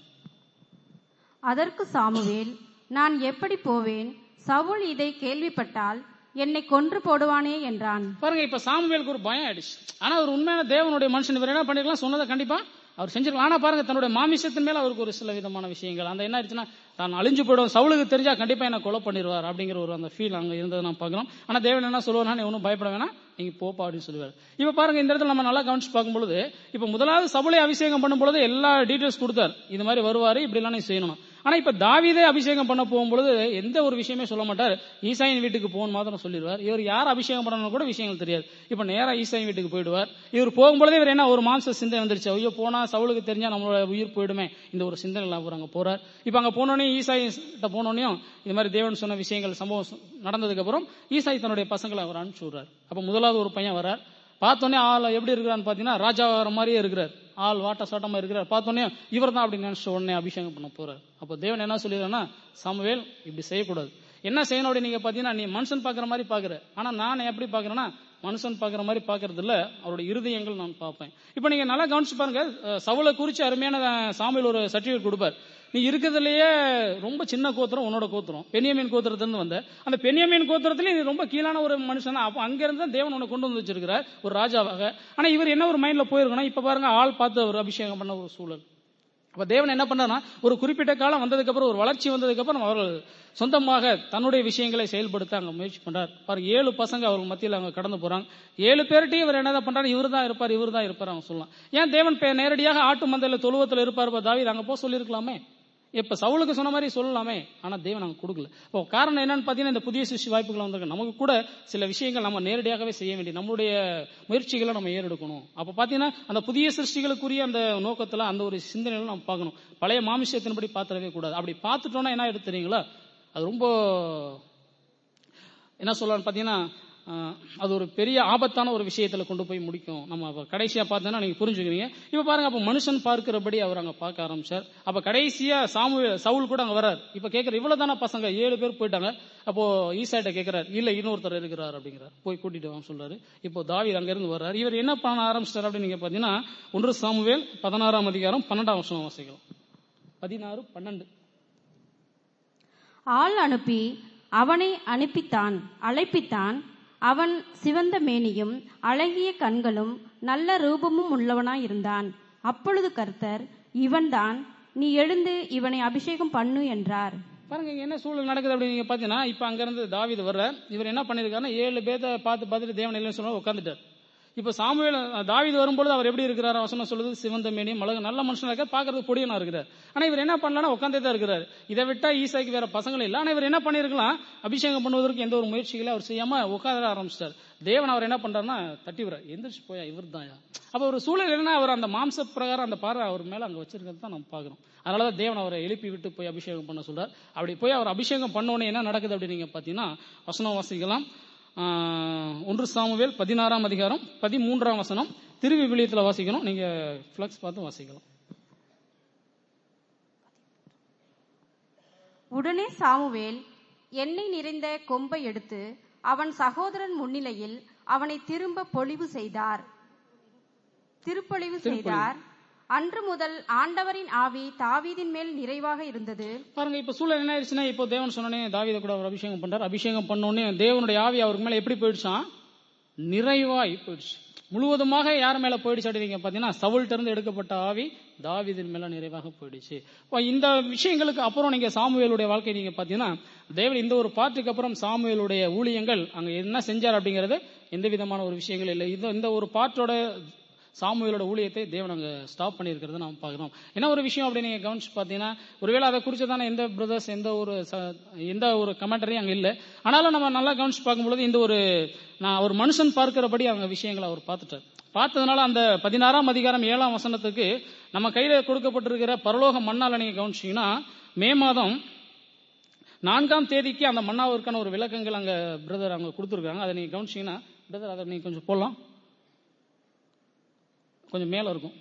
அதற்கு சாமுவேல் நான் எப்படி போவேன் சவுல் இதை கேள்விப்பட்டால் என்னை கொன்று போடுவானே என்றான் பாருங்க இப்ப சாமுவேலுக்கு ஒரு பயம் ஆயிடுச்சு ஆனா ஒரு உண்மையான தேவனுடைய மனுஷன் இவர் என்ன பண்ணிருக்கலாம் சொன்னதை கண்டிப்பா அவர் செஞ்சிருக்கலாம் ஆனா பாருங்க தன்னுடைய மாமிசத்தின் மேல அவருக்கு ஒரு சில விதமான விஷயங்கள் அந்த என்ன ஆயிடுச்சுன்னா தான் அழிஞ்சு போயிடும் சவுலுக்கு தெரிஞ்சா கண்டிப்பா என்ன கொலை பண்ணிடுவார் அப்படிங்கிற ஒரு அந்த ஃபீல் அங்க இருந்ததை நான் பார்க்கிறோம் ஆனா தேவன் என்ன சொல்லுவார் நீ ஒன்றும் பயப்பட வேணாம் நீங்க போப்பா அப்படின்னு சொல்லுவார் இப்ப பாருங்க இந்த இடத்துல நம்ம நல்லா கவனிச்சு பார்க்கும்பொழுது இப்ப முதலாவது சபலை அபிஷேகம் பண்ணும் பொழுது எல்லா டீடைல்ஸ் கொடுத்தார் இது மாதிரி வருவாரு இப்படி எல்லாம் நீ செய்யணும் ஆனா இப்ப தாவீதே அபிஷேகம் பண்ண போகும்பொழுது எந்த ஒரு விஷயமே சொல்ல மாட்டார் ஈசாயின் வீட்டுக்கு போகணும் மாத்திரம் சொல்லிடுவார் இவர் யார் அபிஷேகம் பண்ணணும் கூட விஷயங்கள் தெரியாது இப்ப நேரா ஈசாயின் வீட்டுக்கு போயிடுவார் இவர் போகும்பொழுதே இவர் என்ன ஒரு மாம்ச சிந்தனை வந்துருச்சு ஐயோ போனா சவுலுக்கு தெரிஞ்சா நம்மளோட உயிர் போயிடுமே இந்த ஒரு சிந்தனை அவர் அங்க போறார் இப்ப அங்க போனோடனே ஈசாய் கிட்ட போனோடனையும் இது மாதிரி தேவன் சொன்ன விஷயங்கள் சம்பவம் நடந்ததுக்கு அப்புறம் ஈசாய் தன்னுடைய பசங்களை அவர் அனுப்பிச்சு விடுறார் அப்ப முதலாவது ஒரு பையன் வரார் பார்த்தோன்னே ஆள் எப்படி இருக்கிறான்னு பாத்தீங்கன்னா ராஜா வர மாதிரியே இருக்கிறார் ஆள் வாட்ட சாட்டமா இருக்கிறார் பார்த்தோன்னே இவர் தான் அப்படி நினைச்ச உடனே அபிஷேகம் பண்ண போறார் அப்போ தேவன் என்ன சொல்லிடுறேன்னா சாமுவேல் இப்படி செய்யக்கூடாது என்ன செய்யணும் அப்படின்னு நீங்க பாத்தீங்கன்னா நீ மனுஷன் பாக்குற மாதிரி பாக்குற ஆனா நான் எப்படி பாக்குறேன்னா மனுஷன் பாக்குற மாதிரி பாக்குறது இல்ல அவருடைய இருதயங்கள் நான் பார்ப்பேன் இப்போ நீங்க நல்லா கவனிச்சு பாருங்க அஹ், சவுலை குறிச்சு அருமையான அஹ், சாமுவேல் ஒரு சர்டிபிகேட் கொடுப்பார் நீ இருக்கிறதுலயே ரொம்ப சின்ன கோத்திரம் உன்னோட கோத்திரம் பெனியமீன் கோத்திரத்திலிருந்து வந்த அந்த பெனியமீன் கோத்திரத்திலே நீ ரொம்ப கீழான ஒரு மனுஷன் அப்போ அங்க இருந்து தான் தேவன் உன்னை கொண்டு வந்து வச்சிருக்கிறார் ஒரு ராஜாவாக ஆனா இவர் என்ன ஒரு மைண்ட்ல போயிருக்கணும் இப்ப பாருங்க ஆள் பார்த்து அவர் அபிஷேகம் பண்ண ஒரு சூழல் அப்ப தேவன் என்ன பண்றாருன்னா ஒரு குறிப்பிட்ட காலம் வந்ததுக்கு அப்புறம் ஒரு வளர்ச்சி வந்ததுக்கு அப்புறம் அவர்கள் சொந்தமாக தன்னுடைய விஷயங்களை செயல்படுத்த அங்க முயற்சி பண்றார் பாருங்க ஏழு பசங்க அவங்க மத்தியில் அவங்க கடந்து போறாங்க ஏழு பேர்ட்டையும் இவர் என்னதான் பண்றாரு இவர் தான் இருப்பார் இவர் தான் இருப்பார் அவங்க சொல்லலாம் ஏன் தேவன் பே- நேரடியாக ஆட்டு மந்தையில தொழுவத்தில் இருப்பார் தாவி அங்க போக சொல்லியிருக்கலாமே இப்ப சவுலுக்கு சொன்ன மாதிரி சொல்லலாமே ஆனா தேவன் அங்க கொடுக்கல இப்போ காரணம் என்னன்னு பாத்தீங்கன்னா இந்த புதிய சிருஷ்டி வாய்ப்புகள் வந்திருக்கு நமக்கு கூட சில விஷயங்கள் நம்ம நேரடியாகவே செய்ய வேண்டிய நம்மளுடைய முயற்சிகளை நம்ம ஏறெடுக்கணும் அப்ப பாத்தீங்கன்னா அந்த புதிய சிருஷ்டிகளுக்குரிய அந்த நோக்கத்துல அந்த ஒரு சிந்தனையில நம்ம பார்க்கணும் பழைய மாமிசத்தின்படி பாத்திரவே கூடாது அப்படி பார்த்துட்டோம்னா என்ன எடுத்து தெரியுங்களா அது ரொம்ப என்ன சொல்லலாம்னு பாத்தீங்கன்னா ஆஹ், அது ஒரு பெரிய ஆபத்தான ஒரு விஷயத்துல கொண்டு போய் முடிக்கும் நம்ம அப்ப கடைசியா பார்த்தோன்னா நீங்க புரிஞ்சுக்கிறீங்க இப்ப பாருங்க அப்ப மனுஷன் பார்க்கிறபடி அவர் அங்க பார்க்க ஆரம்பிச்சார் அப்ப கடைசியா சாமு சவுல் கூட அங்க வரார் இப்ப கேக்குற இவ்வளவு தானே பசங்க ஏழு பேர் போயிட்டாங்க அப்போ ஈசாட்ட கேக்குறாரு இல்ல இன்னொருத்தர் இருக்கிறார் அப்படிங்கிறார் போய் கூட்டிட்டு வாங்க சொல்றாரு இப்போ தாவீது அங்க இருந்து வர்றாரு இவர் என்ன பண்ண ஆரம்பிச்சிட்டார் அப்படின்னு நீங்க பாத்தீங்கன்னா ஒன்று சாமுவேல் பதினாறாம் அதிகாரம் பன்னெண்டாம் வருஷம் வாசிக்கலாம் பதினாறு பன்னெண்டு ஆள் அனுப்பி அவனை அனுப்பித்தான் அழைப்பித்தான் அவன் சிவந்த மேனியும் அழகிய கண்களும் நல்ல ரூபமும் உள்ளவனாயிருந்தான் அப்பொழுது கர்த்தர் இவன்தான் நீ எழுந்து இவனை அபிஷேகம் பண்ணு என்றார் பாருங்க இங்க என்ன சூழல் நடக்குது அப்படின்னு நீங்க பாத்தீங்கன்னா இப்ப அங்க இருந்து தாவீது வர்ற இவர் என்ன பண்ணிருக்காருன்னா ஏழு பேத்த பார்த்து பார்த்துட்டு தேவன் இல்லைன்னு சொன்னா உட்காந்துட்டார் இப்ப சாமுவேல் தாவீது வரும்பொழுது அவர் எப்படி இருக்கிறார் வசனம் சொல்லுது சிவந்த மேனியும் அழகு நல்ல மனுஷனா இருக்கார் பாக்குறது பொடியனா இருக்கிறார் ஆனா இவர் என்ன பண்ணலன்னா உட்காந்தே தான் இருக்கிறார் இதை விட்டா ஈசாய்க்கு வேற பசங்கள் இல்லை ஆனா இவர் என்ன பண்ணிருக்கலாம் அபிஷேகம் பண்ணுவதற்கு எந்த ஒரு முயற்சிகளை அவர் செய்யாம உட்கார ஆரம்பிச்சிட்டார் தேவன் அவர் என்ன பண்றாருன்னா தட்டி விடுற எந்திரிச்சு போயா இவர் தாயா அப்ப ஒரு சூழல் என்னன்னா அவர் அந்த மாம்ச பிரகாரம் அந்த பார்வை அவர் மேல அங்க வச்சிருக்கிறது தான் நம்ம பாக்குறோம் அதனாலதான் தேவன் அவரை எழுப்பி விட்டு போய் அபிஷேகம் பண்ண சொல்றார் அப்படி போய் அவர் அபிஷேகம் பண்ணோன்னே என்ன நடக்குது அப்படின்னு நீங்க பாத்தீங்கன்னா வசனம் வாசிக்கலாம் ஆஹ், ஒன்று சாமுவேல் பதினாறாம் அதிகாரம் பதிமூன்றாம் வசனம் திருவி விழியத்துல வாசிக்கணும் நீங்க பிளக்ஸ் பார்த்து வாசிக்கலாம் உடனே சாமுவேல் எண்ணெய் நிறைந்த கொம்பை எடுத்து அவன் சகோதரன் முன்னிலையில் அவனை திரும்ப பொழிவு செய்தார் திருப்பொழிவு செய்தார் அன்று முதல் ஆண்டவரின் ஆவி தாவீதின் மேல் நிறைவாக இருந்தது பாருங்க இப்ப சூழல் என்ன ஆயிடுச்சுன்னா இப்போ தேவன் சொன்னோடனே தாவீதை கூட அவர் அபிஷேகம் பண்றார் அபிஷேகம் பண்ணோடனே தேவனுடைய ஆவி அவருக்கு மேல எப்படி போயிடுச்சான் நிறைவாய் போயிடுச்சு முழுவதுமாக யார் மேல போயிடுச்சு அப்படிங்க பாத்தீங்கன்னா சவுல்ட்ட இருந்து எடுக்கப்பட்ட ஆவி தாவீதின் மேல நிறைவாக போயிடுச்சு இப்போ இந்த விஷயங்களுக்கு அப்புறம் நீங்க சாமுவேலுடைய வாழ்க்கை நீங்க பாத்தீங்கன்னா தேவன் இந்த ஒரு பாட்டுக்கு அப்புறம் சாமுவேலுடைய ஊழியங்கள் அங்க என்ன செஞ்சார் அப்படிங்கிறது எந்த விதமான ஒரு விஷயங்கள் இல்லை இது இந்த ஒரு பாட்டோட சாமுவேலோட ஊழியத்தை தேவன் அங்க ஸ்டாப் பண்ணியிருக்கிறத நாம் பார்க்கிறோம் என்ன ஒரு விஷயம் அப்படின்னு நீங்க கவனிச்சு பார்த்தீங்கன்னா ஒருவேளை அதை குறிச்சதான எந்த பிரதர்ஸ் எந்த ஒரு ச- எந்த ஒரு கமெண்டரியும் அங்க இல்லை ஆனாலும் நம்ம நல்லா கவனிச்சு பார்க்கும்பொழுது இந்த ஒரு நான் ஒரு மனுஷன் பார்க்கிறபடி அவங்க விஷயங்களை அவர் பார்த்துட்டார் பார்த்ததுனால அந்த பதினாறாம் அதிகாரம் ஏழாம் வசனத்துக்கு நம்ம கையில கொடுக்கப்பட்டிருக்கிற பரலோக மண்ணால நீங்க கவனிச்சீங்கன்னா மே மாதம் நான்காம் தேதிக்கு அந்த மன்னாவிற்கான ஒரு விளக்கங்கள் அங்க பிரதர் அவங்க கொடுத்துருக்காங்க அதை நீங்க கவனிச்சீங்கன்னா பிரதர் அதை நீங்க கொஞ்சம் போடலாம் கொஞ்சம் மேல இருக்கும்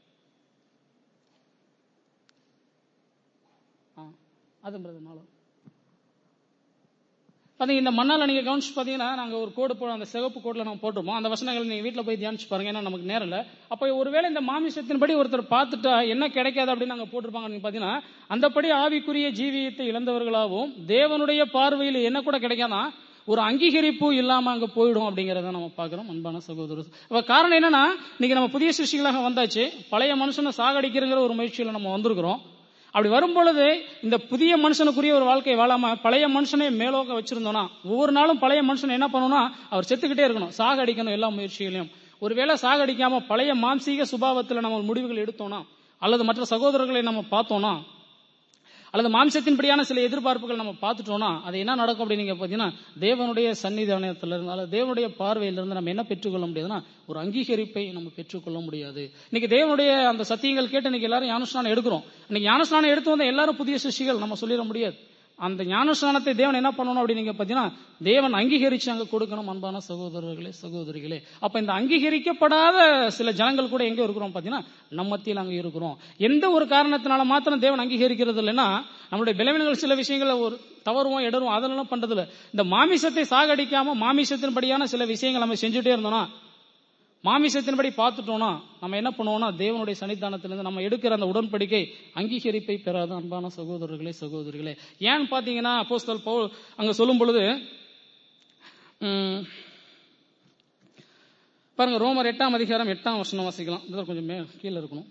ஆ, அது பிரதர் மேல பாத்தீங்க இந்த மண்ணால நீங்க கவனிச்சு பாத்தீங்கன்னா நாங்க ஒரு கோடு போட அந்த சிவப்பு கோட்ல நம்ம போட்டிருப்போம் அந்த வசனங்கள் நீங்க வீட்ல போய் தியானிச்சு பாருங்க ஏன்னா நமக்கு நேரம் இல்ல அப்ப ஒருவேளை இந்த மாமிசத்தின்படி ஒருத்தர் பார்த்துட்டா என்ன கிடைக்காது அப்படின்னு நாங்க போட்டிருப்பாங்க நீங்க பாத்தீங்கன்னா அந்தபடி ஆவிக்குரிய ஜீவியத்தை இழந்தவர்களாகவும் தேவனுடைய பார்வையில் என்ன கூட கிடைக்காதா ஒரு அங்கீகரிப்பு இல்லாம அங்க போயிடும் அப்படிங்கறத நம்ம பாக்குறோம் அன்பான சகோதரர் அப்ப காரணம் என்னன்னா இன்னைக்கு நம்ம புதிய சிருஷ்டிகளாக வந்தாச்சு பழைய மனுஷனை சாகடிக்கிறங்கிற ஒரு முயற்சியில நம்ம வந்திருக்கிறோம் அப்படி வரும்பொழுது இந்த புதிய மனுஷனுக்குரிய ஒரு வாழ்க்கை வாழாம பழைய மனுஷனை மேலோக்க வச்சிருந்தோம்னா ஒவ்வொரு நாளும் பழைய மனுஷன் என்ன பண்ணணும்னா அவர் செத்துக்கிட்டே இருக்கணும் சாகடிக்கணும் எல்லா முயற்சிகளையும் ஒருவேளை சாகடிக்காம பழைய மாம்சீக சுபாவத்துல நம்ம முடிவுகள் எடுத்தோம்னா அல்லது மற்ற சகோதரர்களை நம்ம பார்த்தோம்னா அல்லது மாம்சத்தின்படியான சில எதிர்பார்ப்புகள் நம்ம பார்த்துட்டோம்னா அது என்ன நடக்கும் அப்படின்னு நீங்க பாத்தீங்கன்னா தேவனுடைய சன்னிதானத்துல இருந்து அல்லது தேவனுடைய பார்வையிலிருந்து நம்ம என்ன பெற்றுக்கொள்ள முடியாதுன்னா ஒரு அங்கீகரிப்பை நம்ம பெற்றுக்கொள்ள முடியாது இன்னைக்கு தேவனுடைய அந்த சத்தியங்கள் கேட்டு இன்னைக்கு எல்லாரும் ஞானஸ்நானம் எடுக்கிறோம் இன்னைக்கு ஞானஸ்நானம் எடுத்து வந்த எல்லாரும் புதிய சிருஷ்டிகள் நம்ம சொல்லிட முடியாது அந்த ஞானஸ்நானத்தை தேவன் என்ன பண்ணணும் அப்படின்னு நீங்க பாத்தீங்கன்னா தேவன் அங்கீகரிச்சு அங்க கொடுக்கணும் அன்பான சகோதரர்களே சகோதரிகளே அப்ப இந்த அங்கீகரிக்கப்படாத சில ஜனங்கள் கூட எங்க இருக்கிறோம் பாத்தீங்கன்னா நம்ம மத்தியில் அங்க இருக்கிறோம் எந்த ஒரு காரணத்தினால மாத்திரம் தேவன் அங்கீகரிக்கிறது இல்லைன்னா நம்மளுடைய பலவீனங்கள் சில விஷயங்களை ஒரு தவறுவோம் இடரும் அதெல்லாம் பண்றது இல்ல இந்த மாமிசத்தை சாகடிக்காம மாமிசத்தின்படியான சில விஷயங்கள் நம்ம செஞ்சுட்டே இருந்தோம்னா மாமிசத்தின்படி பார்த்துட்டோம்னா நம்ம என்ன பண்ணுவோம்னா தேவனுடைய சன்னிதானத்திலிருந்து நம்ம எடுக்கிற அந்த உடன்படிக்கை அங்கீகரிப்பை பெறாத அன்பான சகோதரர்களே சகோதரிகளே ஏன்னு பாத்தீங்கன்னா அப்போஸ்தல் பவுல் அங்க சொல்லும் பொழுது ம், பாருங்க ரோமர் எட்டாம் அதிகாரம் எட்டாம் வசனம் வாசிக்கலாம் இதுல கொஞ்சம் மே கீழே இருக்கணும்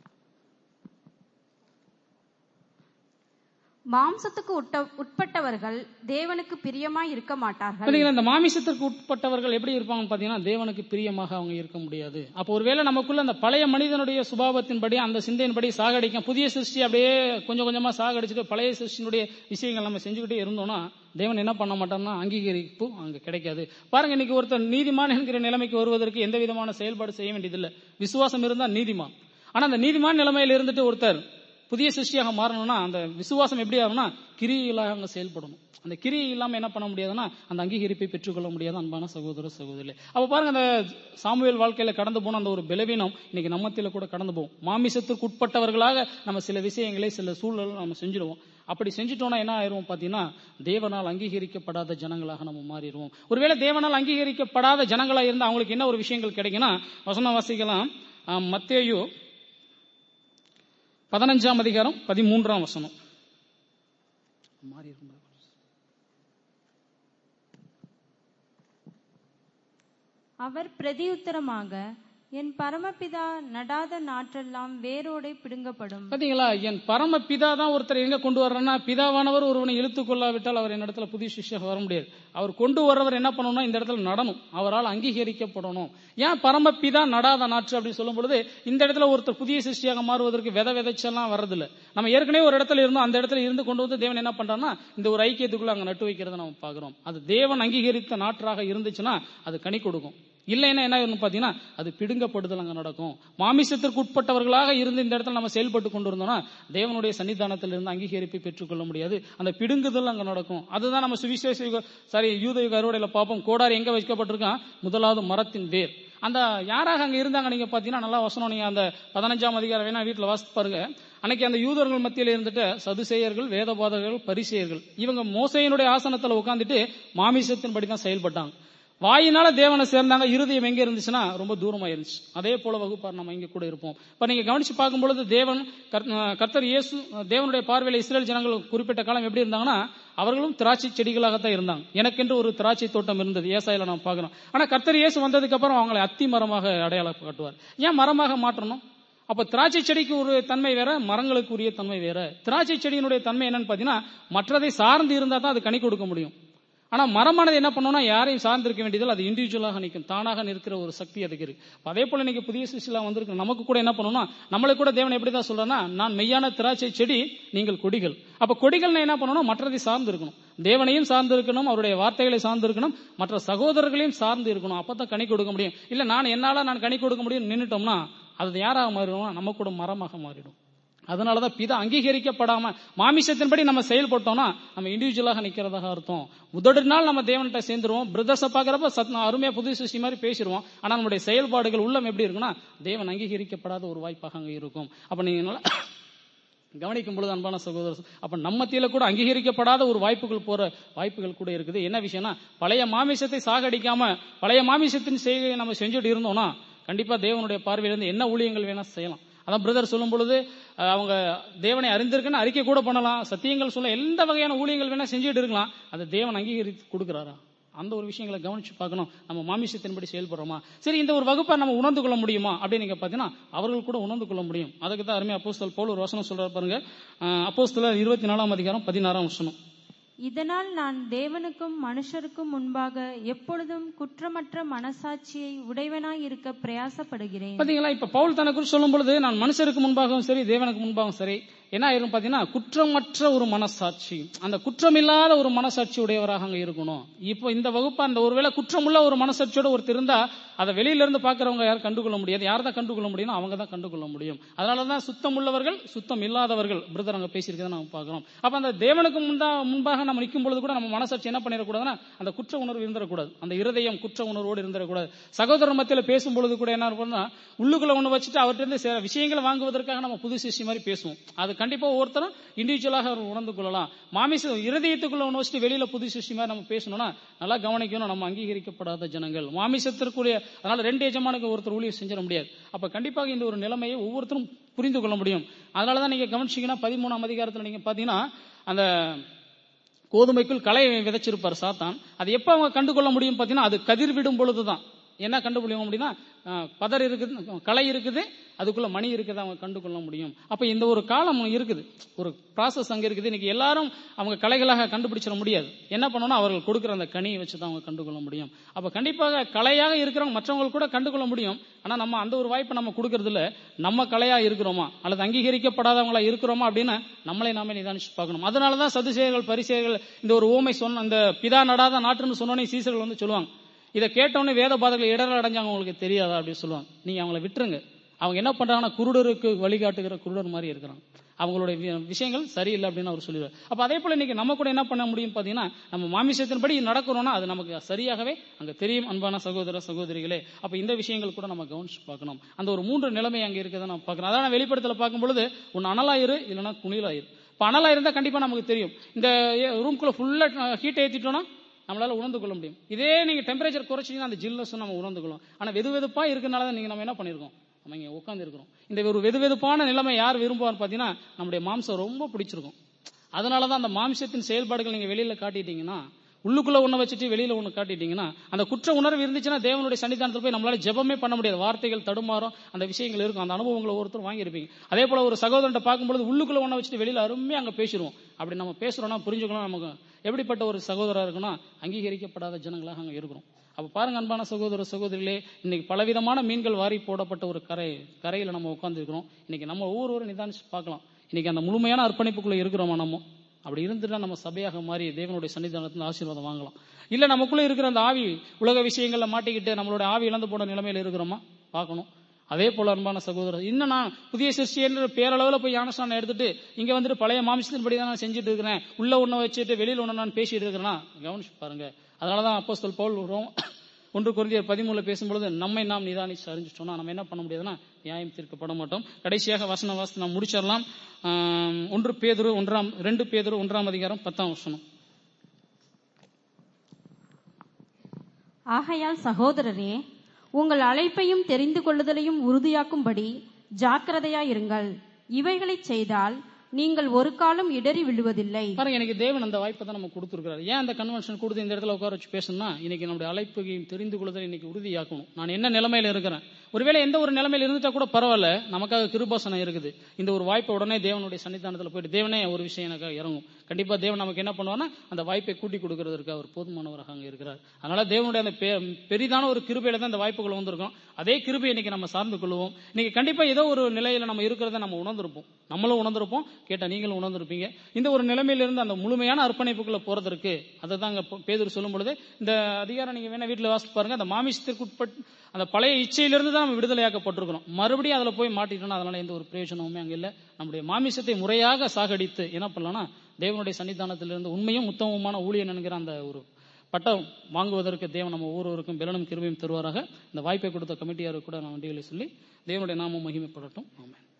மாம்சத்துக்கு உட்ட உட்பட்டவர்கள் தேவனுக்கு பிரியமாய் இருக்க மாட்டார்கள் பாத்தீங்களா, இந்த மாமிசத்திற்கு உட்பட்டவர்கள் எப்படி இருப்பாங்க பாத்தீங்கன்னா தேவனுக்கு பிரியமாக அவங்க இருக்க முடியாது அப்போ ஒருவேளை நமக்குள்ள அந்த பழைய மனிதனுடைய சுபாவத்தின்படி அந்த சிந்தையின்படி சாகடிக்கும் புதிய சிருஷ்டி அப்படியே கொஞ்சம் கொஞ்சமா சாகடிச்சுட்டு பழைய சிருஷ்டியினுடைய விஷயங்கள் நம்ம செஞ்சுக்கிட்டே இருந்தோம்னா தேவன் என்ன பண்ண மாட்டார்னா அங்கீகரிப்பு அங்க கிடைக்காது பாருங்க இன்னைக்கு ஒருத்தர் நீதிமான் என்கிற நிலைமைக்கு வருவதற்கு எந்த விதமான செயல்பாடு செய்ய வேண்டியதில்லை விசுவாசம் இருந்தா நீதிமான் ஆனா அந்த நீதிமான் நிலைமையில இருந்துட்டு ஒருத்தர் புதிய சிருஷ்டியாக மாறணும்னா அந்த விசுவாசம் எப்படி ஆகும்னா கிரியிலாக அங்க செயல்படணும் அந்த கிரி இல்லாம என்ன பண்ண முடியாதுன்னா அந்த அங்கீகரிப்பை பெற்றுக்கொள்ள முடியாது அன்பான சகோதர சகோதரி அப்ப பாருங்க அந்த சாமுவேல் வாழ்க்கையில கடந்து போன அந்த ஒரு பலவீனம் இன்னைக்கு நம்மத்தில கூட கடந்து போகும் மாமிசத்திற்கு உட்பட்டவர்களாக நம்ம சில விஷயங்களை சில சூழல் நம்ம செஞ்சிடுவோம் அப்படி செஞ்சுட்டோம்னா என்ன ஆயிரும் பாத்தீங்கன்னா தேவனால் அங்கீகரிக்கப்படாத ஜனங்களாக நம்ம மாறிடுவோம் ஒருவேளை தேவனால் அங்கீகரிக்கப்படாத ஜனங்களா இருந்தா அவங்களுக்கு என்ன ஒரு விஷயங்கள் கிடைக்குன்னா வசனம் வாசிக்கலாம் ஆஹ், மத்தேயு பதினஞ்சாம் அதிகாரம் பதிமூன்றாம் வசனம் மாறி இருந்தா. அவர் பிரதியுத்தரமாக என் பரமபிதா நடாத நாற்றெல்லாம் வேரோடே பிடுங்கப்படும் பாத்தீங்களா என் பரம பிதா தான் ஒருத்தர் எங்க கொண்டு வர்றேன்னா பிதாவானவர் ஒருவனை இழுத்து கொள்ளாவிட்டால் அவர் என்னிடத்துல புதிய சிஷ்யாக வர முடியாது அவர் கொண்டு வர்றவர் என்ன பண்ணணும்னா இந்த இடத்துல நடணும் அவரால் அங்கீகரிக்கப்படணும் ஏன் பரம பிதா நடாத நாற்று அப்படின்னு சொல்லும் பொழுது இந்த இடத்துல ஒருத்தர் புதிய சிருஷ்டியாக மாறுவதற்கு வித விதைச்செல்லாம் வர்றதில்ல நம்ம ஏற்கனவே ஒரு இடத்துல இருந்தோம் அந்த இடத்துல இருந்து கொண்டு வந்து தேவன் என்ன பண்றாருன்னா இந்த ஒரு ஐக்கியத்துக்குள்ள அங்க நட்டு வைக்கிறத நம்ம பாக்குறோம் அது தேவன் அங்கீகரித்த நாற்றாக இருந்துச்சுன்னா அது கனி கொடுக்கும் இல்லைன்னா என்ன ஆயிரும்னு பாத்தீங்கன்னா அது பிடுங்கப்படுதல் அங்க நடக்கும் மாமிசத்திற்கு உட்பட்டவர்களாக இருந்து இந்த இடத்துல நம்ம செயல்பட்டு கொண்டு இருந்தோம்னா தேவனுடைய சன்னிதானத்தில் இருந்து அங்கீகரிப்பை பெற்றுக்கொள்ள முடியாது அந்த பிடுங்குதல் அங்க நடக்கும் அதுதான் நம்ம சுவிசேஷ யுக சாரி யூத யுக அறுவடையில பார்ப்போம் கோடாரி எங்க வைக்கப்பட்டிருக்கான் முதலாவது மரத்தின் வேர் அந்த யாராக அங்க இருந்தாங்க நீங்க பாத்தீங்கன்னா நல்லா வசனம் நீங்க அந்த பதினஞ்சாம் அதிகாரம் வேணா வீட்டுல வாசித்து பாருங்க அன்னைக்கு அந்த யூதர்கள் மத்தியில இருந்துட்டு சதுசேயர்கள் வேதபாதகர்கள் பரிசேயர்கள் இவங்க மோசையினுடைய ஆசனத்துல உட்கார்ந்துட்டு மாமிசத்தின்படி தான் செயல்பட்டாங்க வாயினால தேவனை சேர்ந்தாங்க இருதயம் எங்க இருந்துச்சுன்னா ரொம்ப தூரமா இருந்துச்சு அதே போல வகுப்பார் நம்ம இங்க கூட இருப்போம் இப்ப நீங்க கவனிச்சு பார்க்கும் பொழுது தேவன் கர்த்- கர்த்தர் இயேசு தேவனுடைய பார்வையில இஸ்ரேல் ஜனங்கள் குறிப்பிட்ட காலம் எப்படி இருந்தாங்கன்னா அவர்களும் திராட்சை செடிகளாகத்தான் இருந்தாங்க எனக்கென்று ஒரு திராட்சை தோட்டம் இருந்தது ஏசாயில நாம் பார்க்கிறோம் ஆனா கர்த்தர் இயேசு வந்ததுக்கு அப்புறம் அவங்களை அத்தி மரமாக அடையாளம் காட்டுவார் ஏன் மரமாக மாற்றணும் அப்ப திராட்சை செடிக்கு ஒரு தன்மை வேற மரங்களுக்கு உரிய தன்மை வேற திராட்சை செடியினுடைய தன்மை என்னன்னு பாத்தீங்கன்னா மற்றதை சார்ந்து இருந்தா தான் அது கனி கொடுக்க முடியும் ஆனா மரமானது என்ன பண்ணணும்னா யாரையும் சார்ந்து இருக்க வேண்டியதில்லை அது இண்டிவிஜுவலாக நிற்கும் தானாக நிற்கிற ஒரு சக்தி அதுக்கு இருக்கு அப்ப அதே போல இன்னைக்கு புதிய சிசிலா வந்திருக்கு நமக்கு கூட என்ன பண்ணணும்னா நம்மளுக்கு கூட தேவன் எப்படி தான் சொல்றேன்னா நான் மெய்யான திராட்சை செடி நீங்கள் கொடிகள் அப்ப கொடிகள்னா என்ன பண்ணணும் மற்றதை சார்ந்து இருக்கணும் தேவனையும் சார்ந்து இருக்கணும் அவருடைய வார்த்தைகளை சார்ந்து இருக்கணும் மற்ற சகோதரர்களையும் சார்ந்து இருக்கணும் அப்பதான் கனி கொடுக்க முடியும் இல்ல நான் என்னால நான் கனி கொடுக்க முடியும் நின்னுட்டோம்னா அது யாராக மாறிடும்னா நம்ம கூட மரமாக மாறிடும் அதனாலதான் பிதா அங்கீகரிக்கப்படாம மாமிசத்தின்படி நம்ம செயல்பட்டோம்னா நம்ம இண்டிவிஜுவலாக நிக்கிறதாக அர்த்தம் முதல் நாள் நம்ம தேவன்கிட்ட சேர்ந்துருவோம் பிரதர்ஸை பாக்குறப்ப சத் அருமையா புது சிருஷ்டி மாதிரி பேசிடுவோம் ஆனா நம்மளுடைய செயல்பாடுகள் உள்ளம் எப்படி இருக்குன்னா தேவன் அங்கீகரிக்கப்படாத ஒரு வாய்ப்பாக அங்க இருக்கும் அப்ப நீங்க நல்லா கவனிக்கும் பொழுது அன்பான சகோதரர் அப்ப நம்ம மத்தியில கூட அங்கீகரிக்கப்படாத ஒரு வாய்ப்புகள் போற வாய்ப்புகள் கூட இருக்குது என்ன விஷயம்னா பழைய மாமிசத்தை சாகடிக்காம பழைய மாமிசத்தின் செய்கையை நம்ம செஞ்சுட்டு இருந்தோம்னா கண்டிப்பா தேவனுடைய பார்வையிலிருந்து என்ன ஊழியங்கள் வேணா செய்யலாம் அதான் பிரதர் சொல்லும் பொழுது அஹ், அவங்க தேவனை அறிந்திருக்குன்னு அறிக்கை கூட பண்ணலாம் சத்தியங்கள் சொல்ல எந்த வகையான ஊழியங்கள் வேணா செஞ்சுட்டு இருக்கலாம் அதை தேவன் அங்கீகரித்து கொடுக்குறாரா அந்த ஒரு விஷயங்களை கவனிச்சு பார்க்கணும் நம்ம மாமிசத்தின்படி செயல்படுறோமா சரி இந்த ஒரு வகுப்பை நம்ம உணர்ந்து கொள்ள முடியுமா அப்படின்னு நீங்க பாத்தீங்கன்னா அவர்கள் கூட உணர்ந்து கொள்ள முடியும் அதுக்கு தான் அருமையா அப்போஸ்தல் போல ஒரு வசனம் சொல்றாரு பாருங்க அப்போஸ்தலர் இருபத்தி நாலாம் அதிகாரம் பதினாறாம் வசனம் இதனால் நான் தேவனுக்கும் மனுஷருக்கும் முன்பாக எப்பொழுதும் குற்றமற்ற மனசாட்சியை உடையவனாய் இருக்க பிரயாசப்படுகிறேன் பாத்தீங்களா இப்ப பவுல் தன்னை குறித்து சொல்லும் பொழுது நான் மனுஷருக்கு முன்பாகவும் சரி தேவனுக்கு முன்பாகவும் சரி என்ன ஆயிரும் பாத்தீங்கன்னா குற்றமற்ற ஒரு மனசாட்சி அந்த குற்றமில்லாத ஒரு மனசாட்சி உடையவராக அங்க இருக்கணும் இப்போ இந்த வகுப்பு அந்த ஒருவேளை குற்றமுள்ள ஒரு மனசாட்சியோட ஒருத்தர் இருந்தா அதை வெளியில இருந்து பாக்குறவங்க யாரும் கண்டுகொள்ள முடியாது யார் தான் கண்டுகொள்ள முடியும் அவங்க தான் கண்டுகொள்ள முடியும் அதனாலதான் சுத்தம் உள்ளவர்கள் சுத்தம் இல்லாதவர்கள் பிரதர் அங்க பேசியிருக்கதை நம்ம பார்க்கிறோம் அப்ப அந்த தேவனுக்கு முன்பா முன்பாக நம்ம நிற்கும் பொழுது கூட நம்ம மனசாட்சி என்ன பண்ணிடக்கூடாதுன்னா அந்த குற்ற உணர்வு இருந்துடக்கூடாது அந்த இருதயம் குற்ற உணர்வோடு இருந்துடக்கூடாது சகோதரர் மத்தியில பேசும் பொழுது கூட என்ன இருக்கும்னா உள்ளுக்குள்ள ஒண்ணு வச்சுட்டு அவர்கிட்ட இருந்து சில விஷயங்களை வாங்குவதற்காக நம்ம புது சிஷ்டி மாதிரி பேசுவோம் அது கண்டிப்பா ஒவ்வொருத்தரும் இண்டிவிஜுவலாக அவர் உணர்ந்து கொள்ளலாம் மாமிச இருதயத்துக்குள்ள ஒண்ணு வச்சுட்டு வெளியில புது சிஷ்டி மாதிரி நம்ம பேசணும்னா நல்லா கவனிக்கணும் நம்ம அங்கீகரிக்கப்படாத ஜனங்கள் மாமிசத்திற்குரிய அதனால ரெண்டு எஜமானுக்கு ஒருத்தர் ஊழியர் செஞ்சிட முடியாது அப்ப கண்டிப்பாக இந்த ஒரு நிலைமையை ஒவ்வொருத்தரும் புரிந்து கொள்ள முடியும் அதனாலதான் நீங்க கவனிச்சீங்கன்னா பதிமூணாம் அதிகாரத்துல நீங்க பாத்தீங்கன்னா அந்த கோதுமைக்குள் களை விதைச்சிருப்பார் சாத்தான் அது எப்ப அவங்க கண்டுகொள்ள முடியும் பாத்தீங்கன்னா அது கதிர் விடும் பொழுதுதான் என்ன கண்டுபிடிக்க முடியும்னா அஹ், பதர் இருக்குது களை இருக்குது அதுக்குள்ள மணி இருக்குது அவங்க கண்டுகொள்ள முடியும் அப்ப இந்த ஒரு காலம் இருக்குது ஒரு ப்ராசஸ் அங்க இருக்குது இன்னைக்கு எல்லாரும் அவங்க கலைகளாக கண்டுபிடிச்சிட முடியாது என்ன பண்ணணும் அவர்கள் கொடுக்குற அந்த கனியை வச்சு தான் அவங்க கண்டுகொள்ள முடியும் அப்ப கண்டிப்பாக கலையாக இருக்கிறவங்க மற்றவங்க கூட கண்டுகொள்ள முடியும் ஆனா நம்ம அந்த ஒரு வாய்ப்பை நம்ம கொடுக்கறது இல்ல நம்ம கலையா இருக்கிறோமா அல்லது அங்கீகரிக்கப்படாதவங்களா இருக்கிறோமா அப்படின்னு நம்மளை நாமே நிதானிச்சு பார்க்கணும் அதனாலதான் சதுசேயர்கள் பரிசேயர்கள் இந்த ஒரு ஓமை சொன்ன அந்த பிதா நடாத நாட்டுன்னு சொன்னோன்னே சீசர்கள் வந்து சொல்லுவாங்க இதை கேட்டவுடனே வேத பாதர்கள் இடர்கள் அடைஞ்சாங்க உங்களுக்கு தெரியாதா அப்படின்னு சொல்லுவாங்க நீங்க அவங்கள விட்டுருங்க அவங்க என்ன பண்றாங்கன்னா குருடருக்கு வழிகாட்டுகிற குருடர் மாதிரி இருக்கிறாங்க அவங்களுடைய வி- விஷயங்கள் சரியில்லை அப்படின்னு அவர் சொல்லிடுவார் அப்ப அதே போல இன்னைக்கு நம்ம கூட என்ன பண்ண முடியும் பாத்தீங்கன்னா நம்ம மாமிசத்தின்படி நடக்கிறோம்னா அது நமக்கு சரியாகவே அங்க தெரியும் அன்பான சகோதர சகோதரிகளே அப்ப இந்த விஷயங்கள் கூட நம்ம கவனிச்சு பார்க்கணும் அந்த ஒரு மூன்று நிலைமை அங்க இருக்கிறத நம்ம பார்க்கணும் அதான் வெளிப்படத்துல பார்க்கும் பொழுது ஒன்னு அனலாயிரு இல்லைன்னா குணிலாயிரு இப்ப அனலா இருந்தா கண்டிப்பா நமக்கு தெரியும் இந்த ரூம்குள்ள ஃபுல்லா ஹீட் ஏத்திட்டோம்னா நம்மளால உணர்ந்து கொள்ள முடியும் இதே நீங்க டெம்பரேச்சர் குறைச்சிங்கன்னா அந்த ஜில்னஸ் நம்ம உணர்ந்து கொள்ளும் ஆனா வெது வெதுப்பா இருக்கனால தான் நீங்க நம்ம என்ன பண்ணிருக்கோம் நம்ம இங்க உட்கார்ந்து இருக்கிறோம் இந்த ஒரு வெது வெதுப்பான நிலைமை யார் விரும்புவார் பாத்தீங்கன்னா நம்முடைய மாம்சம் ரொம்ப பிடிச்சிருக்கும் அதனாலதான் அந்த மாம்சத்தின் செயல்பாடுகள் நீங்க வெளியில காட்டிட்டீங்கன்னா உள்ளுக்குள்ள ஒண்ணு வச்சுட்டு வெளியில ஒண்ணு காட்டிட்டீங்கன்னா அந்த குற்ற உணர்வு இருந்துச்சுன்னா தேவனுடைய சன்னிதானத்தில் போய் நம்மளால ஜெபமே பண்ண முடியாது வார்த்தைகள் தடுமாறும் அந்த விஷயங்கள் இருக்கும் அந்த அனுபவங்களை ஒருத்தர் வாங்கியிருப்பீங்க அதே போல ஒரு சகோதரன் பார்க்கும்போது உள்ளுக்குள்ள ஒண்ண வச்சுட்டு வெளியில அருமையா அங்க பேசிடுவோம் அப்படி நம்ம பேசுறோம்னா புரிஞ்சுக்கணும் நமக்கு எப்படிப்பட்ட ஒரு சகோதரா இருக்குன்னா அங்கீகரிக்கப்படாத ஜனங்களாக அங்க இருக்கிறோம் அப்ப பாருங்க அன்பான சகோதர சகோதரிகளே இன்னைக்கு பலவிதமான மீன்கள் வாரி போடப்பட்ட ஒரு கரை கரையில நம்ம உட்கார்ந்து இருக்கிறோம் இன்னைக்கு நம்ம ஒவ்வொருவரும் நிதானிச்சு பார்க்கலாம் இன்னைக்கு அந்த முழுமையான அர்ப்பணிப்புக்குள்ள இருக்கிறோமா நம்ம அப்படி இருந்துட்டா நம்ம சபையாக மாறி தேவனுடைய சன்னிதானத்தில் ஆசீர்வாதம் வாங்கலாம் இல்ல நமக்குள்ள இருக்கிற அந்த ஆவி உலக விஷயங்கள்ல மாட்டிக்கிட்டு நம்மளோட ஆவி இழந்து போன நிலைமையில இருக்கிறோமா பார்க்கணும் அதே போல அன்பான சகோதரர் இன்னும் நான் புதிய சிருஷ்டி என்ற பேரளவுல போய் ஞானஸ்தானம் எடுத்துட்டு இங்க வந்துட்டு பழைய மாமிசத்தின்படி தான் நான் செஞ்சுட்டு இருக்கிறேன் உள்ள ஒண்ண வச்சுட்டு வெளியில ஒண்ணு நான் பேசிட்டு இருக்கிறேன்னா கவனிச்சு பாருங்க அதனாலதான் அப்போஸ்தல் பவுல் வரும் ஒன்று குருந்தியர் பதிமூணுல பேசும்பொழுது நம்மை நாம் நிதானிச்சு அறிஞ்சிட்டோம்னா நம்ம என்ன பண்ண முடியாதுன்னா நியாயம் தீர்க்கப்பட மாட்டோம் கடைசியாக வசன வாசனை நாம் முடிச்சிடலாம் ஆம், ஒன்று பேதுரு ஒன்றாம் ரெண்டு பேதுரு ஒன்றாம் அதிகாரம் பத்தாம் வசனம் ஆகையால் சகோதரரே உங்கள் அழைப்பையும் தெரிந்து கொள்ளுதலையும் உறுதியாக்கும்படி ஜாக்கிரதையாயிருங்கள் இவைகளைச் செய்தால் நீங்கள் ஒரு காலம் இடறி விழுவதில்லை பாருங்க எனக்கு தேவன் அந்த வாய்ப்பை தான் நம்ம கொடுத்துருக்காரு ஏன் அந்த கன்வென்ஷன் கொடுத்து இந்த இடத்துல உட்கார வச்சு பேசணும்னா இன்னைக்கு நம்முடைய அழைப்பையும் தெரிந்து கொள்ளுதல் இன்னைக்கு உறுதியாக்கணும் நான் என்ன நிலைமையில இருக்கிறேன் ஒருவேளை எந்த ஒரு நிலைமையில இருந்துட்டா கூட பரவாயில்ல நமக்காக கிருபாசனம் இருக்குது இந்த ஒரு வாய்ப்பை உடனே தேவனுடைய சன்னிதானத்துல போயிட்டு தேவனே ஒரு விஷயம் எனக்காக இறங்கும் கண்டிப்பா தேவன் நமக்கு என்ன பண்ணுவார்னா அந்த வாய்ப்பை கூட்டி கொடுக்கறதற்கு அவர் போதுமானவராக அங்க இருக்கிறார் அதனால தேவனுடைய அந்த பெ- பெரிதான ஒரு கிருபையில தான் இந்த வாய்ப்புகள் வந்திருக்கும் அதே கிருபை இன்னைக்கு நம்ம சார்ந்து கொள்வோம் இன்னைக்கு கண்டிப்பா ஏதோ ஒரு நிலையில நம்ம இருக்கிறத நம்ம உணர்ந்திருப்போம் நம்மளும் உணர்ந்திருப்போம் கேட்டா நீங்களும் உணர்ந்திருப்பீங்க இந்த ஒரு நிலைமையில இருந்து அந்த முழுமையான அர்ப்பணிப்புக்குள்ள போறதற்கு அதை தாங்க பேதர் சொல்லும் பொழுது இந்த அதிகாரம் நீங்க வேணா வீட்டுல வாசித்து பாருங்க அந்த மாமிசத்திற்கு உட்பட் அந்த பழைய இச்சையிலிருந்து தான் நம்ம விடுதலையாக்கப்பட்டிருக்கிறோம் மறுபடியும் அதுல போய் மாட்டிட்டோம்னா அதனால எந்த ஒரு பிரயோஜனமுமே அங்க இல்ல நம்முடைய மாமிசத்தை முறையாக சாகடித்து என்ன பண்ணலாம்னா தேவனுடைய சன்னிதானத்திலிருந்து உண்மையும் உத்தமமான ஊழியன் என்கிற அந்த ஒரு பட்டம் வாங்குவதற்கு தேவன் நம்ம ஒவ்வொருவருக்கும் பலனும் கிருபையும் தருவாராக இந்த வாய்ப்பை கொடுத்த கமிட்டியாருக்கு கூட நான் வண்டிகளை சொல்லி தேவனுடைய நாமம் மகிமைப்படட்டும் ஆமென்